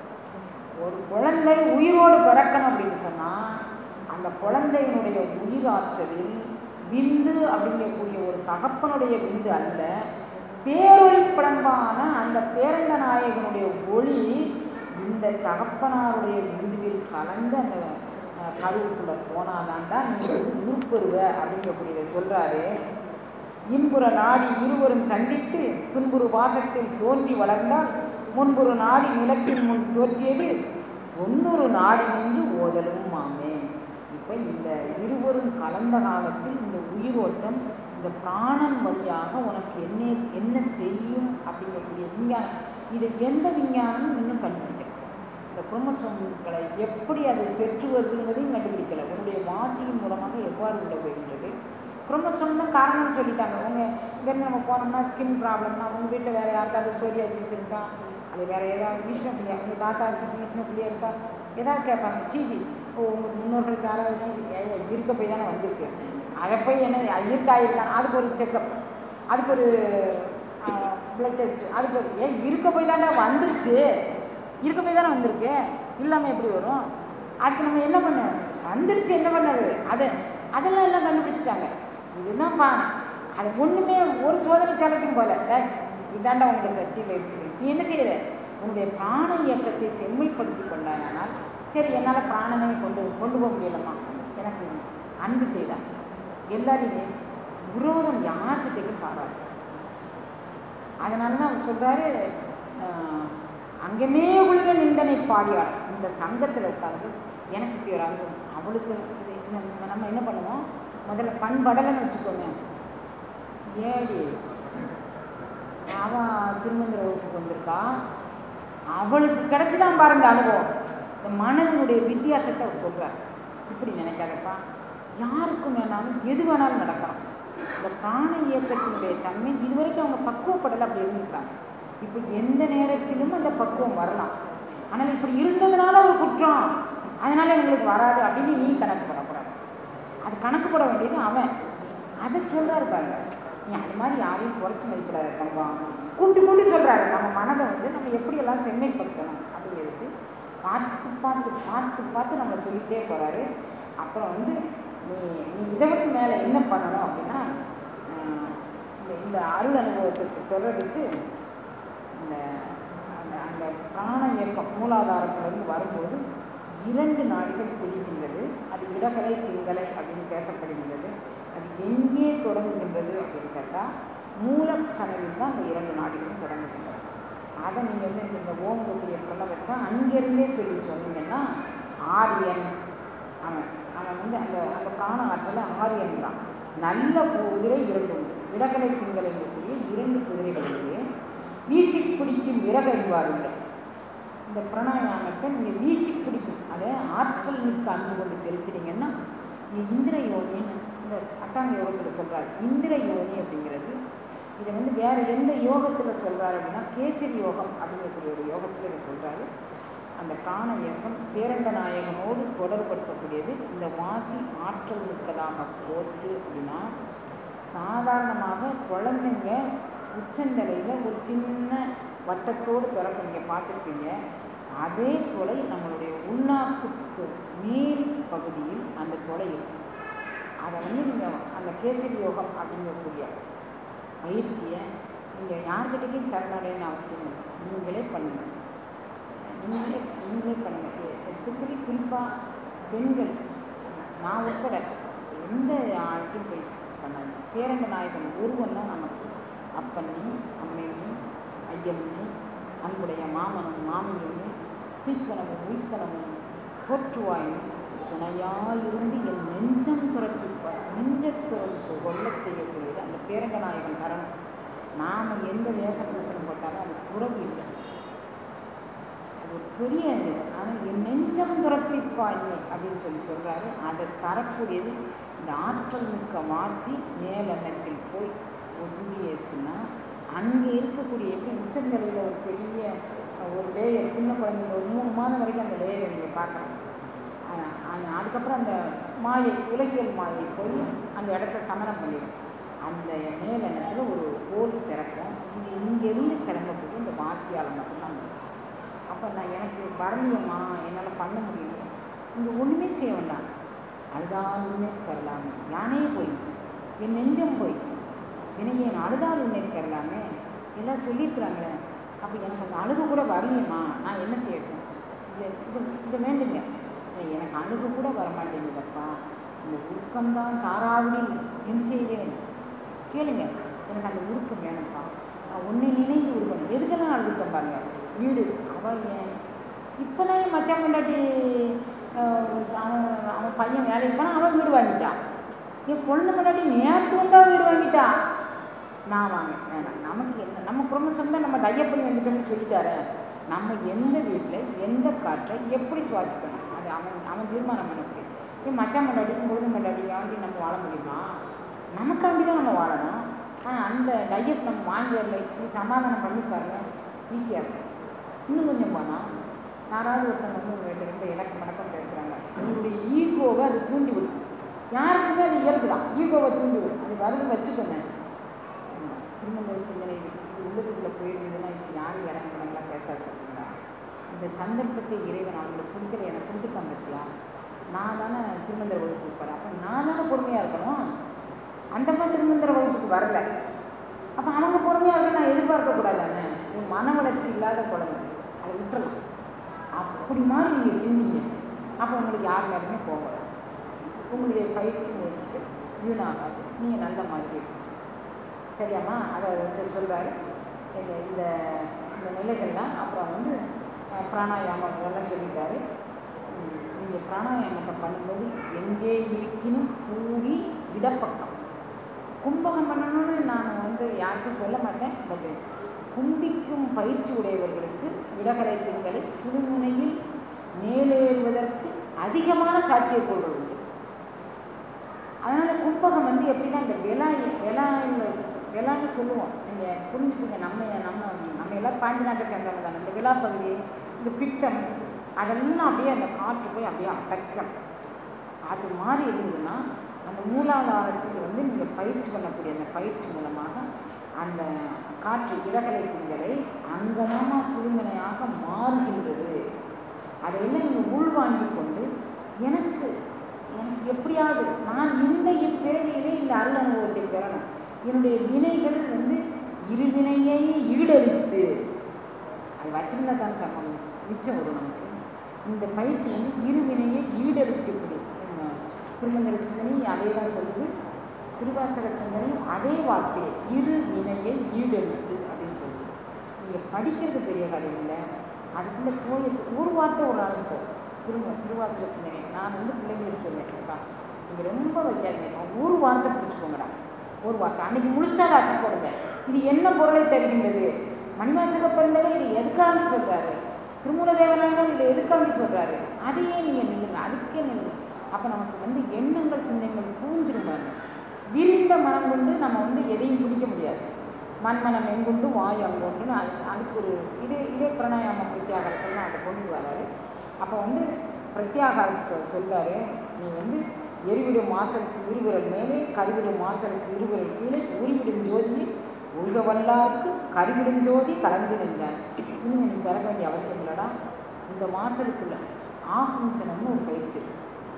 ஒரு குழந்தை உயிரோடு பிறக்கணும் அப்படின்னு சொன்னால் அந்த குழந்தையினுடைய உயிராற்றலில் விந்து அப்படிங்கக்கூடிய ஒரு தகப்பனுடைய விந்து அல்ல பேரொளி படம்பான அந்த பேரண்ட நாயகனுடைய ஒளி இந்த தகப்பனாருடைய விந்துவில் கலந்து அந்த அஹ், கருவுக்குள்ள போனாதான்டா நீ வந்து உருப்பெறுவ அப்படிங்கக்கூடியதை சொல்றாரு இன்புற நாடி இருவரும் சந்தித்து துன்புறு வாசத்தில் தோன்றி வளர்ந்தால் முன்புறு நாடி நிலத்தின் முன் தோற்றியது தொண்ணூறு நாடி நின்று ஓதலும் மாமே இப்போ இந்த இருவரும் கலந்த காலத்தில் இந்த உயிரோட்டம் இந்த பிராணன் வழியாக உனக்கு என்ன என்ன செய்யும் அப்படிங்கக்கூடிய விஞ்ஞானம் இதை எந்த விஞ்ஞானமும் இன்னும் கண்டுபிடிக்கல இந்த குரோமோசோம்களை எப்படி அதை பெற்று வருதுங்கிறதையும் கண்டுபிடிக்கல உன்னுடைய வாசியின் மூலமாக எவ்வாறு உள்ள போகின்றது குரோமோசோம் தான் காரணம்னு சொல்லிட்டாங்க உங்க இங்கேருந்து நம்ம போனோம்னா ஸ்கின் ப்ராப்ளம்னா உங்கள் வீட்டில் வேறு யாருக்காவது சோரியாசிஸ் இருக்கா அது வேறு ஏதாவது ஈஸ்வரப்பிள்ளையா உங்கள் தாத்தா ஆச்சுக்கு ஈஸ்வரப்பிள்ளையா இருக்கா ஏதாவது கேட்பாங்க டிவி ஓ உங்கள் முன்னோர்களுக்கு யாராவது டிவி இருக்க போய் தானே வந்திருக்கு அதை போய் என்ன அது இருக்கா இருக்கான்னு அதுக்கு ஒரு செக்கப் அதுக்கு ஒரு ப்ளட் டெஸ்ட் அதுக்கு ஒரு ஏன் இருக்க போய் தானே வந்துருச்சு இருக்க போய் தானே வந்திருக்கு இல்லாமல் எப்படி வரும் அதுக்கு நம்ம என்ன பண்ண வந்துருச்சு என்ன பண்ணது அது அதெல்லாம் எல்லாம் கண்டுபிடிச்சிட்டாங்க இதுதான் பா அது ஒன்றுமே ஒரு சோதனை சாலைக்கும் போல டேய், இதாண்டா உங்களுடைய சக்தியில் இருக்குது நீ என்ன செய்யுற உன்னுடைய பிராண இயக்கத்தை செம்மைப்படுத்தி கொண்டாயானால் சரி என்னால் பிராணனை கொண்டு கொண்டு போக முடியலம்மா எனக்கு அன்பு செய்தான் எல்லாரையும் நேசி விரோதம் யார்கிட்டையும் பாராட்டு அதனால தான் அவர் சொல்கிறாரு அங்கமே உலக நிந்தனை பாடியார் இந்த சங்கத்தில் உட்காந்து எனக்கு இப்படி ஒரு அன்பு அவளுக்கு இது நம்ம நம்ம என்ன பண்ணுவோம் முதல்ல பண்படலைன்னு வச்சுக்கோங்க ஏடி அவன் திருமந்திர வகுப்புக்கு வந்திருக்கா அவளுக்கு கிடைச்சிதான் பாருங்க அனுபவம் இந்த மனதினுடைய வித்தியாசத்தை அவர் சொல்கிறார் இப்படி நினைக்காதப்பா யாருக்கும் வேணாலும் எது வேணாலும் நடக்கலாம் இந்த பிராண இயக்கத்தினுடைய தன்மை இதுவரைக்கும் அவங்க பக்குவப்படலை அப்படி இருந்திருக்கிறாங்க இப்போ எந்த நேரத்திலும் அந்த பக்குவம் வரலாம் ஆனால் இப்படி இருந்ததுனால ஒரு குற்றம் அதனால எங்களுக்கு வராது அப்படின்னு நீ கணக்கு போடக்கூடாது அது கணக்கு போட வேண்டியது அவன் அதை சொல்கிறாரு பாருங்க நீ அது மாதிரி யாரையும் குறைச்சி மதிப்பிடாத தங்கம் குண்டு குண்டு சொல்கிறாரு நம்ம மனதை வந்து நம்ம எப்படியெல்லாம் செம்மைப்படுத்தணும் அப்படிங்கிறதுக்கு பார்த்து பார்த்து பார்த்து பார்த்து நம்மளை சொல்லிகிட்டே போகிறாரு அப்புறம் வந்து நீ நீ இதை விட மேலே என்ன பண்ணணும் அப்படின்னா ஆஹ், இந்த இந்த அருள் அனுபவத்துக்கு பெறதுக்கு அந்த அந்த அந்த பிராண இயக்கம் மூலாதாரத்திலிருந்து வரும்போது இரண்டு நாடிகள் குளிக்கின்றது அது இடகலை பிங்கலை அப்படின்னு பேசப்படுகின்றது அது எங்கே தொடங்குகின்றது அப்படின்னு கேட்டால் மூலக்கனவில் தான் அந்த இரண்டு நாடிகளும் தொடங்குகின்றன அதை நீங்கள் வந்து இந்த- இந்த ஓங்கக்கூடிய பிரணவத்தை அங்கேருந்தே சொல்லி சொன்னீங்கன்னா ஆரியன் அவன் அவன் வந்து அந்த அந்த பிராண ஆற்றலை ஆரியன் தான் நல்ல குதிரை இரண்டு உண்டு இடகலை பிங்கலை இருக்கக்கூடிய இரண்டு குதிரைகளிலே வீசி பிடிக்கும் விறகறிவாருங்கள் இந்த பிராணாயாமத்தை நீங்கள் வீசி பிடிக்கும் அதை ஆற்றல் மிக்க அன்பு கொண்டு செலுத்தினீங்கன்னா நீங்கள் இந்திர யோனின்னு இந்த அட்டாங்க யோகத்தில் சொல்கிறார் இந்திர யோனி அப்படிங்கிறது இதை வந்து வேறு எந்த யோகத்தில் சொல்கிறாரு அப்படின்னா கேசரி யோகம் அப்படிங்கக்கூடிய ஒரு யோகத்தில் இதை சொல்கிறாரு அந்த பிராண இயக்கம் பேரண்ட நாயகனோடு தொடர்படுத்தக்கூடியது இந்த வாசி ஆற்றல் மிக்கதாக போச்சு அப்படின்னா சாதாரணமாக குழந்தைங்க உச்சந்தலையில் ஒரு சின்ன வட்டத்தோடு பிறப்பு நீங்கள் பார்த்துருப்பீங்க அதே தொலை நம்மளுடைய உள்நாக்குக்கு மேல் பகுதியில் அந்த தொலை இருக்கு அதை வந்து நீங்கள் அந்த கேசரி யோகம் அப்படிங்கக்கூடிய பயிற்சியை நீங்கள் யார்கிட்டையும் சரணடைன்னு அவசியம் இல்லை நீங்களே பண்ணுங்கள் நீங்களே நீங்களே பண்ணுங்கள் எஸ்பெஷலி குறிப்பாக பெண்கள் நான் உட்பட எந்த ஆள்கிட்டையும் போய் பண்ணாது பேரண்ட நாயகன் ஒருவன் தான் நமக்கு அப்பன் நீ அம்மை நீ ஐயன் நீ அன்புடைய மாமனும் மாமியும் நீ தீப்பனமும் உயிர்ப்பனமும் தோற்றுவாய் நீ துணையாயிருந்து என் நெஞ்சம் துறப்பிப்பார் நெஞ்சத்துறம் கொள்ளச் செய்யக்கூடியது அந்த பேரண்ட நாயகன் தரணும் நாம் எந்த வேஷ பூசணம் போட்டாலும் அது துறவு இல்லை அது ஒரு பெரிய இது ஆனால் என் நெஞ்சம் துறப்பிப்பாய் நீ அப்படின்னு சொல்லி சொல்கிறாரு அதை தரக்கூடியது இந்த ஆற்றல் மிக்க வாசி மேலெண்ணத்தில் போய் ஒடுங்கிடுச்சுன்னா அங்கே இருக்கக்கூடிய எப்படி உச்சந்தலையில் ஒரு பெரிய ஒரு லேயர் சின்ன குழந்தைங்க ஒரு மூணு மாதம் வரைக்கும் அந்த லேயரை நீங்கள் பார்க்கலாம் அஹ் அது- அதுக்கப்புறம் அந்த மாயை உலகியல் மாயை போய் அந்த இடத்த சமனம் பண்ணிடும் அந்த மேலெண்ணத்தில் ஒரு ஹோல் திறக்கும் இது இங்கேருந்து கிளம்பக்கூடிய இந்த வாசியால் மட்டும்தான் முடியும் அப்போ நான் எனக்கு வரலையம்மா என்னால் பண்ண முடியல இங்கே ஒன்றுமே செய்ய வேண்டாம் அழுதாலுமே பெறலாமே யானே போய் என் நெஞ்சம் போய் வினையேன் அழுதால் உன்னை பெறலாமே எல்லாம் சொல்லியிருக்கிறாங்களே அப்போ எனக்கு அந்த அழுகு கூட வரலையம்மா நான் என்ன செய்யட்டும் இது இது இதை வேண்டுங்க இல்லை, எனக்கு அழுகு கூட வர மாட்டேங்குதப்பா இந்த உருக்கம்தான் தாராவணில் என் செய்வேன் கேளுங்க எனக்கு அந்த உருக்கம் வேணும்ப்பா நான் உன்னை நினைந்து உருக்கணும் எதுக்கெல்லாம் அழுதுட்டேன் பாருங்க வீடு அவள் ஏன் இப்போ தான் என் மச்சான் கொண்டாட்டி அவன் அவன் பையன் வேலைக்கு போனால் அவன் வீடு வாங்கிட்டான் என் பொண்ணு முன்னாடி நேற்று வந்தால் வீடு வாங்கிட்டான் நான் வாங்க வேணாம் நமக்கு என்ன நம்ம குடும்பம் தான் நம்ம டையப் பண்ணி வந்துட்டோம்னு சொல்லிட்டாரு நம்ம எந்த வீட்டில் எந்த காற்றை எப்படி சுவாசிக்கணும் அது அவன் அவன் தீர்மானம் பண்ணக்கூடிய இப்போ மச்சான் மண்டாடிக்கும் பொழுது மண்டாடியாண்டி நம்ம வாழ முடியுமா நமக்காண்டி தான் நம்ம வாழணும் ஆனால் அந்த டையப் நம்ம வாங்கி வரல இப்படி சமாதானம் பண்ணி பாருங்க ஈஸியாக இருக்கும் இன்னும் கொஞ்சம் போனால் யாராவது ஒருத்தவங்க வந்து உங்கள்கிட்ட ரொம்ப இலக்க மடக்கம் பேசுகிறாங்க உங்களுடைய ஈகோவை அது தூண்டி விடும் யாருக்குமே அது இயல்பு தான் ஈகோவை தூண்டி விடும் அது வருது வச்சுக்கோங்க ஆமா. திருமண சிந்தனை இது உள்ளத்துக்குள்ளே போயிருந்ததுன்னா இப்போ யாரும் இடம் பண்ணலாம் பேசாது பார்த்தீங்களா இந்த சந்தர்ப்பத்தை இறைவன் அவங்களுக்கு கொடுக்குற எனக்கு கொடுத்துருக்கான் பார்த்தியா நான் தானே திருமந்திர வகுப்புக்கு போகிறேன் அப்போ நான் தானே பொறுமையாக இருக்கணும் அந்த மாதிரி திருமந்திர வகுப்புக்கு வரல அப்போ அவங்க பொறுமையாக இருக்க நான் எதிர்பார்க்கக்கூடாதானே உன் மன வளர்ச்சி இல்லாத குழந்தை அதை விட்டுறலாம் அப்படி மாதிரி நீங்கள் செஞ்சீங்க அப்போ உங்களுக்கு யார் மேலேயுமே போகல உங்களுடைய பயிற்சி முயற்சிகள் வீணாகாது நீங்கள் நல்ல மாதிரி இருக்கும் சரியாம்மா அதை வந்து சொல்கிறாரு இந்த இந்த இந்த நிலைகள்லாம் அப்புறம் வந்து அஹ், பிராணாயாமம் இதெல்லாம் சொல்லிட்டாரு நீங்கள் பிராணாயாமத்தை பண்ணும்போது எங்கே இருக்கினும் கூறி இடப்பக்கம் கும்பகம் பண்ணணும்னு நான் வந்து யாருக்கும் சொல்ல மாட்டேன் பட் கும்பிக்கும் பயிற்சி உடையவர்களுக்கு இடகலை பெண்களை சுடுமுனையில் மேலேறுவதற்கு அதிகமான சாத்தியக்கூறுகள் உண்டு அதனால் கும்பகம் வந்து எப்படின்னா இந்த விலாய் விலாயில் விலான்னு சொல்லுவோம் நீங்கள் புரிஞ்சுப்பீங்க நம்ம நம்ம நம்ம எல்லாம் பாண்டி நாட்டை சேர்ந்தவங்க தானே இந்த விழா பகுதி இந்த பிட்டம் அதெல்லாம் அப்படியே அந்த காற்று போய் அப்படியே அடக்கம் அது மாதிரி இருந்ததுன்னா அந்த மூலாதாரத்தில் வந்து நீங்கள் பயிற்சி பண்ணக்கூடிய அந்த பயிற்சி மூலமாக அந்த காற்று இடகலை திங்களை அங்கனமா சுடுமனையாக மாறுகின்றது அதையெல்லாம் நீங்கள் உள்வாங்கிக் கொண்டு எனக்கு எனக்கு எப்படியாவது நான் இந்த இப்பிறவியிலே இந்த அருள் அனுபவத்தை பெறணும் என்னுடைய வினைகள் வந்து இருவினையை ஈடழித்து அது வச்சிருந்தா தானே தங்கம் மிச்சம் வரும் நமக்கு இந்த பயிற்சி வந்து இருவினையை ஈடெடுக்கக்கூடிய நம்ம திருமந்திர சிந்தனை அதே தான் சொல்லுது திருவாசக சிந்தனையும் அதே வார்த்தை இரு வினையை ஈடெடுத்து அப்படின்னு சொல்லுது நீங்கள் படிக்கிறது பெரிய காரியம் இல்லை அதுக்குள்ளே போய் ஒரு வார்த்தை ஒரு நாளைக்கு போகும் திரும்ப திருவாசக சிந்தனை நான் வந்து பிள்ளைங்களுக்கு சொல்லிட்டேன்ப்பா நீங்கள் ரொம்ப வைக்காதீங்க ஒரு வார்த்தை பிடிச்சிக்கோங்கடா ஒரு வார்த்தை அன்னைக்கு முழுசாக ஆசைப்படுங்க இது என்ன பொருளை தருகின்றது மணிவாசக பிறந்தவே இது எதுக்காக சொல்கிறாரு திருமூல தேவநாயகர் இதை எதுக்காக சொல்கிறாரு அதையே நீங்கள் நில்லுங்க அதுக்கே நில்லுங்க அப்போ நமக்கு வந்து எண்ணங்கள் சிந்தனைகள் பூஞ்சிருப்பாங்க விரிந்த மனம் கொண்டு நம்ம வந்து எதையும் பிடிக்க முடியாது மண்மனம் எங்குண்டு வாய் அங்குண்டுன்னு அது அதுக்கு ஒரு இதே இதே பிரணாயாம பிரத்யாகாரத்தெல்லாம் அதை கொண்டு வராரு அப்போ வந்து பிரத்யாகாரத்துக்கு சொல்றாரு நீ வந்து எரிவிடும் வாசலுக்கு இருவிரல் மேலே கருவிடும் வாசலுக்கு இருவிரல் கீழே உருவிடும் ஜோதியை உருக வல்லாருக்கு கருவிடும் ஜோதி கலந்து நின்றான் இனிமே நீ பெற வேண்டிய அவசியம் இல்லடா இந்த வாசலுக்குள்ள ஆகுஞ்சனம்னு ஒரு பயிற்சி இருக்கு.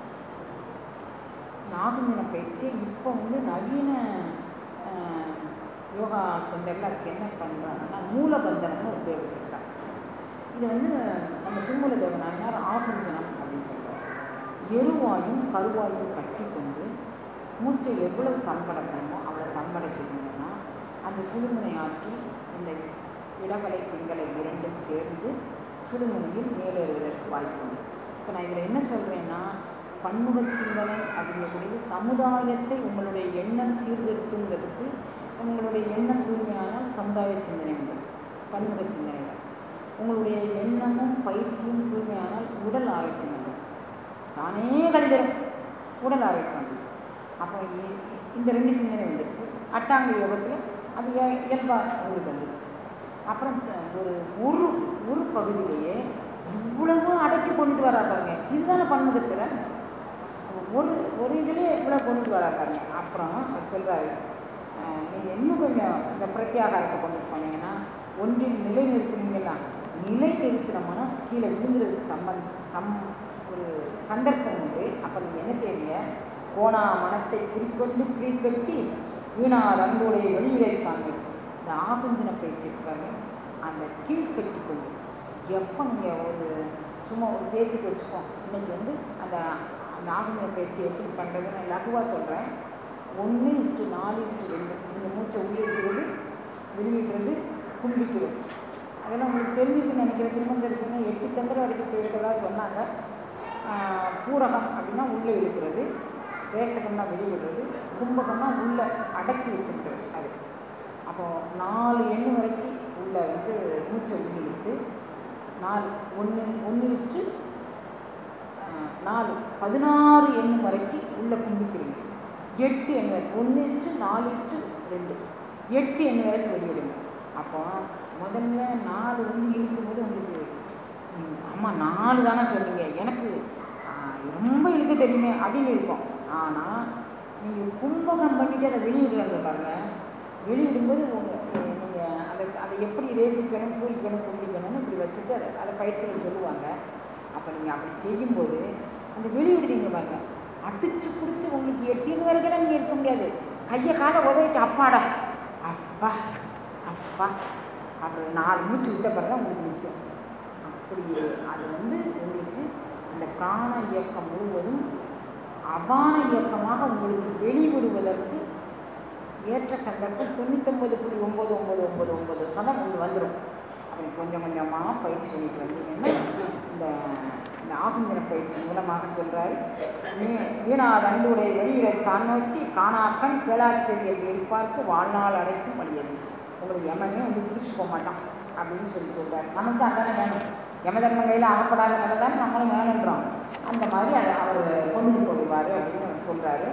இந்த ஆகுஞ்சன பயிற்சி இப்போ வந்து நவீன ஆஹ், யோகா சென்டரில் அதுக்கு என்ன பண்ணுறாங்கன்னா மூலபந்தனம்னு உபயோகிச்சிருக்காங்க இது வந்து நம்ம திருமூல தேவநாயனார் ஆகுஞ்சனம் அப்படின்னு சொல்கிறார் எருவாயும் கருவாயும் கட்டி கொண்டு மூச்சை எவ்வளவு தம்படக்கணுமோ அவ்வளோ தம்படைக்கணும்னா அந்த சுடுமுனை ஆற்றில் இந்த இடகலை பெண்களை இரண்டும் சேர்ந்து சுடுமுனையில் மேலேறுவதற்கு வாய்ப்பு உண்டு இப்போ நான் இதில் என்ன சொல்கிறேன்னா பன்முக சிந்தனை அப்படிங்கக்கூடியது சமுதாயத்தை உங்களுடைய எண்ணம் சீர்திருத்துங்கிறதுக்கு உங்களுடைய எண்ணம் தூய்மையானால் சமுதாய சிந்தனை உண்டு பன்முக சிந்தனைகள் உங்களுடைய எண்ணமும் பயிற்சியும் தூய்மையானால் உடல் ஆரோக்கியம் வந்துடும் தானே கழிதரும் உடல் ஆரோக்கியம் வந்துடும் அப்போ இ- இந்த ரெண்டு சிந்தனை வந்துருச்சு அட்டாங்க யோகத்தில் அது இய- இயல்பா உங்களுக்கு வந்துருச்சு அப்புறம் த- ஒரு ஒரு ஒரு பகுதியிலேயே இவ்வளவு அடக்கி கொண்டுட்டு வரா பாருங்க இதுதானே பன்முகத்திறன் ஒரு ஒரு இதுலேயே இவ்வளோ கொண்டுட்டு வரா பாருங்க அப்புறம் அவர் சொல்கிறாரு நீங்கள் இன்னும் கொஞ்சம் இந்த பிரத்யாகாரத்தை கொண்டு போனீங்கன்னா ஒன்றில் நிலை நிறுத்தினீங்கன்னா நிலை நிறுத்தினோம்னா கீழே விழுங்குறதுக்கு சம்பந்த சம் ஒரு சந்தர்ப்பம் உண்டு அப்போ நீங்கள் என்ன செய்வீங்க கோணா மனத்தை குறிக்கொண்டு கீழ்கட்டி வீணா ரங்கோடைய வெளியுடைத்தாங்க இந்த ஆகுஞ்சின பயிற்சி இருக்காங்க அந்த கீழ்கட்டி கொண்டு எப்போ நீங்கள் ஒரு சும்மா ஒரு பேச்சுக்கு வச்சுப்போம் இன்னைக்கு வந்து அந்த அந்த ஆகுஞ்சின பயிற்சி எப்படி பண்ணுறதுன்னு நான் லகுவாக சொல்கிறேன் ஒன்று இஸ்ட்டு நாலு இஸ்ட்டு ரெண்டு நீங்கள் மூச்சை உள்ளிடுறது வெளியிடுறது கும்பிக்கிறது அதெல்லாம் உங்களுக்கு தெரிஞ்சுக்கணும்னு நினைக்கிற திருமந்திரத்துக்கு எட்டு தந்திரம் வரைக்கும் போயிருக்கிறதா சொன்னாங்க ஆஹ் பூரகம் அப்படின்னா உள்ளே இழுக்கிறது ரேசகம்னா வெளிவிடுறது கும்பகம்னா உள்ளே அடக்கி வச்சிருக்கிறது அது அப்போது நாலு எண்ணு வரைக்கும் உள்ள வந்து மூச்சை உள்ளிழுத்து நாலு ஒன்று ஒன்று இஸ்ட்டு நாலு பதினாறு எண்ணு வரைக்கும் உள்ளே கும்பிக்கிறீங்க எட்டு எண் வரைக்கும் ஒன்று இஸ்ட்டு நாலு இஸ்ட்டு ரெண்டு எட்டு எண் வரைக்கும் வெளியிடுங்க அப்போ முதல்ல நாலு வந்து இழுக்கும்போது உங்களுக்கு ம், அம்மா நாலு தானே சொன்னீங்க எனக்கு ஆ, ரொம்ப இழுக்க தெரியுமே அப்படின்னு இருக்கும் ஆனால் நீங்கள் கும்பகம் பண்ணிட்டு அதை வெளியிடுறாங்க பாருங்கள் வெளியிடும்போது உங்கள் நீங்கள் அதை அதை எப்படி ரேசிக்கணும் பூரிக்கணும் கும்பிக்கணும்னு இப்படி வச்சுட்டு அதை அதை பயிற்சியில் சொல்லுவாங்க அப்போ நீங்கள் அப்படி செய்யும்போது அந்த வெளியிடுறீங்க பாருங்க அடிச்சு பிடிச்சி உங்களுக்கு எட்டின்னு வரைக்கும் நீங்கள் இருக்க முடியாது கையை காலை உதவிட்டு அப்பாடா அப்பா அப்பா அப்புறம் நாலு மூச்சு விட்ட பிறகு தான் உங்களுக்கு நிற்கும் அப்படி அது வந்து உங்களுக்கு அந்த பிராண இயக்கம் முழுவதும் அபான இயக்கமாக உங்களுக்கு வெளிவிடுவதற்கு ஏற்ற சந்தர்ப்பம் தொண்ணூத்தொம்பது புள்ளி ஒம்பது ஒம்பது ஒம்பது ஒம்பது சதம் உங்களுக்கு வந்துடும் அப்படி கொஞ்சம் கொஞ்சமாக பயிற்சி பண்ணிட்டு வந்தீங்கன்னா இந்த இந்த ஆகுந்தின பயிற்சி மூலமாக சொல்கிறாரு வீணாத அன்புடைய வெளியிட தான் நோக்கி காணாக்கண் கேளாச்செறியல் இருப்பார்க்கு வாழ்நாள் அடைக்கும் வழியது உங்களுக்கு யமனே வந்து பிடிச்சி போக மாட்டான் அப்படின்னு சொல்லி சொல்கிறார் நமக்கு அதானே வேணும் யம தர்ம கையில் அகப்படாத நிலை தான் நம்மளும் வேணுன்றோம் அந்த மாதிரி அதை அவர் கொண்டுட்டு போயிடுவார் அப்படின்னு சொல்கிறாரு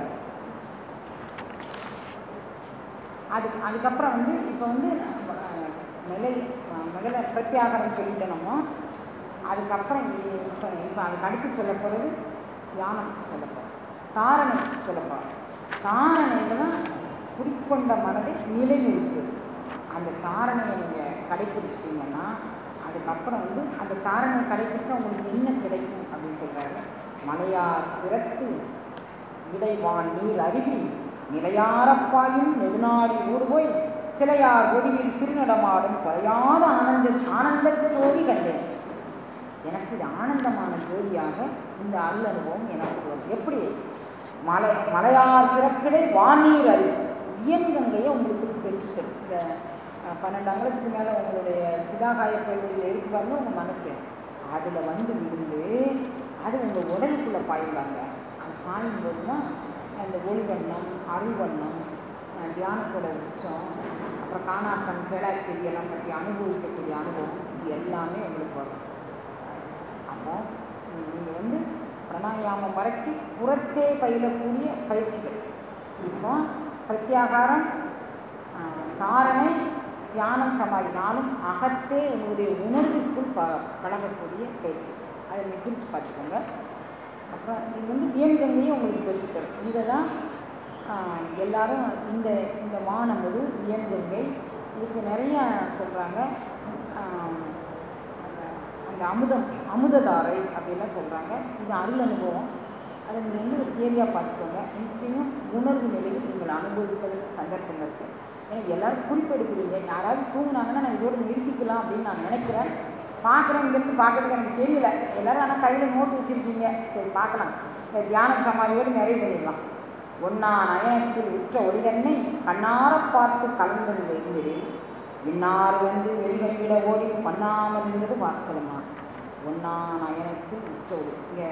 அதுக்கு அதுக்கப்புறம் வந்து இப்போ வந்து அஹ், நிலை அஹ், முதல்ல பிரத்யாகரம் சொல்லிட்டோம் நம்ம அதுக்கப்புறம் இ- இப்போ இப்போ அதுக்கு அடுத்து சொல்ல போகிறது தியானம் சொல்ல போகிறோம் தாரணை சொல்ல போகிறோம் தாரணையில் தான் குறிக்கொண்ட மனதை நிலைநிறுத்துவது அந்த தாரணையை நீங்கள் கடைப்பிடிச்சிட்டிங்கன்னா அதுக்கப்புறம் வந்து அந்த தாரணையை கடைப்பிடிச்சா உங்களுக்கு என்ன கிடைக்கும் அப்படின்னு சொல்கிறாரு மலையார் சிரத்து இடைவான் நீர் அருவி நிலையாரப்பாயும் நெடுநாடி ஊடுபோய் சிலையார் ஒளிவில் திருநடமாடும் தொலையாத ஆனந்த ஆனந்த ஜோதி கண்டேன் எனக்கு இது ஆனந்தமான ஜோதியாக இந்த அருள் அனுபவம் எனக்கு வரும் எப்படி மலை மலையார் சிறப்பிடை வானீர் அறிவு இயங்கங்கையை உங்களுக்கு பெற்றுத்தரும் இந்த அஹ், பன்னெண்டு அங்கலத்துக்கு மேலே உங்களுடைய சிதாகாய பயிர்களில் இருக்கு பாருங்க உங்கள் மனசு அதில் வந்து விழுந்து அது உங்கள் உடலுக்குள்ளே பாயுவாங்க அது பாயும் போது தான் அந்த ஒளிவண்ணம் அருள்வண்ணம் அஹ், தியானத்தோட உச்சம் அப்புறம் காணாக்கண் கேளாச்செடி எல்லாம் பற்றி அனுபவிக்கக்கூடிய அனுபவம் இது எல்லாமே உங்களுக்கு வரும் அப்போ நீங்கள் வந்து பிராணாயாமம் வரைக்கும் புறத்தே பயிலக்கூடிய பயிற்சிகள் இப்போ பிரத்யாகாரம் ஆஹ், தாரணை தியானம் சமாதி நாளும் அகத்தே உங்களுடைய உணர்வுக்குள் ப பழகக்கூடிய பயிற்சி அதை நீங்கள் பிரித்து பார்த்துக்கோங்க அப்புறம் இது வந்து வியங்கங்கையும் உங்களுக்கு பெற்றுத்தரும் இதை தான் ஆஹ், எல்லாரும் இந்த இந்த வானமுது வியங்கங்கை இதுக்கு நிறைய சொல்கிறாங்க அந்த அமுதம் அமுததாரை அப்படிலாம் சொல்கிறாங்க இது அருள் அனுபவம் அதை நீங்கள் வந்து ஒரு தேவையாக பார்த்துக்கோங்க நிச்சயம் உணர்வு நிலையில் நீங்கள் அனுபவிப்பதற்கு சந்தர்ப்பம் இருக்குது ஏன்னா எல்லாரும் குறிப்பெடுக்கிறீங்க யாராவது தூங்குனாங்கன்னா நான் இதோடு நிறுத்திக்கலாம் அப்படின்னு நான் நினைக்கிறேன் பார்க்குறேன் இங்கேருந்து பார்க்குறதுக்கு எனக்கு தெரியல எல்லாரும் ஆனால் கையில் நோட்டு வச்சுருக்கீங்க சரி பார்க்கலாம் இந்த தியானம் சமாதியோடு நிறைவு பண்ணிடலாம் ஒன்னா நயனத்தில் உற்ற ஒளிதன்னை கண்ணார பார்த்து கலந்தது எங்களில் இன்னார் வந்து வெளிவெளிவிட ஓடி பண்ணாமல் இருந்தது பார்க்கலுமா ஒன்னா நயனத்தில் உற்ற ஒளி இங்கே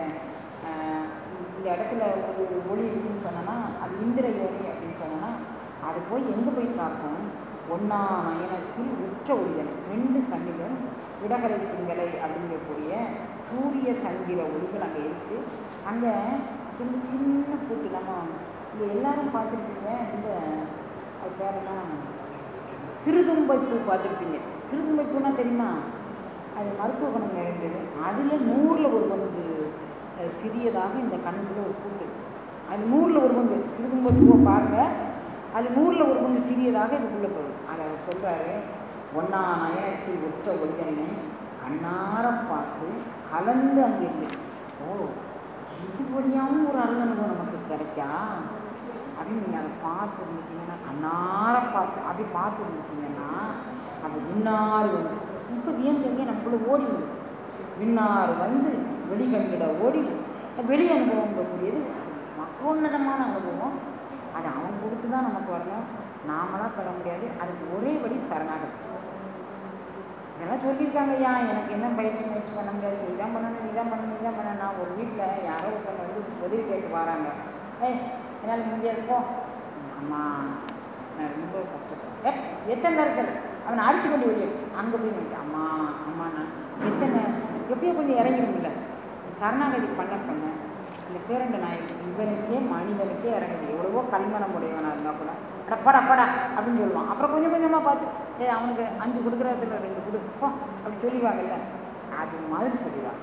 இந்த இடத்துல ஒரு ஒளி இருக்குன்னு சொன்னோன்னா அது இந்திர யோனி அப்படின்னு சொன்னோன்னா அது போய் எங்கே போய் தாக்கும் ஒன்னா நயனத்தில் உற்ற ஒளிதல் ரெண்டு கண்ணிலும் விடகரை திங்களை அப்படிங்கக்கூடிய சூரிய சந்திர ஒளிகள் அங்கே இருக்குது அங்கே ரொம்ப சின்ன பூட்டு நம்ம இங்கே எல்லாரும் பார்த்துருப்பீங்க இந்த அது பேர் என்ன சிறுதும்பை பூ பார்த்துருப்பீங்க சிறுதும்பை பூனா தெரியுமா அது மருத்துவ குணம் நிறைந்தது அதில் நூறில் ஒரு பங்கு அஹ், சிறியதாக இந்த கண்ணுக்குள்ள ஒரு பூட்டு அது நூறில் ஒரு பங்கு சிறுதும்பை பூவை பாருங்கள் அது நூறில் ஒரு பங்கு சிறியதாக இதுக்குள்ளே போகும் அதை அவர் சொல்கிறாரு ஒன்னா நயனத்தில் உற்ற ஒளிதனை கண்ணார பார்த்து கலந்து அங்கே இருந்து ஓ இது வழியாகவும் ஒரு அருள் அனுபவம் நமக்கு கிடைக்கா அப்படின்னு நீங்கள் அதை பார்த்து இருந்துட்டீங்கன்னா கண்ணார பார்த்து அப்படி பார்த்து இருந்துட்டீங்கன்னா அப்போ விண்ணாறு வந்து இப்போ வியந்தங்க நமக்குள்ளே ஓடி விடும் விண்ணாறு வந்து வெளிகண்டிட ஓடி வெளி அனுபவங்கக்கூடியது மகோன்னதமான அனுபவம் அது அவன் கொடுத்து தான் நமக்கு வரணும் நாமளாக பெற முடியாது அதுக்கு ஒரே வழி சரணாகதி இதெல்லாம் சொல்லியிருக்காங்க ஐயா எனக்கு என்ன பயிற்சி முயற்சி பண்ண முடியாது நீ தான் பண்ணணும் நீ தான் பண்ணணும் நீ தான் பண்ணணும் நான் ஒரு வீட்டில் யாரோ ஒருத்தவங்க வந்து உதவி கேட்டு வராங்க ஏய் என்னால் முடியாது போ அம்மா நான் ரொம்ப கஷ்டப்படுறேன் ஏ எத்தனை நேரம் சொல்லு அவனை அடிச்சு கொண்டு வெளியே அங்கே போய் நின்றுட்டு அம்மா அம்மா நான் எத்தனை எப்படியோ கொஞ்சம் இறங்கிடும்ல சரணாகதி பண்ண பண்ண அந்த பேரண்ட நாய் இவனுக்கே மனிதனுக்கே இறங்குது எவ்வளவோ கல்மனம் உடையவனாக இருந்தால் கூட அட படா படா அப்படின்னு சொல்லுவான் அப்புறம் கொஞ்சம் கொஞ்சமாக பார்த்து ஏ அவனுக்கு அஞ்சு கொடுக்குறதுல ரெண்டு கொடு போ அப்படி சொல்லிடுவாங்கல்ல அது மாதிரி சொல்லிடுவாங்க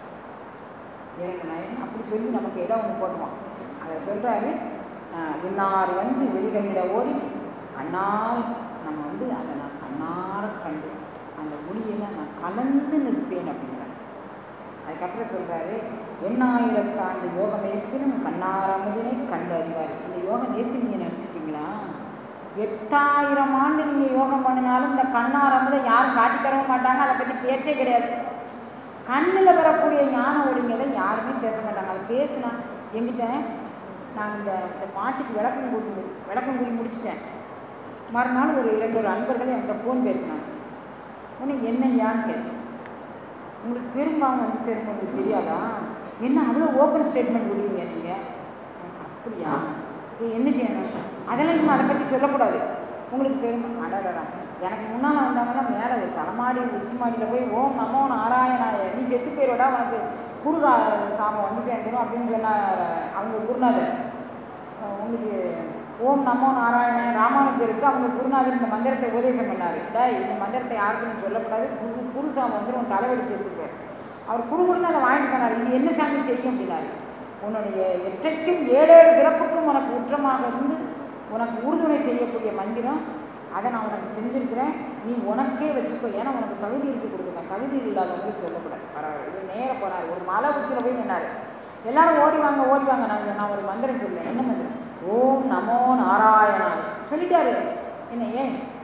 இறங்க நாயன் அப்படி சொல்லி நமக்கு ஏதோ ஒன்று போட்டுவான் அதை சொல்கிறாரு இன்னார் வந்து வெளிகண்ட ஓடி கண்ணால் நம்ம வந்து அதை நான் கண்ணார கண்டு அந்த ஒளியில் நான் கலந்து நிற்பேன் அப்படிங்கிறார் அதுக்கப்புறம் சொல்கிறாரு எண்ணாயிரத்தாண்டு யோகம் இருப்பினும் கண்ணாரமுதனை கண்டு அறிவார் இந்த யோகம் நேசி நீங்கள் நினச்சிட்டிங்களா எட்டாயிரம் ஆண்டு நீங்கள் யோகம் பண்ணினாலும் இந்த கண்ணாரமுதை யாரும் காட்டித் தரவும் மாட்டாங்க அதை பற்றி பேச்சே கிடையாது கண்ணில் வரக்கூடிய ஞான ஒளிங்களை யாருமே பேச மாட்டாங்க அதை பேசினா எங்கிட்ட நான் இந்த இந்த பாட்டுக்கு விளக்கம் கூடி விளக்கம் கூடி முடிச்சிட்டேன் மறுநாள் ஒரு இரண்டு ஒரு அன்பர்கள் என்கிட்ட ஃபோன் பேசினாங்க உன்னை என்ன ஏன்னு கேட்டேன் உங்களுக்கு பெரும்பாலும் வந்து சரி உங்களுக்கு தெரியாதா என்ன அவ்வளோ ஓப்பன் ஸ்டேட்மெண்ட் கொடுக்குறீங்க நீங்கள் அப்படியா இது என்ன செய்யணும் அதெல்லாம் இன்னும் அதை பற்றி சொல்லக்கூடாது உங்களுக்கு பெருமை அடடடா எனக்கு முன்னால் வந்தாங்கன்னா மேலே ஒரு தலைமாடி உச்சி மாடியில் போய் ஓம் நமோ நாராயணாய நீ செத்து போயிரோடா உனக்கு குருகா சாமம் வந்து சேர்ந்துடும் அப்படின்னு சொன்னார் அவங்க குருநாதர் அஹ் உங்களுக்கு ஓம் நமோ நாராயண ராமானுஜருக்கு அவங்க குருநாதர் இந்த மந்திரத்தை உபதேசம் பண்ணார் டேய் இந்த மந்திரத்தை யாருக்கும் நீ சொல்லக்கூடாது குரு குருசாமி வந்து உன் தலைவலி செத்துப்பார் அவர் குரு குருன்னு அதை வாங்கிட்டு போனார் இது என்ன சாமி செய்யும் அப்படின்னாரு உன்னுடைய எற்றைக்கும் ஏழேழு பிறப்புக்கும் உனக்கு உற்றமாக இருந்து உனக்கு உறுதுணை செய்யக்கூடிய மந்திரம் அதை நான் உனக்கு செஞ்சுருக்கிறேன் நீ உனக்கே வச்சுக்கோ ஏன்னா உனக்கு தகுதி இருக்கு கொடுத்துருக்கேன் தகுதி இல்லாதவங்களுக்கு சொல்லக்கூடாது பரவாயில்ல இது நேராக போனார் ஒரு மலை உச்சியில் போய் நின்னார் எல்லாரும் ஓடி வாங்க ஓடி வாங்க நான் நான் ஒரு மந்திரம் சொல்லேன் என்ன மந்திரம் ஓம் நமோ நாராயணாய் சொல்லிட்டாரு என்ன ஏன்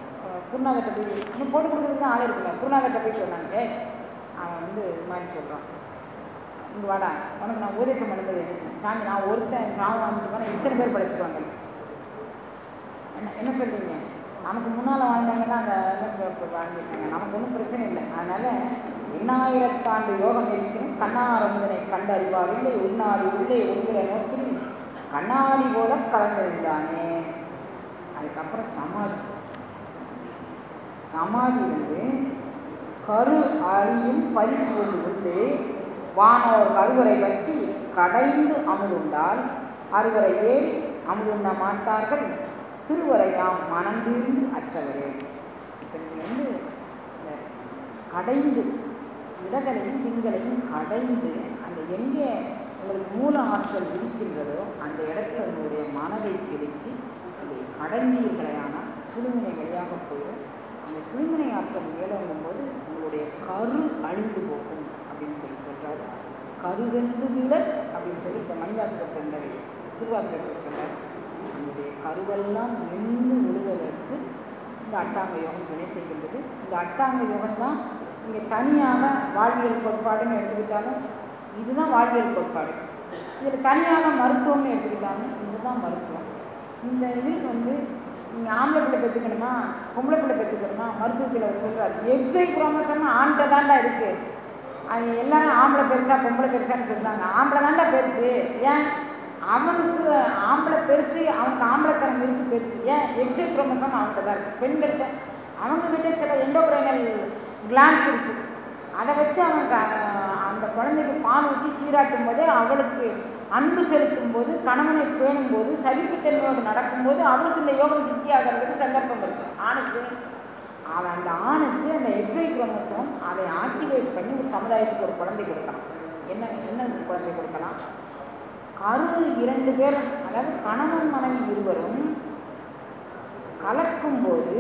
குருநாதர்கிட்ட போய் இன்னும் போட்டு கொடுக்குறதுக்கு தான் ஆள் இருக்குல்ல குருநாதர்கிட்ட போய் சொன்னாங்க "ஏய், அவன் வந்து இது மாதிரி சொல்கிறான் இங்கே வாடா உனக்கு நான் உபதேசம் பண்ணும்போது என்ன சொன்னேன் சாமி நான் ஒருத்தன் சாவு வாங்கிட்டு போனால் இத்தனை பேர் படைச்சுக்குவாங்க என்ன என்ன சொல்கிறீங்க நமக்கு முன்னால் வாழ்ந்தவங்கன்னா அந்த இதெல்லாம் இப்ப வாங்கியிருக்காங்க நமக்கு ஒன்றும் பிரச்சனை இல்லை அதனால் எண்ணாயிரத்தாண்டு யோகம் இருக்கிறும் கண்ணாரந்தனை கண்டு அறிவார் இல்லை உன்னாடி உள்ளே ஒன்றுகிற நோக்கில் கண்ணாடி போல கலந்திருந்தானே அதுக்கப்புறம் சமாதி சமாதி வந்து கரு அறியும் பரிசு கொண்டு கொண்டு வானோர் கருவறை பற்றி கடைந்து அமுதுண்டால் அறுவரை ஏறி அமுதுண்ண மாட்டார்கள் திருவரையாம் மனம் தீர்ந்து அற்றவரே இப்போ நீங்கள் வந்து இந்த கடைந்து இடகளையும் திங்களையும் கடைந்து அந்த எங்கே உங்களுக்கு மூல ஆற்றல் இருக்கின்றதோ அந்த இடத்துல உங்களுடைய மனதை செலுத்தி இதை கடந்தீர்களையானால் சுழுமுனை வழியாக போயிடும் அந்த சுழுமுனை ஆற்றல் மேலோங்கும் போது உங்களுடைய கரு அழிந்து போகும் அப்படின்னு சொல்லி சொல்கிறாரு கருவெந்து விட அப்படின்னு சொல்லி இந்த மணிவாசகத்தை இந்த திருவாசகத்தில் சொல்கிறார் நம்முடைய கருவெல்லாம் நின்று விடுவதற்கு இந்த அட்டாங்க யோகம் துணை செய்கின்றது இந்த அட்டாங்க யோகம் தான் இங்கே தனியாக வாழ்வியல் கோட்பாடுன்னு எடுத்துக்கிட்டாலும் இதுதான் வாழ்வியல் கோட்பாடு இதில் தனியாக மருத்துவம்னு எடுத்துக்கிட்டாலும் இதுதான் மருத்துவம் இந்த இதில் வந்து நீங்கள் ஆம்பளை பிள்ளை பெற்றுக்கணுமா பொம்பளை பிள்ளை பெற்றுக்கணுமா மருத்துவத்தில் அவர் சொல்கிறார் எக்ஸை குரோமோசோம் ஆண்கிட்ட தாண்டா இருக்குது அது எல்லாரும் ஆம்பளை பெருசா பொம்பளை பெருசான்னு சொல்கிறாங்க ஆம்பளை தாண்டா பெருசு ஏன் அவனுக்கு ஆம்பளை பெருசு அவனுக்கு ஆம்பளைத்தனம் இருக்கு பெருசு ஏன் எக்ஸை குரோமோசோம் அவன்கிட்ட தான் இருக்குது பெண்கள்கிட்ட அவங்கக்கிட்ட சில எண்டோக்ரைனல் கிளான்ஸ் இருக்குது அதை வச்சு அவன் க- அந்த குழந்தைக்கு பால் ஊற்றி சீராட்டும் போதே அவளுக்கு அன்பு செலுத்தும் போது கணவனை பேணும் போது சகிப்புத்தன்மையோடு நடக்கும்போது அவளுக்கு இந்த யோகம் சித்தி ஆகிறதுக்கு சந்தர்ப்பம் இருக்குது ஆணுக்கு அவன் அந்த ஆணுக்கு அந்த எக்ஸ்வை குரோமோசோம் அதை ஆக்டிவேட் பண்ணி ஒரு சமுதாயத்துக்கு ஒரு குழந்தை கொடுக்கலாம் என்ன என்ன குழந்தை கொடுக்கலாம் கரு இரண்டு பேரும் அதாவது கணவன் மனைவி இருவரும் கலக்கும்போது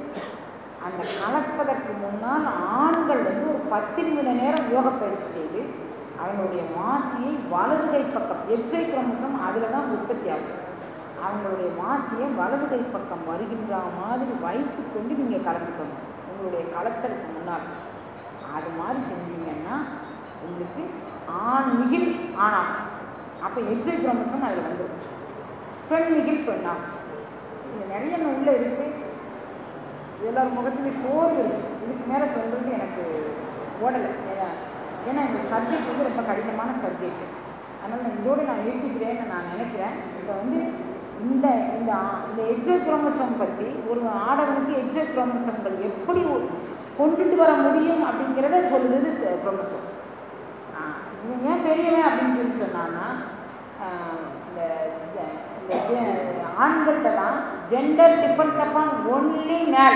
அந்த கலப்பதற்கு முன்னால் ஆண்கள் வந்து ஒரு பத்து நிமிட நேரம் யோக பயிற்சி செய்து அவங்களுடைய மாசியை வலது கை பக்கம் எக்ஸ்வை குரோமோசோம் அதில் தான் உற்பத்தி ஆகும் அவங்களுடைய மாசியை வலது கை பக்கம் வருகின்ற மாதிரி வைத்துக்கொண்டு நீங்கள் கலந்துக்கணும் உங்களுடைய கலத்தலுக்கு முன்னால் அது மாதிரி செஞ்சீங்கன்னா உங்களுக்கு ஆண் மிகில் ஆணாகும் அப்போ எக்ஸ்வை குரோமோசோம் அதில் வந்துடும் பெண் மிகில் பெண்ணாகும் இது நிறைய இன்னும் உள்ளே இருக்குது எல்லார் முகத்துலேயும் சோர்வு இருக்குது இதுக்கு மேலே சொல்கிறது எனக்கு ஓடலை ஏன்னா ஏன்னா இந்த சப்ஜெக்ட் வந்து ரொம்ப கடினமான சப்ஜெக்ட் அதனால் நான் இதோடு நான் நிறுத்திக்கிறேன்னு நான் நினைக்கிறேன் இப்போ வந்து இந்த இந்த ஆ- இந்த எக்ஸோ குரோமோசோம் பற்றி ஒரு ஆடவனுக்கு எக்ஸோ குரோமோசோம்கள் எப்படி ஒ- கொண்டுட்டு வர முடியும் அப்படிங்கிறத சொல்லுது குரோமோசோம் இவன் ஏன் பெரியவன் அப்படின்னு சொல்லி சொன்னான்னா ஆஹ் இந்த ஜ- இந்த ஜெ- ஆண்கள்கிட்ட தான் ஜெண்டர் டிபெண்ட்ஸ் அப்பான் ஒன்லி மேல்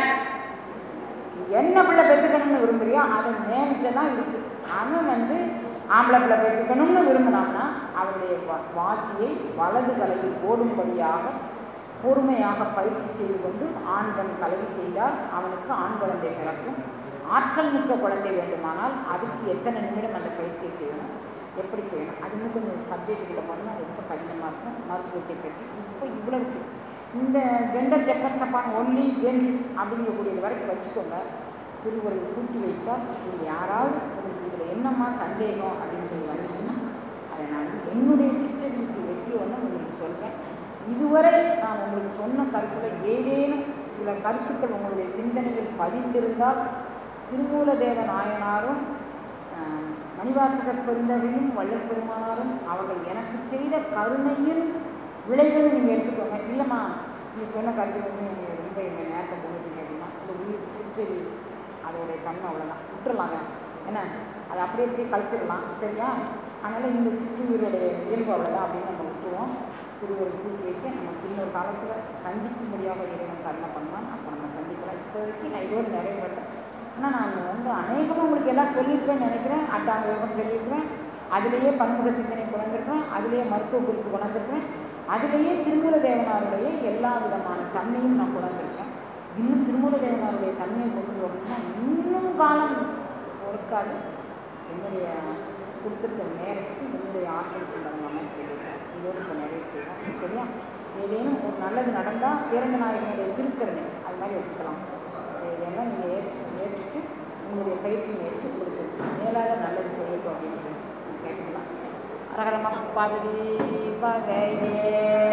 நீ என்ன பிள்ளை பெற்றுக்கணும்னு விரும்புறியோ அது மேல்கிட்ட தான் இருக்குது அவன் வந்து ஆம்பளை பிள்ளை பெற்றுக்கணும்னு விரும்பினான்னா அவனுடைய வா- வாசியை வலது தலையில் ஓடும்படியாக பொறுமையாக பயிற்சி செய்து கொண்டு ஆண் பெண் கலவி செய்தால் அவனுக்கு ஆண் குழந்தை பிறக்கும் ஆற்றல் மிக்க குழந்தை வேண்டுமானால் அதுக்கு எத்தனை நிமிடம் அந்த பயிற்சியை செய்யணும் எப்படி செய்யணும் அது இன்னும் கொஞ்சம் சப்ஜெக்டுக்குள்ள போனால் அது ரொம்ப கடினமாக இருக்கும் மருத்துவத்தை பற்றி இப்போ இவ்வளோ இருக்குது இந்த ஜெண்டர் டிஃபரன்ஸ் அப்பான் ஒன்லி ஜென்ஸ் அப்படிங்கக்கூடியது வரைக்கும் வச்சுக்கோங்க திருவுருள் கூட்டி வைத்தால் நீங்கள் யாராவது உங்களுக்கு இதில் என்னம்மா சந்தேகம் அப்படின்னு சொல்லி வந்துச்சுன்னா அதை நான் வந்து என்னுடைய சிற்றறிவுக்கு எட்டி ஒன்று உங்களுக்கு சொல்கிறேன் இதுவரை நான் உங்களுக்கு சொன்ன கருத்தில் ஏதேனும் சில கருத்துக்கள் உங்களுடைய சிந்தனையில் பதிந்திருந்தால் திருமூலதேவ நாயனாரும் ஆஹ், மணிவாசகர் பெருந்தகையும் வள்ளல் பெருமானாரும் அவர்கள் எனக்கு செய்த கருணையின் விளைவுன்னு நீங்கள் எடுத்துக்கோங்க இல்லைம்மா நீங்கள் சொன்ன கருத்துக்கு வந்து நீங்கள் ரொம்ப எங்கள் நேரத்தை கொடுத்தீங்க அப்படின்னா இந்த உயிர் சிற்றறி அதோடைய தன்மை அவ்வளோதான் விட்டுறலாம் அதை என்ன அதை அப்படியே அப்படியே கழிச்சிடலாம் சரியா அதனால் இந்த சிற்றுயிரோடைய இயல்பு அவ்வளோதான் அப்படின்னு நம்ம விட்டுருவோம் திருவள்ளுவர் கூட்டி வைக்க நம்ம பின்னொரு காலத்தில் சந்திக்கும்படியாக இறைவன் கருணை பண்ணலாம் அப்போ நம்ம சந்திக்கலாம் இப்போதைக்கு நான் இதோடு நிறைவு பண்ணுறேன் ஆனால் நான் வந்து அநேகமாக உங்களுக்கு எல்லாம் சொல்லியிருப்பேன்னு நினைக்கிறேன் அட்டாங்க யோகம் சொல்லியிருக்கிறேன் அதிலேயே பன்முக சிந்தனை கொண்டிருக்கிறேன் அதிலேயே மருத்துவ குறிப்பு கொண்டிருக்கிறேன் அதிலேயே திருமூல தேவனாருடைய எல்லா விதமான தன்மையும் நான் கொண்டிருக்கிறேன் இன்னும் திருமூல தேவனாருடைய தன்மையை கொண்டு வரணும்னா இன்னும் காலம் ஒடுக்காது என்னுடைய கொடுத்துருக்க நேரத்துக்கு என்னுடைய ஆற்றலுக்கு தகுந்த மாதிரி சொல்லியிருக்கேன் இதோடு இப்போ நிறைய செய்வோம் சரியா ஏதேனும் ஒரு நல்லது நடந்தால் பேரண்ட நாயகனுடைய திருக்கருணை அது மாதிரி வச்சுக்கலாம் அது எல்லாம் நீங்கள் ஏற்று ஏற்றுட்டு உங்களுடைய பயிற்சி முயற்சி உங்களுக்கு மேலாக நல்லது செய்யட்டும் அப்படின்னு சொல்லி கேட்டுக்கலாம் அரகரம பகுதி வகையே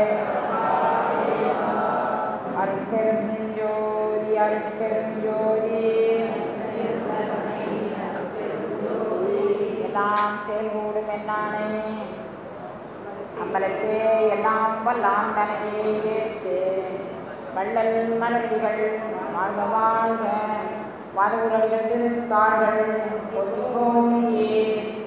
அருட்பெருஞ்சோதி அருட்பெருஞ்சோதி எல்லாம் செயல்கூடும் என்னானே அம்பலத்தே எல்லாம் வல்லாம் தனையே ஏற்று வள்ளல் மலரடிகள் வாழ்க வாழ்க வாதகுரடிகள் திருத்தாள்கள் ஒத்துக்கோங்கே